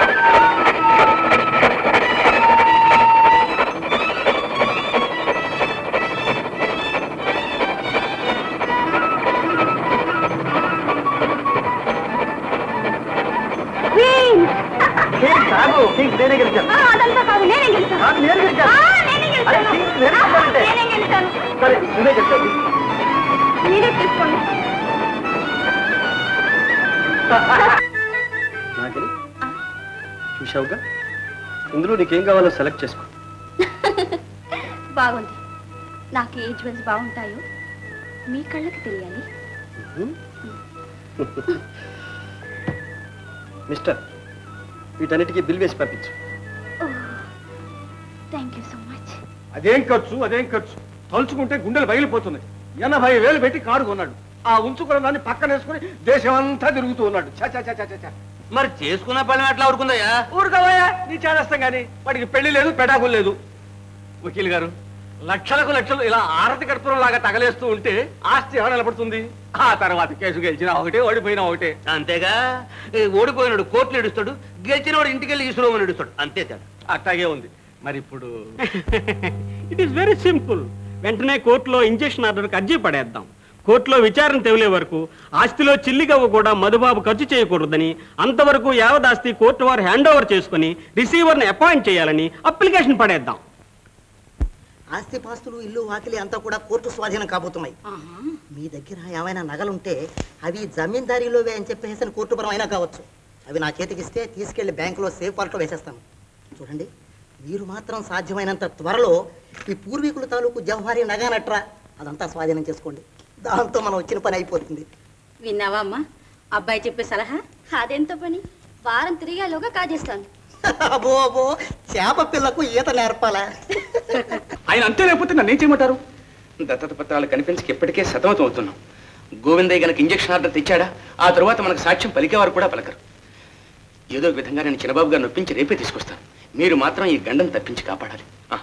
చూశావుగా ఇందులో నీకేం కావాలో సెలెక్ట్ చేసుకో బాగుంది నాకు ఏ జ్యువెల్స్ బాగుంటాయో మీ కళ్ళకి తెలియాలి మిస్టర్ వీటన్నిటికీ బిల్ వేసి పంపించు థ్యాంక్ యూ సో మచ్ అదేం ఖర్చు అదేం ఖర్చు తలుచుకుంటే గుండెలు బయలిపోతున్నాయి ఎనభై వేలు పెట్టి కారు కొన్నాడు ఆ ఉంచుకున్న దాన్ని పక్కన వేసుకుని దేశం అంతా తిరుగుతూ ఉన్నాడు చా చా చా చా, చా, చా. మరి చేసుకున్న పని ఎట్లా ఊరుకుందయ్యా ఊరుకోవయ్యా నీ చేస్తాం కానీ వాడికి పెళ్లి లేదు పెటాకులు లేదు వకీల్ గారు లక్షలకు లక్షలు ఇలా ఆరతి కర్పూరం లాగా తగలేస్తూ ఉంటే ఆస్తి ఎవరు నిలబడుతుంది ఆ తర్వాత కేసు గెలిచినా ఒకటే ఓడిపోయినా ఒకటే అంతేగా ఏ, ఓడిపోయినాడు కోర్టులు ఏడుస్తాడు గెలిచినవాడు ఇంటికి వెళ్ళి ఈశ్వరం ఏడుస్తాడు అంతే తేడా అట్లాగే ఉంది మరి ఇప్పుడు ఇట్ ఈస్ వెరీ సింపుల్ వెంటనే కోర్టులో ఇంజెక్షన్ ఆర్డర్కి అర్జీ పడేద్దాం కోర్టులో విచారణ తెవిలే వరకు ఆస్తిలో చిల్లిగవ్వ కూడా మధుబాబు ఖర్చు చేయకూడదని అంతవరకు యావదాస్తి కోర్టు వారు హ్యాండ్ ఓవర్ చేసుకుని రిసీవర్ని అపాయింట్ చేయాలని అప్లికేషన్ పడేద్దాం ఆస్తి పాస్తులు ఇల్లు వాకిలి అంతా కూడా కోర్టు స్వాధీనం కాబోతున్నాయి మీ దగ్గర ఏమైనా నగలుంటే అవి జమీందారీలోవే అని చెప్పేసి కోర్టుపరం అయినా కావచ్చు అవి నా చేతికి ఇస్తే తీసుకెళ్లి బ్యాంకులో సేఫ్ వాల్ట్లో వేసేస్తాను చూడండి మీరు మాత్రం సాధ్యమైనంత త్వరలో ఈ పూర్వీకుల తాలూకు జవహారీ నగానట్రా అదంతా స్వాధీనం చేసుకోండి దాంతో మనం వచ్చిన పని అయిపోతుంది విన్నావా అమ్మా అబ్బాయి చెప్పే సలహా అదెంత పని వారం తిరిగేలోగా కాజేస్తాను అబో అబో చేప పిల్లకు ఈత నేర్పాలా ఆయన అంతే లేకపోతే నన్ను ఏం చేయమంటారు దత్తత పత్రాలు కనిపించక ఇప్పటికే సతమతం అవుతున్నాం గోవిందయ్య గనక ఇంజక్షన్ ఆర్డర్ తెచ్చాడా ఆ తరువాత మనకు సాక్ష్యం పలికేవారు కూడా పలకరు ఏదో ఒక విధంగా నేను చిన్నబాబు గారిని నొప్పించి రేపే తీసుకొస్తాను మీరు మాత్రం ఈ గండం తప్పించి కాపాడాలి ఆ.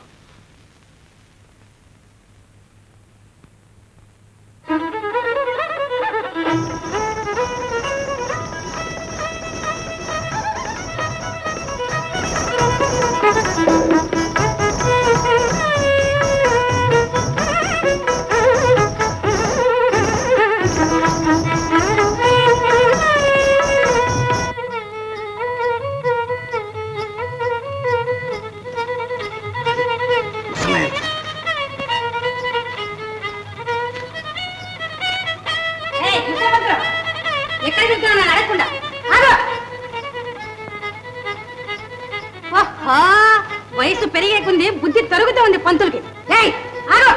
ఏయ్, కృష్ణభద్రం, ఎక్కడికి వెళ్తున్నావు నన్ను అడగకుండా ఆగు. ఓహో, వయసు పెరిగేకుంది బుద్ధి తరుగుతూ ఉంది పంతులకి ఏయ్ ఆగు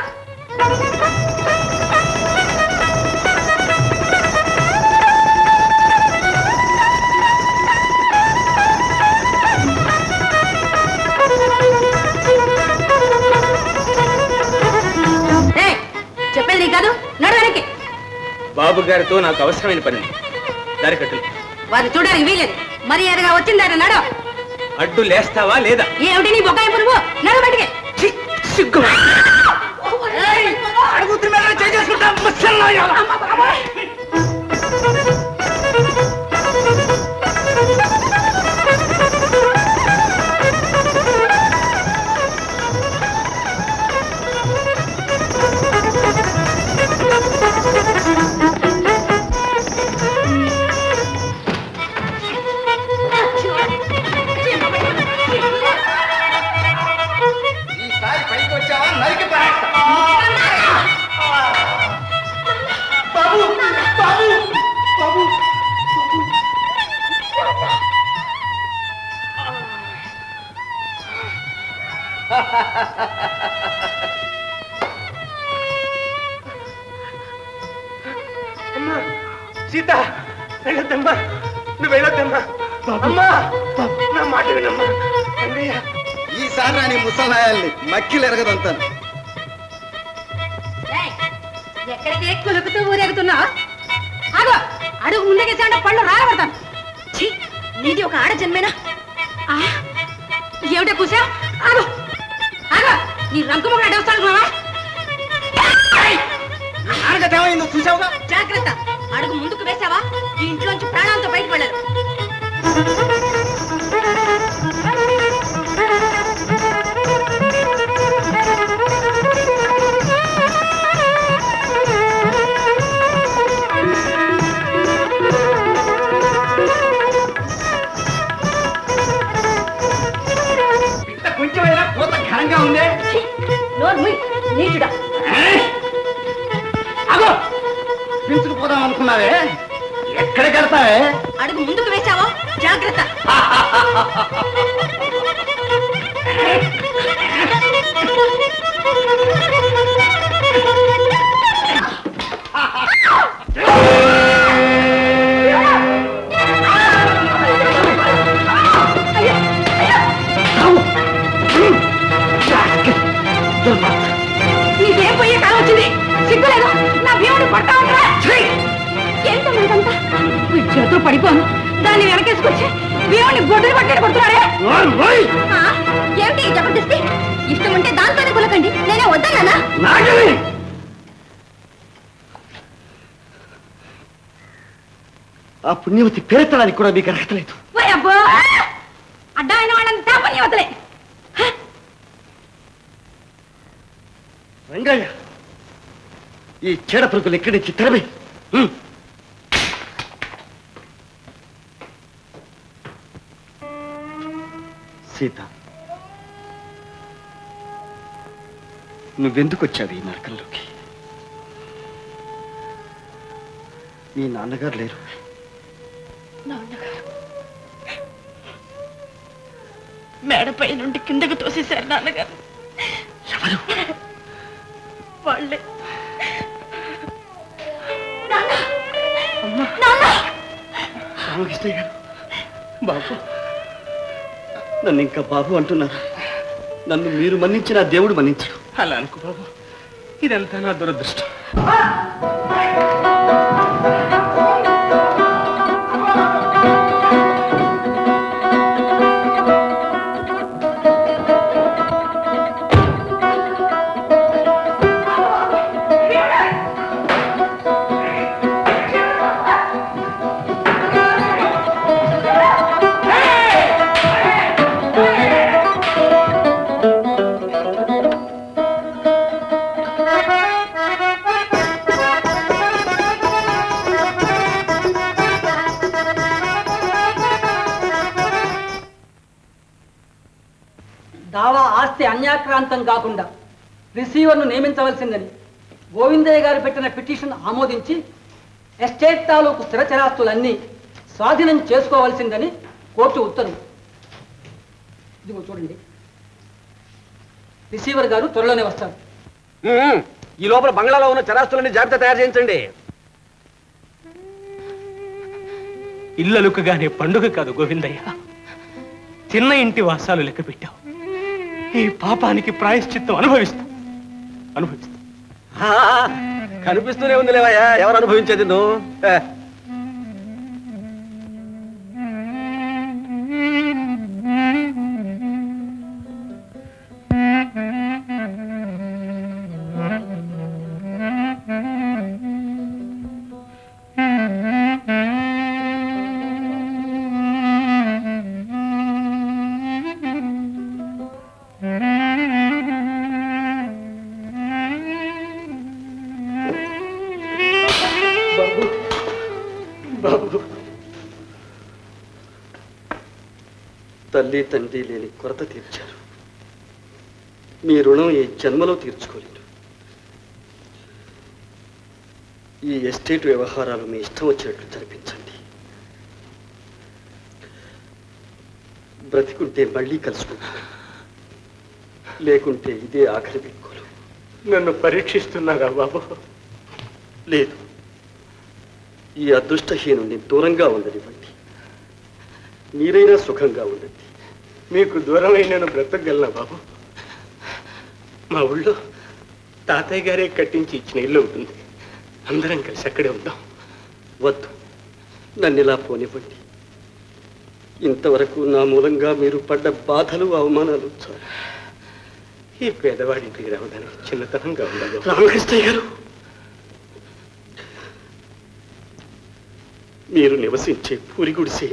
ఏయ్, చెప్పేది నీకు కాదు నడు వెనక్కి బాబు గారితో నాకు అవసరమైన పని ఉంది. దారి కట్టులు వారిని చూడడానికి వీలేదు మర్యాదగా వచ్చిందారు నడు అడ్డు లేస్తావా లేదా ఏమిటి నీ బొక్కాయి పురుగు నడు బయటికి సిగ్గు అడుగుతున్న మీద చేసుకుంటా ఈసారి పైకి వచ్చావా నరికి పారేస్తా. బాబు బాబు బాబు అమ్మా సీత వెళ్ళొద్దమ్మా నువ్వు వెళ్ళొద్దమ్మా అమ్మా నా మాట వినమ్మా అన్నయ్య ఈసారి రాని ముసలాయాల్ని మక్కిలు ఎరగదంతాను ఏయ్, ఎక్కడికి కులుకుతూ ఊరేగుతున్నావు ఆగో అడుగు ముందుకేసాంటే పళ్ళు రాలబడతాను ఛీ, నీది ఒక ఆడ జన్మేనా ఆ, ఏమిటే కూసా ఆగు ఆగో నీ రంకు మొక్క అడవుస్తాను ఏమైందో చూసావుగా జాగ్రత్త అడుగు ముందుకు వేసావా ఈ ఇంట్లోంచి ప్రాణాలతో బయట పడలేదు కొంచెమైనా కోత ఘనంగా ఉందే నోరు ముయ్, నీచుడా అగో పిలుచుకుపోదాం అనుకున్నావే ఎక్కడికి करता है అడుగు ముందుకు వేశావో జాగ్రత్త నీకేం పోయే కాలం వచ్చింది సిగ్గులేదు నా భీముడు పడతా ఉంటా ఏంటమ్మా ఇదంతా వీడి చేతులు పడిపోను దాన్ని వెనకేసుకొచ్చి భీముడిని గొడ్డలు పట్టాడు కొడుతున్నాడే ఆ, ఏమిటి ఈ జబర్దస్తి ఇష్టం ఉంటే దాంతోనే కులకండి నేనే వద్దన్నానా ఆ పుణ్యవతి పేరెత్తడానికి కూడా మీకు అర్హత లేదు ఓయ్ అబ్బో అడ్డమైన వాళ్ళని తాపని వదలే రంగయ్య ఈ చీడ పురుగులు ఎక్కడి నుంచి తెరవే హ్మ్. సీత నువ్వెందుకు వచ్చావు ఈ నరకంలోకి మీ నాన్నగారు లేరు నాన్నగారు మేడపై నుండి కిందకు తోసేశారు నాన్నగారు వాళ్ళే రామకృష్ణయ్య గారు బాబు నన్ను ఇంకా బాబు అంటున్నారు నన్ను మీరు మన్నించిన ఆ దేవుడు మన్నించడు అలా అనుకో బాబు ఇదంతా నా దురదృష్టం దావా ఆస్తి అన్యాక్రాంతం కాకుండా రిసీవర్ను నియమించవలసిందని గోవిందయ్య గారు పెట్టిన పిటిషన్ ఆమోదించి ఎస్టేట్ తాలూకు స్థిరచరాస్తులన్నీ స్వాధీనం చేసుకోవాల్సిందని కోర్టు ఉత్తర్వు ఇదిగో చూడండి రిసీవర్ గారు త్వరలోనే వస్తారు ఉమ్, ఈ లోపల బంగ్లాలో ఉన్న చరాస్తులన్నీ జాబితా తయారు చేయించండి ఇల్లు అలుకగానే పండుగ కాదు గోవిందయ్య చిన్న ఇంటి వాసాలు లెక్క పెట్టావు ఈ పాపానికి ప్రాయశ్చిత్తం అనుభవిస్తా అనుభవిస్తా ఆ, కనిపిస్తూనే ఉంది లేవయ్యా ఎవరు అనుభవించేది నువ్వు ఏ. బాబు బాబు తల్లి తండ్రి లేని కొరత తీర్చారు మీ రుణం ఈ జన్మలో తీర్చుకోలేరు ఈ ఎస్టేట్ వ్యవహారాలు మీ ఇష్టం వచ్చినట్లు జరిపించండి బ్రతికుంటే మళ్ళీ కలుసుకుంటాం లేకుంటే ఇదే ఆఖరి దిక్కులు నన్ను పరీక్షిస్తున్నారా బాబు లేదు ఈ అదృష్టహీనుని దూరంగా ఉండనివ్వండి మీరైనా సుఖంగా ఉండండి మీకు దూరమై నేను బ్రతకగలనా బాబు మా ఊళ్ళో తాతయ్య గారే కట్టించి ఇచ్చిన ఇల్లు ఉంటుంది అందరం కలిసి అక్కడే ఉందాం వద్దు నన్ను ఇలా పోనివ్వండి ఇంతవరకు నా మూలంగా మీరు పడ్డ బాధలు అవమానాలు చాలు ఈ పేదవాడి ఇంటికి రావడానికి చిన్నతనంగా ఉండాలి రామకృష్ణయ్య గారు మీరు నివసించే పూరి గుడిసే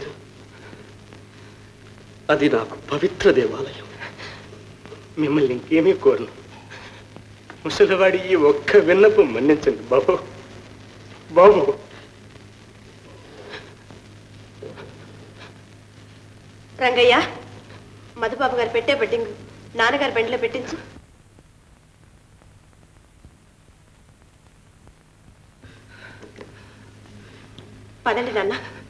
అది నాకు పవిత్ర దేవాలయం మిమ్మల్ని ఇంకేమీ కోరను ముసలివాడి ఈ ఒక్క విన్నపం మన్నించండి బాబు బాబు రంగయ్య మధుబాబు గారు పెట్టే బెట్టింగ్ నాన్నగారు బెండ్లో పెట్టించు పదండి నాన్న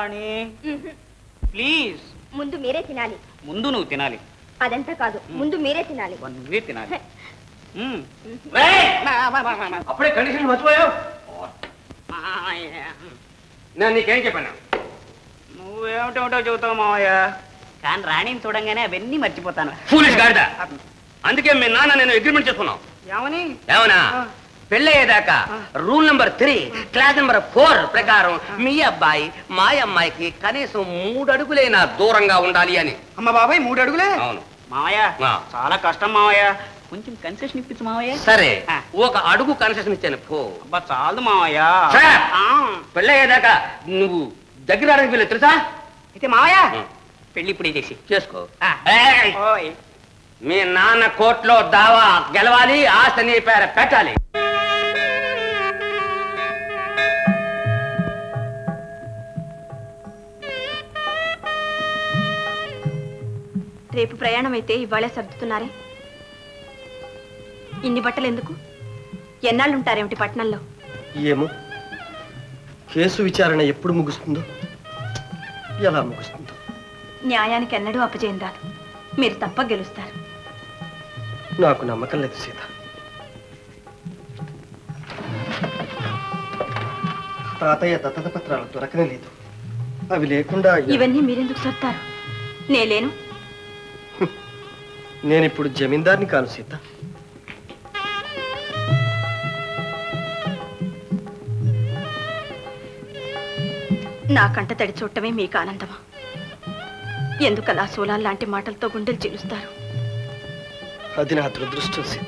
రాణి ప్లీజ్ ముందు మీరే తినాలి ముందు నువ్వు తినాలి అదంతా కాదు ముందు మీరే తినాలి నువ్వే తినాలి మ్మ్. అప్పుడే కండిషన్ మర్చిపోయావు నేను నీకేం చెప్పాను నువ్వేమిటేమిటో చెబుతావు మావయ్య కానీ రాణిని చూడంగానే అవన్నీ మర్చిపోతాను ఫూలిష్ గాడిద అందుకే మీ నాన్న నేను అగ్రిమెంట్ చేసుకున్నాం ఏమని ఏమన్నా పెళ్ళయ్యేదాకా rule number three class number four ప్రకారం మీ అబ్బాయి మా అమ్మాయికి కనీసం మూడు అడుగులైనా దూరంగా ఉండాలి అని అమ్మ బాబాయ్ మూడు అడుగులే అవును మావయ్య ఆ. చాలా కష్టం మావయ్య కొంచెం కన్సెషన్ ఇప్పించు మావయ్య సరే ఆ. ఒక అడుగు కన్సెషన్ ఇచ్చాను పో అబ్బా చాలు మావయ్య సార్. ఆ. పెళ్ళయ్యేదాకా నువ్వు దగ్గర రావడానికి వీళ్ళు తెలుసా అయితే మావయ్య ఆ. పెళ్లి ఇప్పుడే చేసి చేసుకో ఆ. ఏయ్! ఓయ్ మీ నాన్న కోర్టులో దావా గెలవాలి ఆస్తి నీ పేర పెట్టాలి రేపు ప్రయాణం అయితే ఇవాళే సర్దుతున్నారే ఇన్ని బట్టలు ఎందుకు ఎన్నాళ్ళు ఉంటారేమిటి పట్నంలో ఏమో కేసు విచారణ ఎప్పుడు ముగుస్తుందో ఎలా ముగుస్తుందో న్యాయానికి ఎన్నడూ అపజయం రాదు మీరు తప్ప గెలుస్తారు నాకు నమ్మకం లేదు సీత తాతయ్య దత్తత పత్రాలు దొరకనే లేదు అవి లేకుండా ఇవన్నీ మీరెందుకు సర్తారు నేలేను నేను ఇప్పుడు జమీందార్ని కాను సీత నా కంట తడి చూడటమే మీకు ఆనందమా ఎందుకలా సోలాల్ లాంటి మాటలతో గుండెలు చీలుస్తారు అది నా దురదృష్టం సీత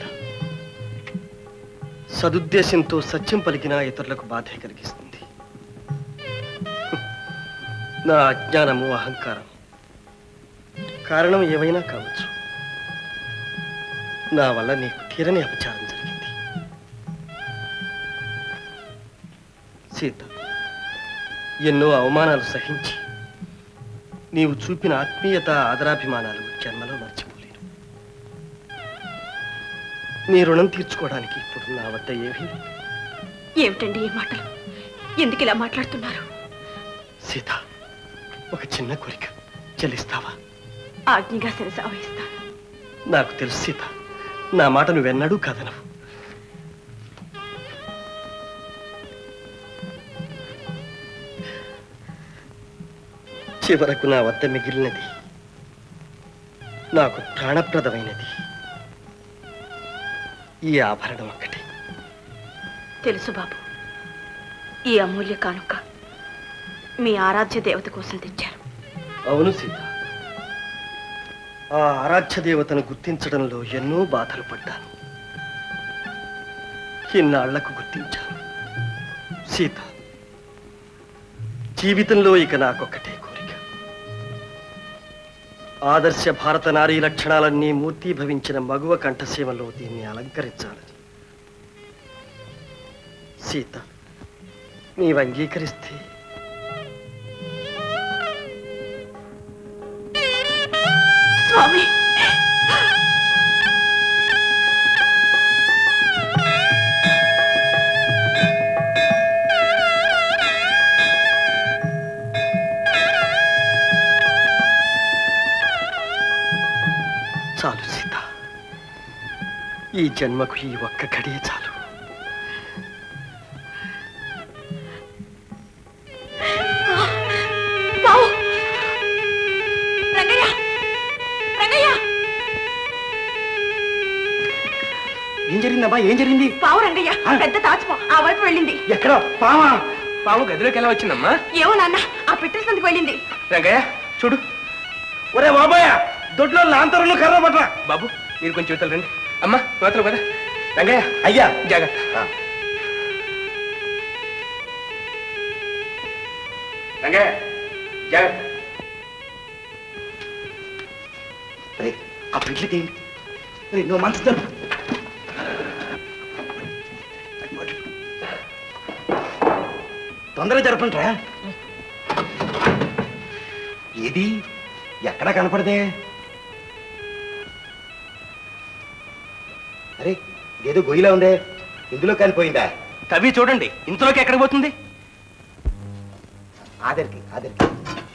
సదుద్దేశంతో సత్యం పలికినా ఇతరులకు బాధే కలిగిస్తుంది హ్మ్. నా అజ్ఞానము అహంకారం కారణం ఏవైనా కావచ్చు నా వల్ల నీకు తీరని అపచారం జరిగింది సీత ఎన్నో అవమానాలు సహించి నీవు చూపిన ఆత్మీయత ఆదరాభిమానాలు జన్మలో మర్చిపోలేను నీ రుణం తీర్చుకోవడానికి ఇప్పుడు నా వద్ద ఏమీ లేదు. ఏమిటండి ఈ మాటలు ఎందుకు ఇలా మాట్లాడుతున్నారు సీత ఒక చిన్న కోరిక చెల్లిస్తావా ఆజ్ఞగా శిరస వహిస్తాను నాకు తెలుసు సీత నా మాట నువ్వెన్నడూ కాదనవు చివరకు నా వద్ద మిగిలినది నాకు ప్రాణప్రదమైనది ఈ ఆభరణం ఒక్కటి తెలుసు బాబు ఈ అమూల్య కానుక మీ ఆరాధ్య దేవత కోసం తెచ్చారు అవును సీత ఆ ఆరాధ్య దేవతను గుర్తించడంలో ఎన్నో బాధలు పడ్డాను ఇన్నాళ్లకు గుర్తించాను సీత జీవితంలో ఇక నాకొక్కటే కోరిక ఆదర్శ భారత నారీ లక్షణాలన్నీ మూర్తీభవించిన మగువ కంఠసీమలో దీన్ని అలంకరించాలని సీత నీవు అంగీకరిస్తే స్వామి చాలు సీత ఈ జన్మకు ఈ ఒక్క గడియ చాలు బావు రంగయ్య రంగయ్య ఏం జరిగిందమ్మా ఏం జరిగింది పావు రంగయ్య పెద్ద తాచుపో ఆ వైపు వెళ్ళింది ఎక్కడ పామా పాము గదిలోకి ఎలా వచ్చిందమ్మా ఏమో నాన్న ఆ పెట్టెల సందుకు వెళ్ళింది రంగయ్య చూడు ఒరే బాబాయ్ దొడ్లో లాంతరులు కర్ర పట్రా బాబు మీరు కొంచెం ఇవతల రండి అమ్మా ఇవతల కదా రంగయ్య అయ్యా జాగ్రత్త రంగయ్య జాగ్రత్త రే, ఆ పెళ్లి తీయండి రే, నువ్వు మంచి జరుపు తొందరగా జరపంట్రా ఏది ఎక్కడా కనపడదే అరే ఏదో గొయ్యిలా ఉందే ఇందులో కాలిపోయిందా తవ్వి చూడండి ఇంతలోకి ఎక్కడ పోతుంది ఆదరికి ఆదరికి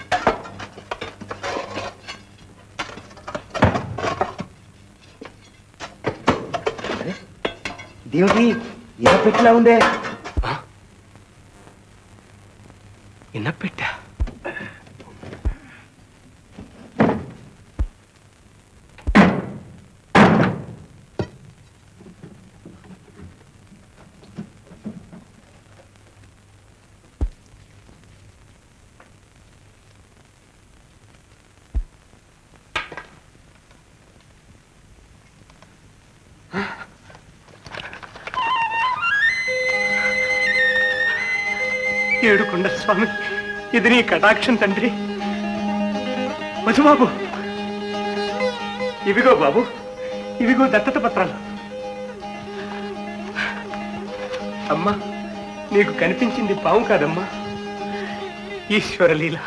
అరే, ఇదేమిటి ఇలా పెట్టిలా ఉందే ఇన్నపెట్టా ఏడుకొండ స్వామి ఇది నీ కటాక్షం తండ్రి మధుబాబు ఇవిగో బాబు ఇవిగో దత్తత పత్రాలు అమ్మా నీకు కనిపించింది పాము కాదమ్మా ఈశ్వరలీల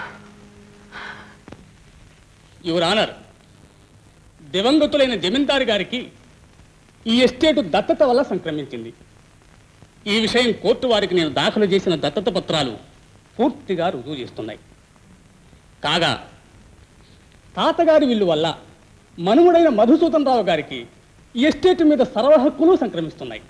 యువర్ ఆనర్ దివంగతులైన జమీందారు గారికి ఈ ఎస్టేటు దత్తత వల్ల సంక్రమించింది ఈ విషయం కోర్టు వారికి నేను దాఖలు చేసిన దత్తత పత్రాలు పూర్తిగా రుజువు చేస్తున్నాయి కాగా తాతగారి విల్లు వల్ల మనుమడైన మధుసూదన్ రావు గారికి ఈ ఎస్టేట్ మీద సర్వ హక్కులు సంక్రమిస్తున్నాయి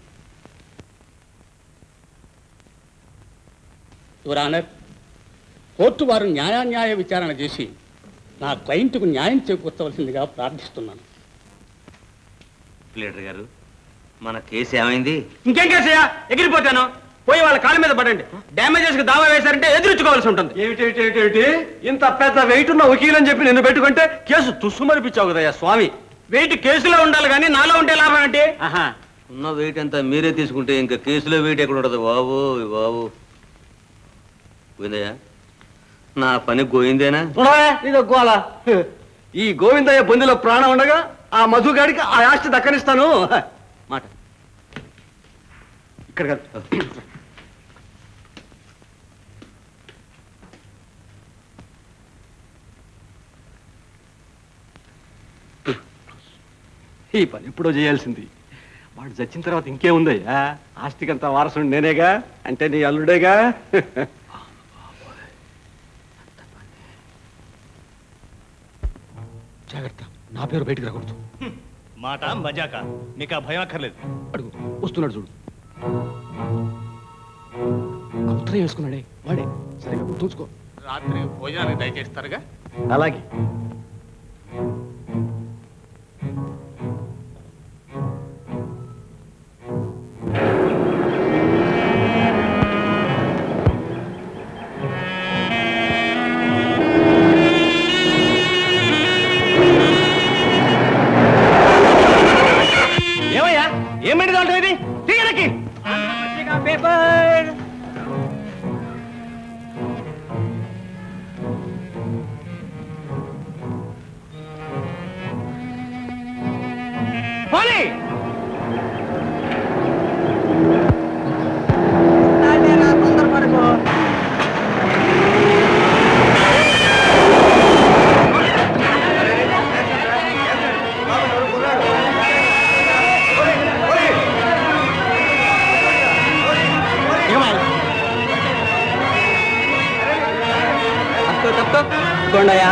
యువర్ ఆనర్ కోర్టు వారు న్యాయాన్యాయ విచారణ చేసి నా క్లయింట్కు న్యాయం చేకూర్చవలసిందిగా ప్రార్థిస్తున్నాను లీడర్ గారు మన కేసు ఏమైంది ఇంకేం కేసయ్యా ఎగిరిపోతాను పోయి వాళ్ళ కాళ్ళ మీద పడండి డ్యామేజెస్ కి దావా వేశారంటే ఎదుర్చుకోవాల్సి ఉంటుంది ఏమిటి ఇంత పెద్ద వెయిట్ ఉన్న వకీలని చెప్పి నిన్ను పెట్టుకుంటే కేసు తుస్సుమనిపించావు కదయ్యా స్వామి వెయిట్ కేసులో ఉండాలి కానీ నాలో ఉంటే లాభం ఏంటి ఆహా ఉన్న వెయిట్ అంతా మీరే తీసుకుంటే ఇంకా కేసులో వెయిట్ ఎక్కడ ఉండదు బాబు బాబు పోయిందయ్యా నా పని గోయిందేనా ఇది గోల ఈ గోవిందయ్య బొందిలో ప్రాణం ఉండగా ఆ మధుగాడికి ఆ ఆస్తి దక్కనిస్తాను మాట ఇక్కడ కాదు ఈ పని ఎప్పుడో చేయాల్సింది వాడు చచ్చిన తర్వాత ఇంకేముందయ్యా ఆస్తికంతా వారసుడు నేనేగా అంటే నీ అల్లుడేగా జాగ్రత్త నా పేరు బయటికి రాకూడదు మాట మజాక నీకు ఆ భయం అక్కర్లేదు అడుగు వస్తున్నాడు చూడు ఆ ఉత్తరం వేసుకున్నాడే వాడే సరిగా గుర్తుంచుకో రాత్రి భోజనానికి దయచేస్తారుగా అలాగే ఏమయ్యా ఏమిటి దాంట్లో ఇది తీయలకి పేపర్ పోనీ కొండయా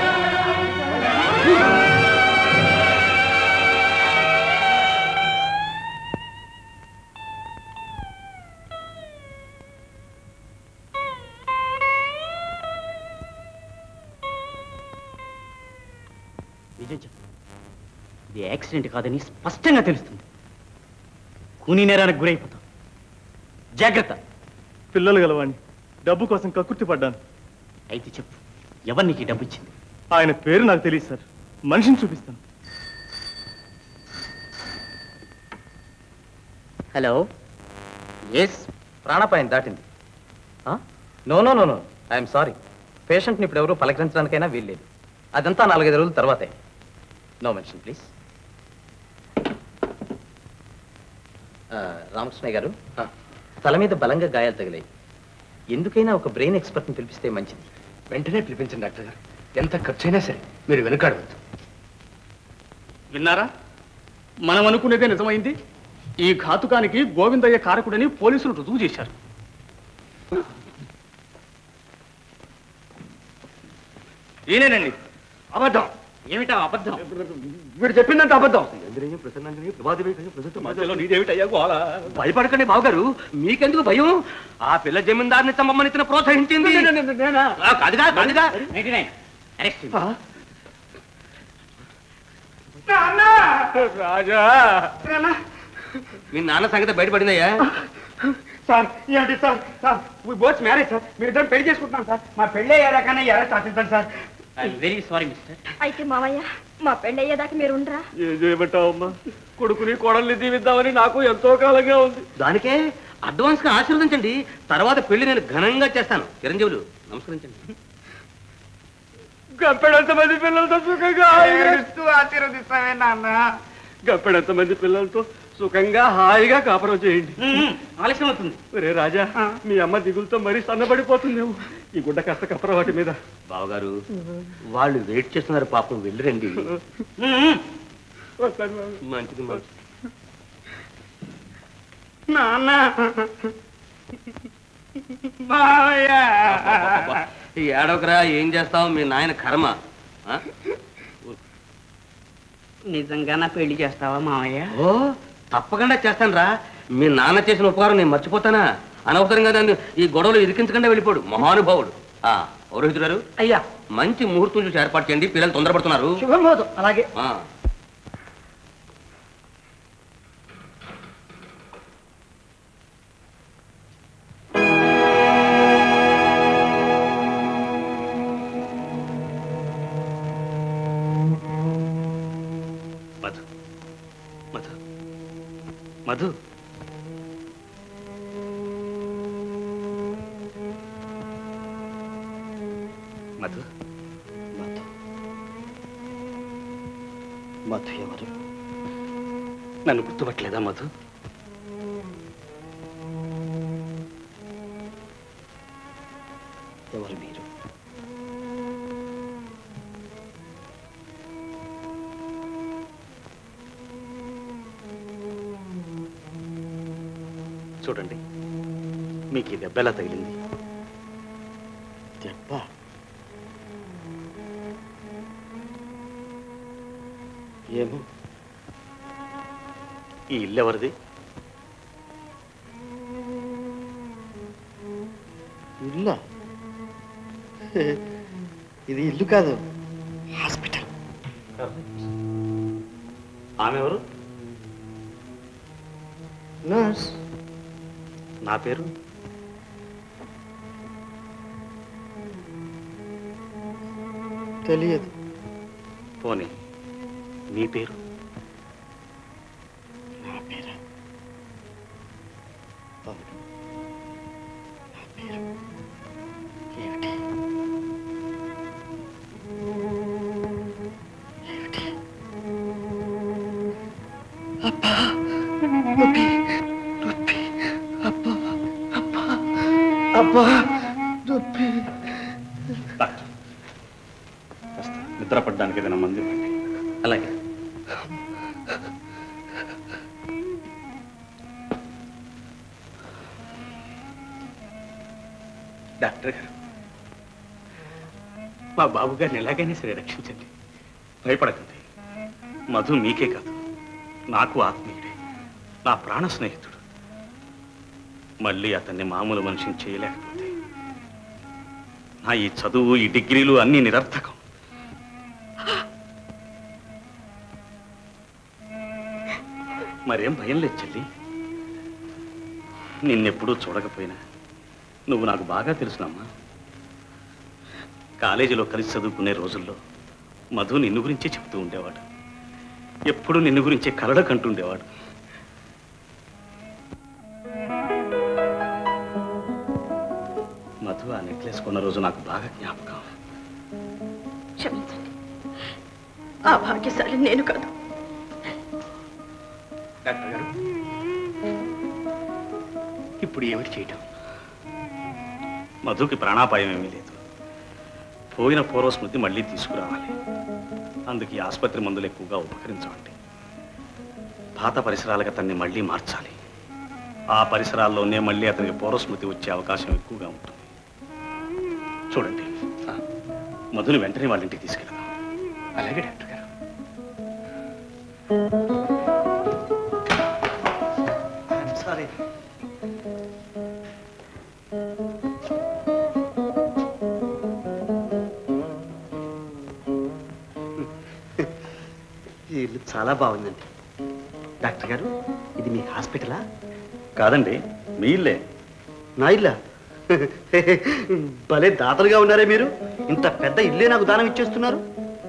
నిజం చెప్పు ఇది యాక్సిడెంట్ కాదని స్పష్టంగా తెలుస్తుంది కూనీ నేరానికి గురైపోతాం జాగ్రత్త పిల్లలు గలవాణ్ణి డబ్బు కోసం కక్కుర్తి పడ్డాను అయితే చెప్పు ఎవరు నీకు ఈ డబ్బు ఇచ్చింది ఆయన పేరు నాకు తెలియదు సార్ మనిషిని చూపిస్తాను హలో ఎస్ ప్రాణాపాయం దాటింది no no no no I'm sorry పేషెంట్ని ఇప్పుడు ఎవరు పలకరించడానికైనా వీల్లేదు అదంతా నాలుగైదు రోజుల తర్వాతే నో మెన్షన్ ప్లీజ్ రామకృష్ణ గారు తల మీద బలంగా గాయాలు తగిలాయి ఎందుకైనా ఒక బ్రెయిన్ ఎక్స్పర్ట్ని పిలిపిస్తే మంచిది వెంటనే పిలిపించండి డాక్టర్ గారు ఎంత ఖర్చైనా సరే మీరు వెనుకాడవద్దు విన్నారా మనం అనుకునేదే నిజమైంది ఈ ఘాతుకానికి గోవిందయ్య కారకుడని పోలీసులు రుజువు చేశారు ఈయనేనండి అబద్ధం ఏమిటా అబద్ధం వీడు చెప్పిందంత అబద్ధం మధ్యలో నీదేమిటయ్యా గోల భయపడకండి బావగారు మీకెందుకు భయం ఆ పిల్ల జమీందారిని చంపమని ఇతను ప్రోత్సహించింది ఆ, కాదుగా కాదుగా రాజా మీ నాన్న సంగతి బయటపడిందయ్యా సార్ ఏంటి సార్ సార్ మీ బోత్ మ్యారేజ్ సార్ మీరు ఇద్దరు పెళ్లి చేసుకుంటున్నాం సార్ మా పెళ్లి అయ్యేదాకానే ఎలా సాధించాలి సార్ వెరీ సారీ మిస్టర్ అయితే మావయ్య మా పెళ్ళి అయ్యేదాకా మీరు ఉండరా ఏం చేయమంటావమ్మా కొడుకుని కోడల్ని దీవిద్దామని నాకు ఎంతో కాలంగా ఉంది దానికే అడ్వాన్స్ గా ఆశీర్వదించండి తర్వాత పెళ్లి నేను ఘనంగా చేస్తాను చిరంజీవులు నమస్కరించండి గప్పెడంత మంది పిల్లలతో సుఖంగా ఏడుస్తూ ఆశీర్వదిస్తామే నాన్న గప్పెడంత మంది పిల్లలతో సుఖంగా హాయిగా కాపురం చేయండి ఆలస్యం అవుతుంది రే రాజా మీ అమ్మ దిగులతో మరీ సన్నబడిపోతుందేమో ఈ గుడ్డ కాస్త కప్పర వాటి మీద బావగారు వాళ్ళు వెయిట్ చేస్తున్నారు పాపం వెళ్ళిరండి మంచిది మంచిది నాన్న మావయ్య ఈ ఏడవకరా ఏం చేస్తావు మీ నాయన కర్మ ఆ? నిజంగా నా పెళ్లి చేస్తావా మావయ్య ఓ తప్పకుండా చేస్తాను రా మీ నాన్న చేసిన ఉపకారం నేను మర్చిపోతానా అనవసరంగా నన్ను ఈ గొడవలు ఇరికించకుండా వెళ్ళిపోడు మహానుభావుడు ఆ పౌరోహితుడు గారు అయ్యా మంచి ముహూర్తం చూసి ఏర్పాటు చేయండి పిల్లలు తొందరపడుతున్నారు శుభమోదం అలాగే ఆ. మధు మధు మధు మధు మధు ఎవరు నన్ను గుర్తుపట్టలేదా మధు ఎవరు మీరు చూడండి మీకు ఈ దెబ్బ ఎలా తగిలింది దెబ్బ ఏమో ఈ ఇల్లు ఎవరిది ఇల్లా ఇది ఇల్లు కాదు హాస్పిటల్ ఆమె ఎవరు నర్స్ నా పేరు తెలియదు పోనీ మీ పేరు నా పేరా అవును నా పేరు ఏమిటి ఏమిటి అబ్బా నొప్పి నొప్పి అబ్బా అబ్బా అబ్బా నొప్పి డాక్టర్ కాస్త నిద్ర పడ్డానికి ఏదైనా మంది ఇవ్వండి. అలాగే డాక్టర్ గారు మా బాబు గారిని ఎలాగైనా సరే రక్షించండి భయపడకండి మధు మీకే కాదు నాకు ఆత్మీయుడే నా ప్రాణ స్నేహితుడు మళ్ళీ అతన్ని మామూలు మనిషిని చేయలేకపోతే నా ఈ చదువు ఈ డిగ్రీలు అన్నీ నిరర్థకం మరేం భయం లేదు చెల్లి నిన్నెప్పుడూ చూడకపోయినా నువ్వు నాకు బాగా తెలుసునమ్మా కాలేజీలో కలిసి చదువుకునే రోజుల్లో మధు నిన్ను గురించే చెప్తూ ఉండేవాడు ఎప్పుడు నిన్ను గురించే కలడ కంటుండేవాడు మధు ఆ నెక్లెస్ కొన్న రోజు నాకు బాగా జ్ఞాపకం క్షమించండి ఆ భాగ్యశాలి నేను కాదు డాక్టర్ గారు ఇప్పుడు ఏమిటి చేయటం మధుకి ప్రాణాపాయం ఏమీ లేదు పోయిన పూర్వ స్మృతి మళ్ళీ తీసుకురావాలి అందుకు ఈ ఆసుపత్రి మందులు ఎక్కువగా ఉపకరించవండి పాత పరిసరాలకు అతన్ని మళ్ళీ మార్చాలి ఆ పరిసరాల్లోనే మళ్ళీ అతనికి పూర్వస్మృతి వచ్చే అవకాశం ఎక్కువగా ఉంటుంది చూడండి మధుని వెంటనే వాళ్ళ ఇంటికి తీసుకెళ్దాం అలాగే డాక్టర్ గారు సారీ ఈ ఇల్లు చాలా బాగుందండి డాక్టర్ గారు ఇది మీ హాస్పిటలా కాదండి మీ ఇల్లే నా ఇల్లా భలే దాతలుగా ఉన్నారే మీరు ఇంత పెద్ద ఇల్లే నాకు దానం ఇచ్చేస్తున్నారు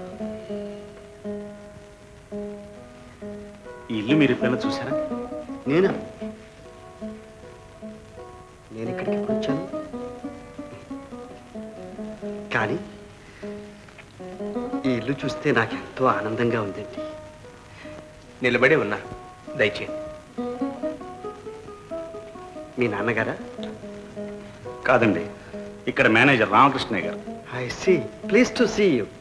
ఈ ఇల్లు మీరు ఎప్పుడైనా చూసారా నేనా నేను ఇక్కడికి ఎప్పుడు వచ్చాను కానీ ఈ ఇల్లు చూస్తే నాకు ఎంతో ఆనందంగా ఉందండి నిలబడి ఉన్నా దయచేయండి మీ నాన్నగారా కాదండి ఇక్కడ మేనేజర్ రామకృష్ణయ్య గారు I see please to see you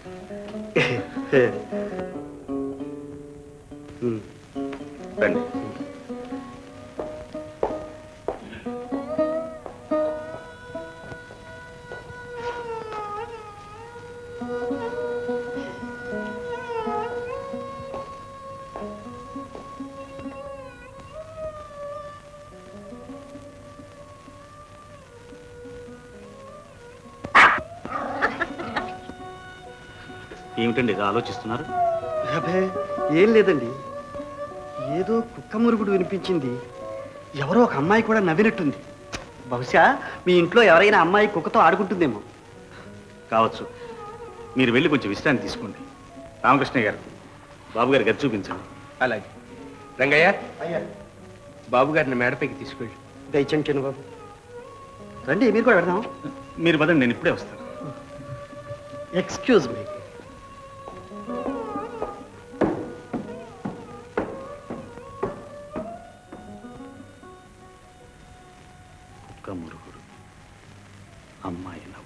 రండి ఏమిటండి ఇది ఆలోచిస్తున్నారు అబ్బే ఏం లేదండి ఏదో కుక్క మురుగుడు వినిపించింది ఎవరో ఒక అమ్మాయి కూడా నవ్వినట్టుంది బహుశా మీ ఇంట్లో ఎవరైనా అమ్మాయి కుక్కతో ఆడుకుంటుందేమో కావచ్చు మీరు వెళ్ళి కొంచెం విశ్రాంతి తీసుకోండి రామకృష్ణయ్య గారు బాబు గారి గది చూపించండి అలాగే రంగయ్య బాబు గారిని మేడపైకి తీసుకెళ్ళి దయచండి బాబు రండి మీరు కూడా పెడదాం మీరు పదండి నేను ఇప్పుడే వస్తాను ఎక్స్క్యూజ్ మీ కుక్క మురుగుడు అమ్మాయి నవ్వు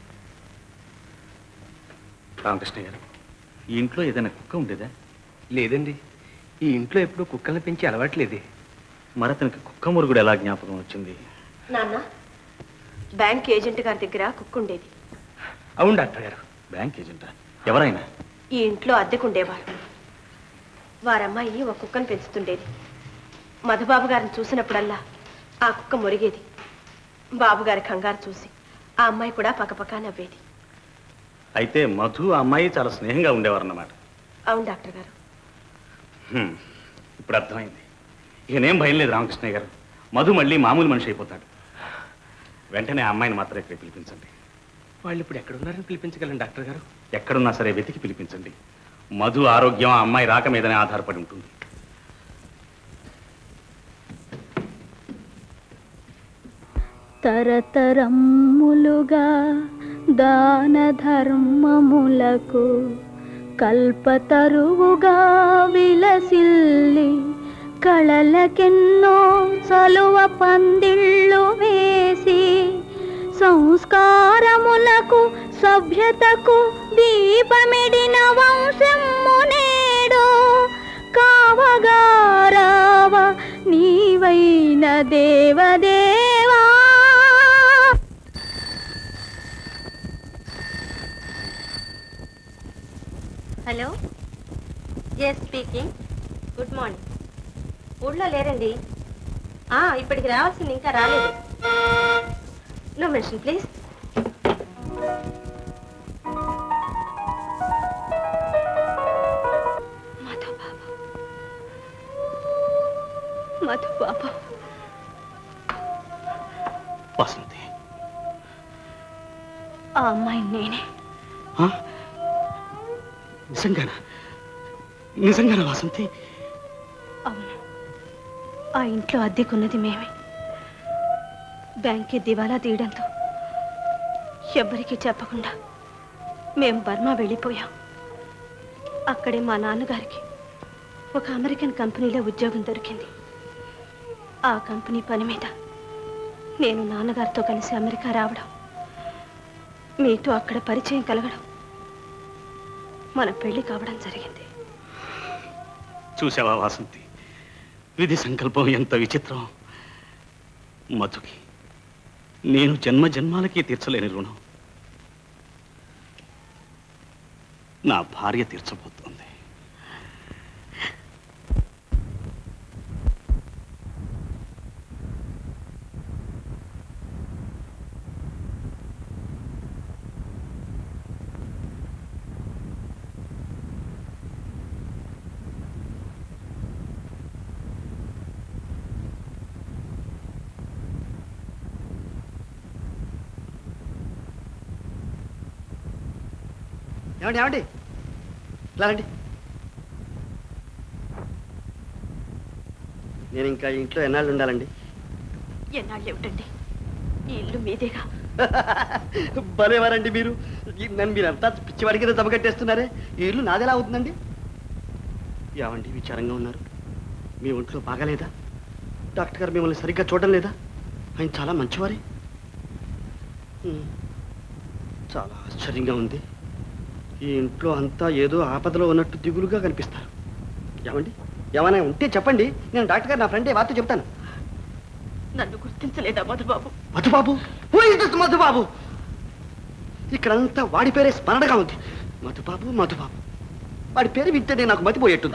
రామకృష్ణ గారు ఈ ఇంట్లో ఏదైనా కుక్క ఉండేదా లేదండి ఈ ఇంట్లో ఎప్పుడూ కుక్కల్ని పెంచి అలవాట్లేదే మరి అతనికి కుక్క మురుగుడు ఎలా జ్ఞాపకం వచ్చింది నాన్న బ్యాంక్ ఏజెంట్ గారి దగ్గర కుక్క ఉండేది అవును డాక్టర్ గారు బ్యాంక్ ఏజెంటా ఎవరైనా ఈ ఇంట్లో అద్దెకుండేవారు వారమ్మాయి ఒక కుక్కను పెంచుతుండేది మధుబాబు గారిని చూసినప్పుడల్లా ఆ కుక్క మురిగేది బాబుగారి కంగారు చూసి ఆ అమ్మాయి కూడా పక్కపక్క నవ్వేది అయితే మధు ఆ అమ్మాయి చాలా స్నేహంగా ఉండేవారన్నమాట అవును డాక్టర్ గారు హ్మ్. ఇప్పుడు అర్థమైంది ఇక నేం భయం లేదు రామకృష్ణయ్య గారు మధు మళ్ళీ మామూలు మనిషి అయిపోతాడు వెంటనే ఆ అమ్మాయిని మాత్రం ఇక్కడ పిలిపించండి వాళ్ళు ఇప్పుడు ఎక్కడున్నారని పిలిపించగలను డాక్టర్ గారు ఎక్కడున్నా సరే వెతికి పిలిపించండి మధు ఆరోగ్యం ఆ అమ్మాయి రాక మీదనే ఆధారపడి ఉంటుంది తరతరమ్ములుగా దాన ధర్మములకు కల్పతరువుగా విలసిల్లి కళలకెన్నో చలువ పందిళ్ళు వేసి సంస్కారములకు సభ్యతకు దీపమిడిన వంశము నేడు కావగారావ నీవైన దేవదేవా hello yes speaking good morning ఊళ్ళో లేరండి ఆ, ఇప్పటికి రావాల్సింది ఇంకా రాలేదు నో మెన్షన్ ప్లీజ్ మధు బాబు వసంతి ఆ అమ్మాయి నేనే ఆ? నిజంగానా నిజంగానా వసంతి అవును ఆ ఇంట్లో అద్దెకున్నది మేమే బ్యాంక్కి దివాలా తీయడంతో ఎవ్వరికీ చెప్పకుండా మేము బర్మా వెళ్ళిపోయాం అక్కడే మా నాన్నగారికి ఒక అమెరికన్ కంపెనీలో ఉద్యోగం దొరికింది ఆ కంపెనీ పని మీద నేను నాన్నగారితో కలిసి అమెరికా రావడం మీతో అక్కడ పరిచయం కలగడం మన పెళ్లి కావడం జరిగింది చూసావా వాసంతి విధి సంకల్పం ఎంత విచిత్రం మధుకి నేను జన్మ జన్మాలకి తీర్చలేని రుణం నా భార్య తీర్చబోతోంది ఏమండి ఏమండి ఇలా రండి నేను ఇంకా ఈ ఇంట్లో ఎన్నాళ్ళు ఉండాలండి ఎన్నాళ్ళు ఏమిటండి ఈ ఇల్లు మీదేగా భలేవారండి మీరు ఈ నన్ను మీరు అంతా పిచ్చివాడి కింద దెబ్బకట్టేస్తున్నారే ఈ ఇల్లు నాదెలా అవుతుందండి ఏమండి విచారంగా ఉన్నారు మీ ఒంట్లో బాగాలేదా డాక్టర్ గారు మిమ్మల్ని సరిగ్గా చూడడం లేదా ఆయన చాలా మంచివారే ఉమ్, చాలా ఆశ్చర్యంగా ఉంది ఈ ఇంట్లో అంతా ఏదో ఆపదలో ఉన్నట్టు దిగులుగా కనిపిస్తారు ఏమండి ఏమైనా ఉంటే చెప్పండి నేను డాక్టర్ గారు నా ఫ్రెండే వార్త చెప్తాను నన్ను గుర్తించలేదా Madhubabu Madhubabu Who is this Madhubabu ఇక్కడంతా వాడి పేరే స్మరణగా ఉంది మధుబాబు మధుబాబు వాడి పేరు వింటేనే నాకు మతిపోయేట్టుంది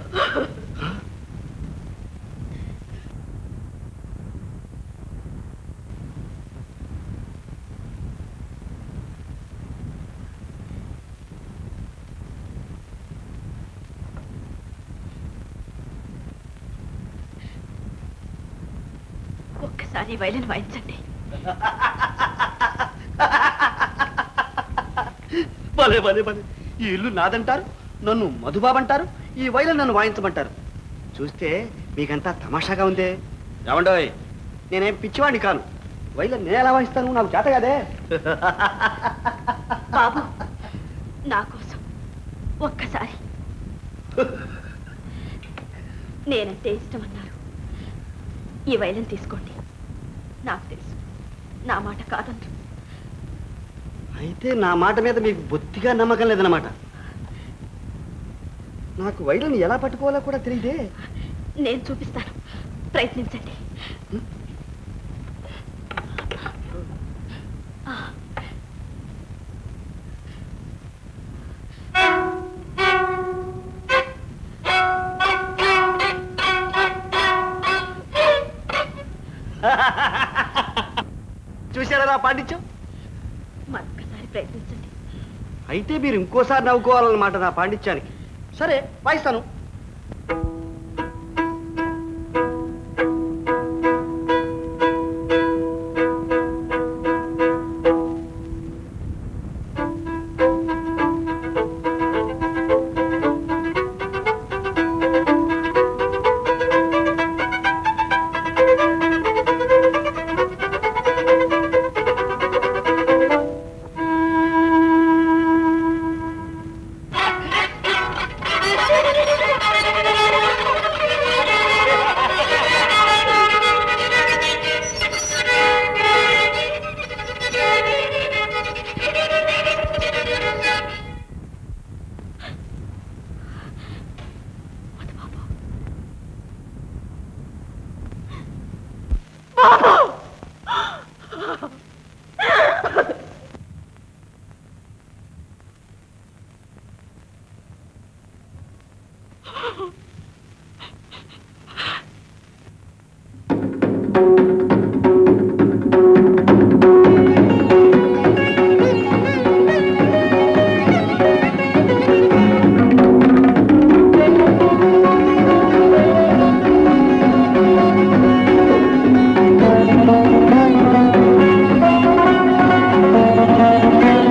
ఒక్కసారి వైలెన్ వాయించండి భలే భలే భలే ఈ ఇల్లు నాదంటారు నన్ను మధుబాబు అంటారు ఈ వైలెన్ నన్ను వాయించమంటారు చూస్తే మీకంతా తమాషాగా ఉందే ఏమండోయ్ నేనేం పిచ్చివాడిని కాను వైలెన్ నేను ఎలా వాయిస్తాను నాకు చేత కదే బాబు నా కోసం ఒక్కసారి నేనంటే ఇష్టం అన్నారు ఈ వైలెన్ తీసుకోండి నాకు తెలుసు నా మాట కాదంటు అయితే నా మాట మీద మీకు బొత్తిగా నమ్మకం లేదన్నమాట నాకు వైలెన్ ఎలా పట్టుకోవాలో కూడా తెలియదే నేను చూపిస్తాను ప్రయత్నించండి ఆ. చూశారా నా పాండిత్యం మరొకసారి ప్రయత్నించండి అయితే మీరు ఇంకోసారి నవ్వుకోవాలన్నమాట నా పాండిత్యానికి సరే వాయిస్తాను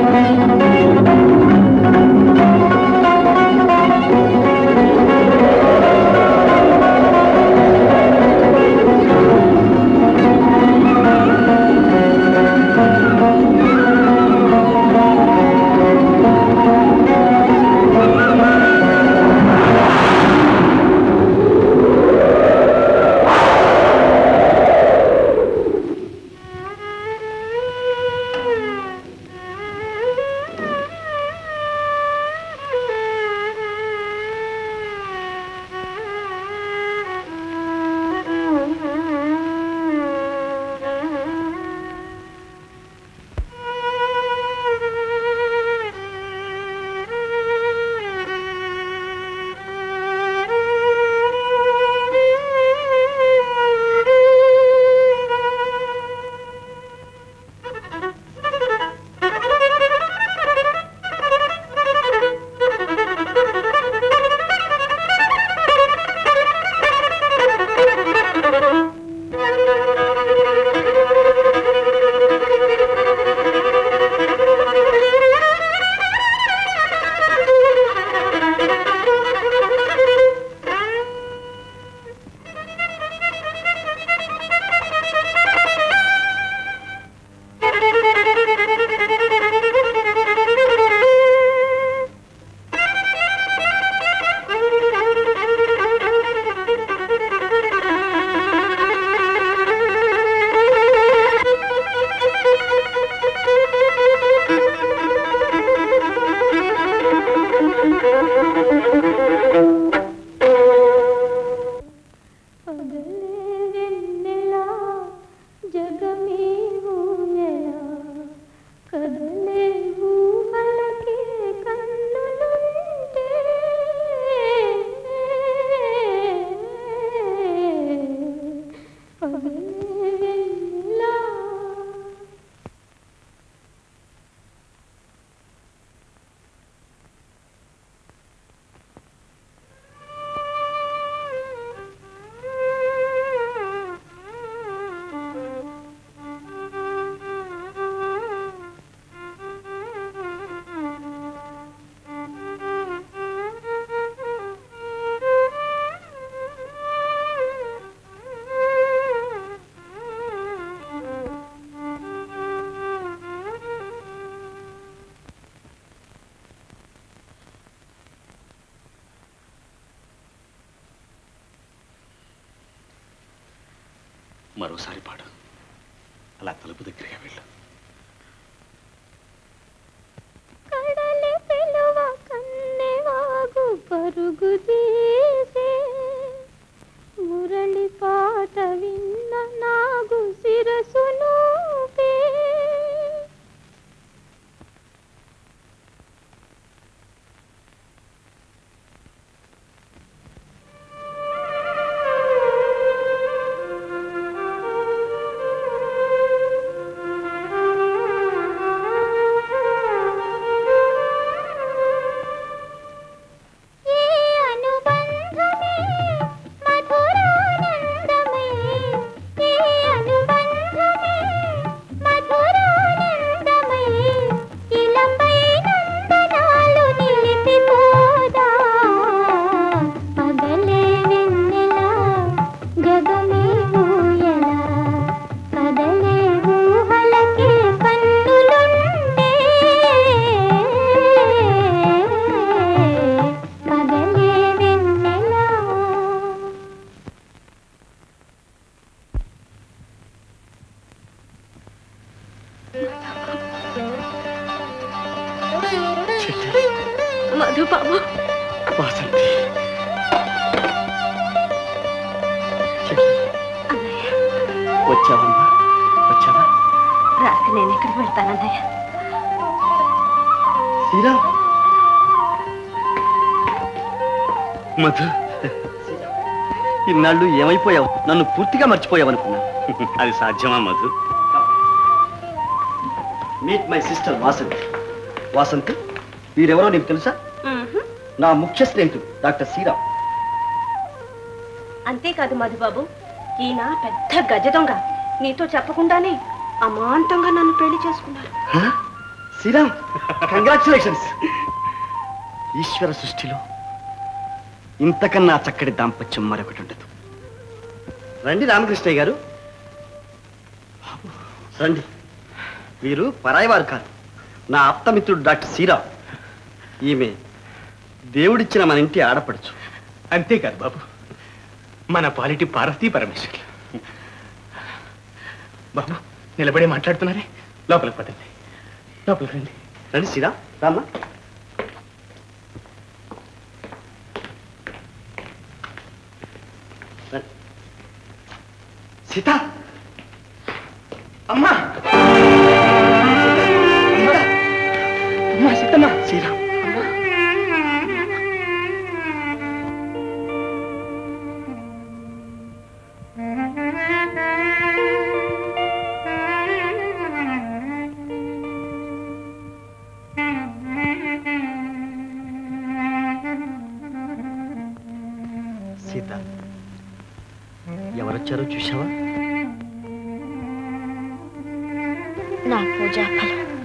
ఆ మరోసారి పాడు అలా తలుపు దగ్గరగా వెళ్ళు కడలి పిలువ కన్నెవాగు పరుగు తీసే మురళి పాట విన్న నాగు శిరసును ఈ అనుబంధమే మధురానందమే ఈ అనుబంధమే మధురానందమే ఇలంబై నందనాలు నిలిపిపోదా పగలే వెన్నెల గగమే ఊయల కదలే ఊహలకే కన్నులుండే పగలే వెన్నెల మధు బాబు వాసంతి వచ్చావమ్మా వచ్చావా రాత్రి నేను ఎక్కడికి వెళ్తానన్నయ్య శ్రీరామ్ మధు ఇన్నాళ్ళు ఏమైపోయావు నన్ను పూర్తిగా మర్చిపోయావు అనుకున్నా అది సాధ్యమా Madhu meet my sister Vasanthi Vasanthi వీరెవరో నీకు తెలుసా నా ముఖ్య స్నేహితుడు డాక్టర్ శ్రీరామ్ అంతేకాదు మధుబాబు ఈయన పెద్ద గజ దొంగ నీతో చెప్పకుండానే అమాంతంగా నన్ను పెళ్లి చేసుకున్నారు శ్రీరామ్ కంగ్రాచులేషన్స్ ఈశ్వర సృష్టిలో ఇంతకన్నా చక్కటి దాంపత్యం మరొకటి ఉండదు రండి రామకృష్ణయ్య గారు రండి వీరు పరాయివారు కాదు నా ఆప్తమిత్రుడు డాక్టర్ శ్రీరామ్ ఈమె దేవుడిచ్చిన మన ఇంటి ఆడపడుచు అంతేకాదు బాబు మన పాలిటి పార్వతీ పరమేశ్వర్లు బాబు నిలబడి మాట్లాడుతున్నారే లోపలికి పదండి లోపలికి రండి రండి శ్రీరామ్ రామ్మా రండి. సీత అమ్మా అమ్మా సీతమ్మ శ్రీరామ్ సీత ఎవరొచ్చారో చూసావా నా పూజా ఫలం